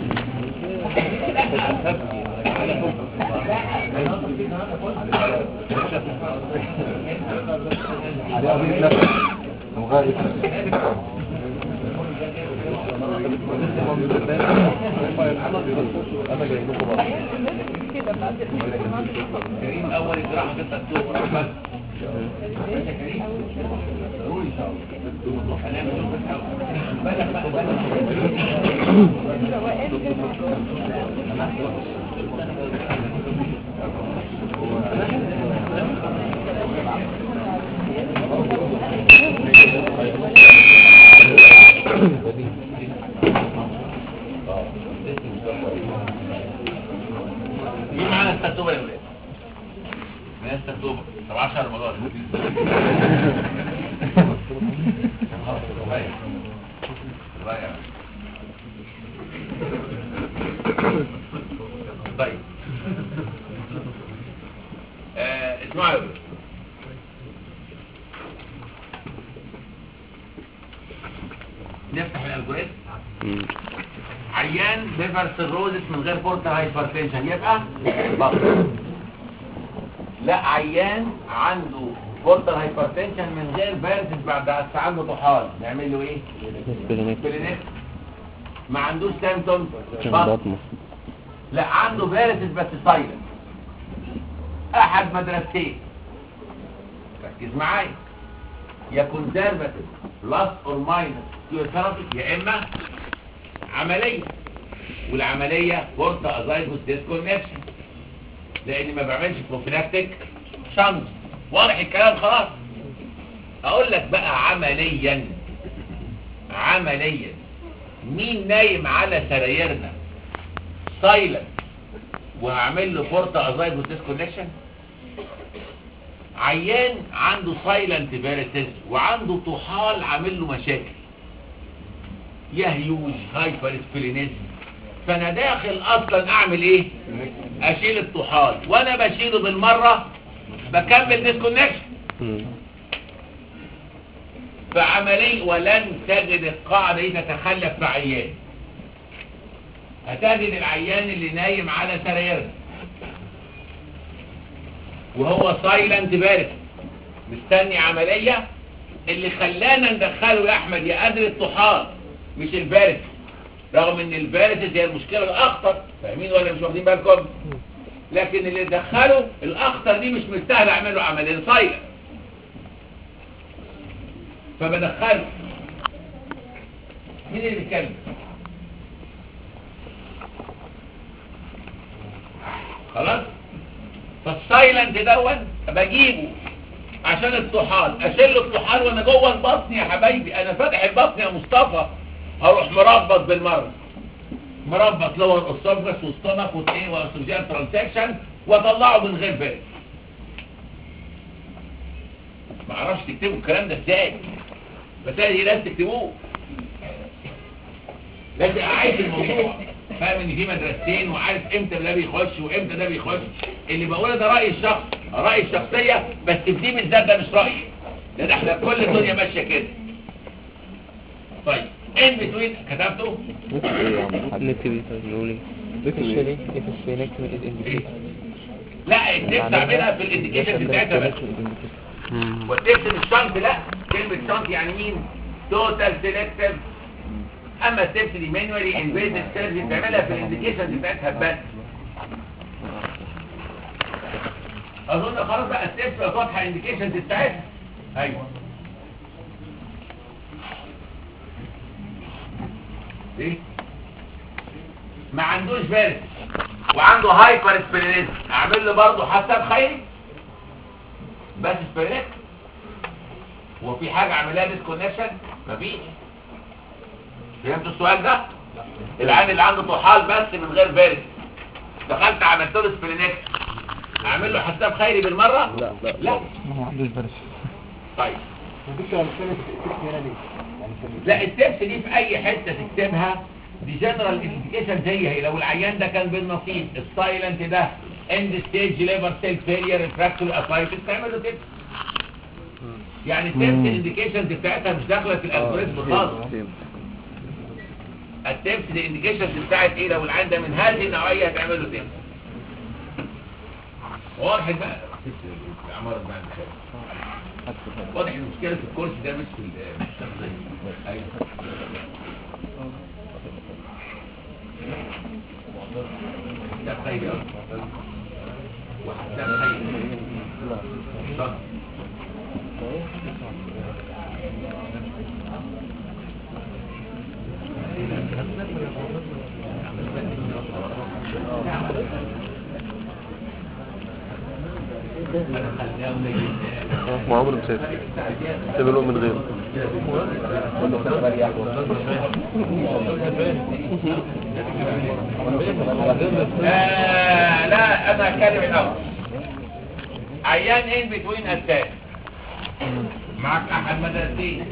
كريم اول جراحه في الدكتور احمد ماشي يا كريم ضروري ان شاء الله هنعمل شغل الأول. بلغ بقى بلغ طيب. رائع. طيب آه، اسمعوا يا ولد. نفتح الالجوريثم مم. عيان ليفر سيروزس من غير بورتال هايبرتنشن يبقى بطل لا عيان عنده بورتال هايبرتنشن من غير فيرسس بعد بس عنده طحال نعمل له ايه؟ سبلينكتومي. سبلينكتومي ما عندوش سيمتومز عشان بطل بطنه لا عنده فيرسس بس سايلنت احد مدرستين ركز معايا يا كونزرفاتيف بلس اور ماينس كيوثيرابي يا اما عمليه والعمليه بورتا ازايجوس ديسكونكشن لان ما بعملش بروفيلاكتيك شنط واضح الكلام خلاص اقول لك بقى عمليا عمليا مين نايم على سرايرنا سايلنت وهعمل له بورتا ازايجوس ديسكونكشن عيان عنده سايلنت فيريتس وعنده طحال عامل له مشاكل يا هيوج هايبر سبلينيزم فانا داخل اصلا اعمل ايه اشيل الطحال وانا بشيله بالمره بكمل ديسكونكشن مم. فعملي ولن تجد القاعدة دي تتخلف في عيان هتجد العيان اللي نايم على سرايرنا وهو سايلنت بارد مستني عملية اللي خلانا ندخله يا احمد يا قدر الطحال مش البارد رغم ان البارد هي المشكلة الاخطر فاهمين ولا مش واخدين بالكم لكن اللي دخله الاخطر دي مش مستاهل اعمل له عملية سايلنت فبدخله مين اللي بيتكلم خلاص فالسايلنت دون بجيبه عشان الطحال اشيل له الطحال وانا جوه البطن يا حبايبي انا فاتح البطن يا مصطفى هروح مربط بالمره مربط لور اسوفجس وستومك وايه واسوجيال ترانسكشن واطلعه من غير بال ما اعرفش تكتبوا الكلام ده ازاي بس دي لازم تكتبوه لازم اعيد الموضوع فاهم ان في مدرستين وعارف امتى ده بيخش وامتى ده بيخش اللي بقوله ده راي الشخص راي الشخصيه بس في دي بالذات ده مش رايي لان احنا كل الدنيا ماشيه كده طيب ان بتوين كتبته نكتب ايه طيب نقول ايه لا التبس اعملها في الانديكيشن بتاعتها بس مم. والتبس الشنط لا كلمه شنط يعني مين توتال سيلكتيف اما التبس دي مانوالي انفيزيف سيرفي بتعملها في الانديكيشن بتاعتها بس اظن خلاص بقى التبس بقى واضحه الانديكيشن بتاعتها ايوه ايه ما عندوش فيرس وعنده هايبر سبيرينيزم اعمل له برضه حساب خيري بس سبيريت وفي حاجة عملها ديسكونكشن مفيش فهمتوا السؤال ده العين اللي عنده طحال بس من غير فيرس دخلت عملت له سبيرينكس اعمل له حساب خيري بالمرة لا لا لا ما عندوش برش طيب لا التبس دي في اي حتة تكتبها دي جنرال انديكيشن زي هي لو العيان ده كان بالنصيب السايلنت ده اند ستيج ليفر سيل فيلير ريفراكتوري اسايتس تعمل له تبس يعني التبس الانديكيشنز بتاعتها مش داخله في الالجوريزم خالص التبس دي انديكيشنز بتاعت ايه لو العيان ده من هذه النوعيه هتعمل له تبس واضح بقى العمارة بعد خير واضح المشكلة في الكورس ده مش في ال- مش في الشخصية ايوه ده خير يا أخي. ده خير صح. أنا خليها قليل. ما عمره مسافر سيبه من غيره آه لا انا هتكلم الاول عيان ان بتوين اتاك معك احد مدرستين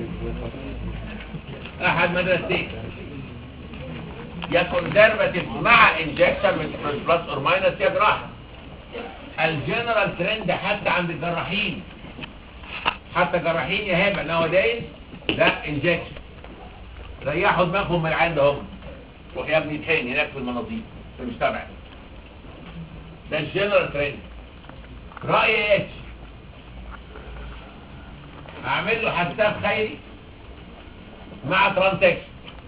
احد مدرستين يا كونزرفاتيف مع انجكشن مش بلس اور ماينس يا جراحه الجنرال ترند حتى عند الجراحين حتى جراحين يا هبه نوادايز لا انجكشن ريحوا دماغهم من العين ده هم روح يا ابني اتحقن هناك في المناظير انت مش تابع ده الجنرال ترند رأي اتش اعمل له حساب خيري مع ترانزاكشن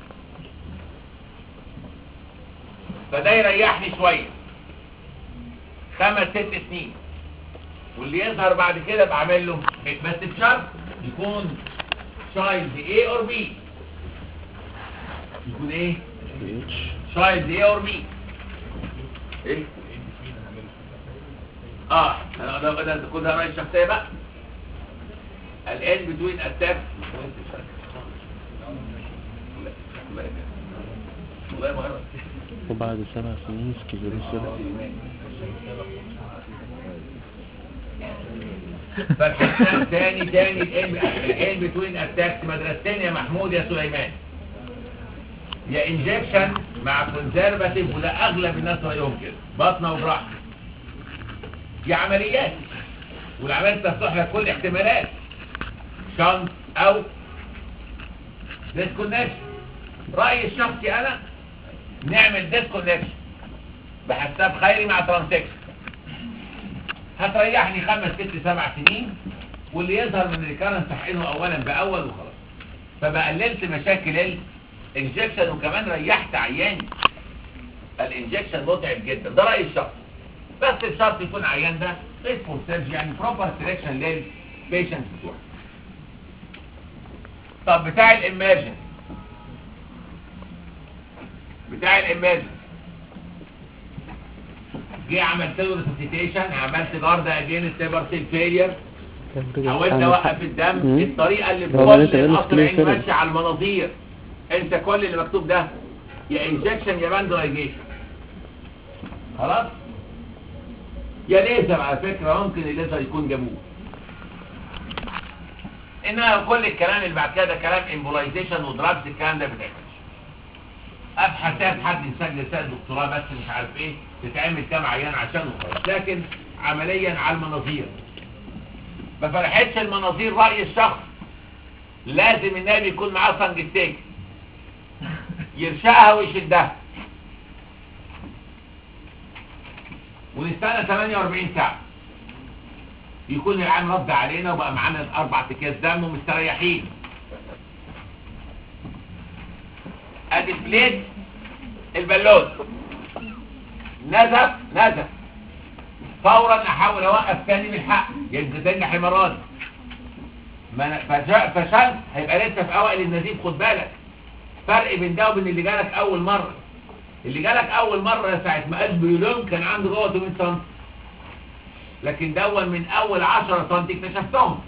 فده يريحني شويه خمس ست سنين واللي يظهر بعد كده بعمل له بس بشرط يكون شايلد A اور B يكون ايه شايلد A اور B ايه اه انا ده ده كل ده رأي الشخصيه بقى الان بتوين اتاك والله ما غلط وبعد سبع سنين سكيزوفرينيا فالحساب تاني تاني الان بتوين اتاكس مدرستين يا محمود يا سليمان يا انجكشن مع كونزرفاتيف وده اغلب الناس رايهم كده بطنه وجراحه دي عمليات والعمليات تفتح لك كل احتمالات شنط او ديسكونكشن رايي الشخصي انا نعمل ديسكونكشن بحساب خيري مع ترانزاكشن هتريحني خمس ست سبع سنين واللي يظهر من الريكارنس تحقنه اولا باول وخلاص فبقى قللت مشاكل الانجكشن وكمان ريحت عياني الانجكشن متعب جدا ده رايي الشخصي بس بشرط يكون عيان ده فيسفول سيرج يعني بروبر سيلكشن للبيشنت بتوعه طب بتاع الامرجنس بتاع الامرجنس جه عملت له ريسيتيشن عملت جارد اجين ستيبر سيل فيلير حاولت اوقف الدم الطريقه اللي هو اللي انت كل قايل القطر سكلين عين فيلر. ماشي على المناظير انت كل اللي مكتوب ده يا انجكشن يا باندرايجيشن خلاص يا ليزر على فكره ممكن الليزر يكون جابوه انما كل الكلام اللي بعد كده ده كلام امبولايزيشن ودراجز الكلام ده بتعملش ابحاثات حد يسجل سنه دكتوراه بس مش عارف ايه تتعمل كام عيان عشانه خلاص لكن عمليا على المناظير ما فرحتش المناظير راي الشخص لازم النبي يكون معاه سنجستيك يرشقها ويشدها ونستنى 48 ساعه يكون العام رد علينا وبقى معانا اربع اكياس دم ومستريحين ادي بليت البالون نزف نزف فورا احاول اوقف تاني بالحق يبقى تاني حمران ما أنا- فش- فشلت هيبقى لسه في اوائل النزيف خد بالك فرق بين ده وبين اللي جالك اول مره اللي جالك اول مره ساعه ما قلب بيولوم كان عنده جوه 8 سم لكن دون من اول 10 سم اكتشفتهم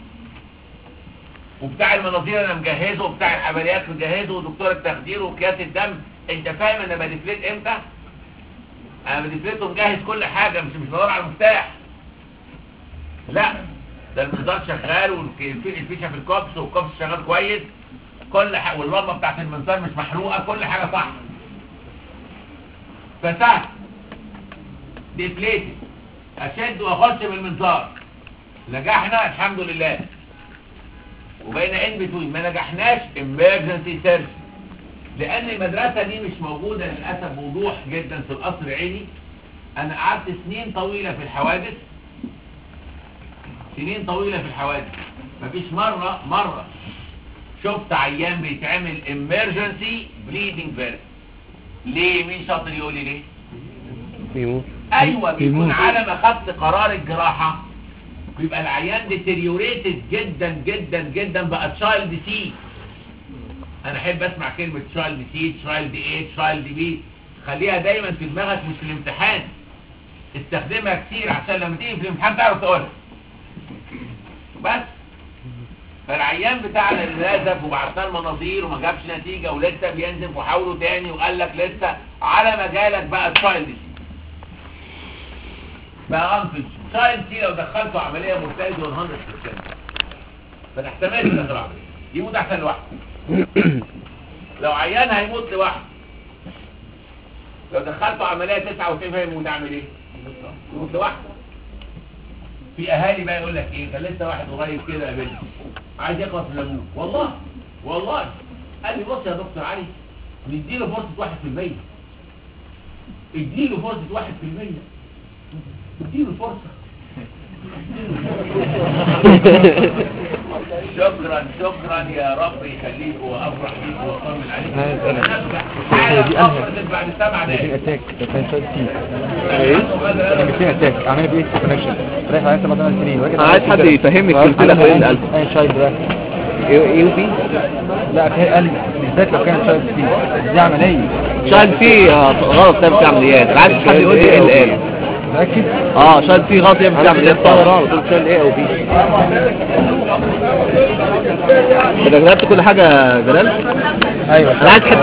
وبتاع المناظير انا مجهزه وبتاع العمليات مجهزه ودكتور التخدير وكياس الدم انت فاهم انا بديفليت امتى انا بديفليت ومجهز كل حاجه مش مش بدور على المفتاح لا ده المنظار شغال والفيشه في الكوبس والكوبس شغال كويس كل حاجه واللمبه بتاعت المنظار مش محروقه كل حاجه صح فسهل ديفليتد اشد واخش بالمنظار نجحنا الحمد لله وبقينا ان بتوين ما نجحناش امرجنسي سيرجري لان المدرسه دي مش موجوده للاسف بوضوح جدا في القصر العيني انا قعدت سنين طويله في الحوادث سنين طويله في الحوادث مفيش مره مره شفت عيان بيتعمل امرجنسي بليدنج فيرس ليه مين شاطر يقول لي ليه بيموت ايوه بيكون بيموت. على ما خدت قرار الجراحه بيبقى العيان ديتيريوريتد جدا جدا جدا بقى تشايلد سي انا احب اسمع كلمه تشايلد سي تشايلد ايه تشايلد بي خليها دايما في دماغك مش في الامتحان استخدمها كتير عشان لما تيجي في الامتحان تعرف تقولها بس فالعيان بتاعنا اللي نزف وبعتنا المناظير وما جابش نتيجه ولسه بينزف وحاولوا تاني وقال لك لسه على ما جالك بقى تشايلد سي بقى انفج تشايلد سي لو دخلته عمليه مرتده 100% فتحتمل في الاخر عمليه يموت احسن لوحده لو عيان هيموت لوحده لو دخلته عمليه 99 هيموت اعمل ايه؟ يموت لوحده في اهالي بقى يقول لك ايه كان لسه واحد قريب كده قابلني عايز يخلص من ابوه والله والله قال لي بص يا دكتور علي نديله فرصه 1% اديله فرصه 1% اديله فرصه شكرا شكرا يا رب يخليك وافرح بيك واطمن عليك حالا افرض بعد سبع دقايق اتاك ده كان شايل فيه كان بيصير اتاك عامل بيه كونكشن رايح على سبع ثمان سنين أنا عايز حد يفهمني السلسلة فوق القلب. اي شايل ده ايه وبي لا كان قلب بالذات لو كان شايل فيه دي عمليه شاهد فيه غلط تعمل فيه عمليات انا عايز حد يقول لي ايه اللي قاله متاكد اه شاهد فيه غلط يعمل فيه عمليات طبعا قلت شايل ايه او بي انت كتبت كل حاجة يا جلال ايوه انا عايز حد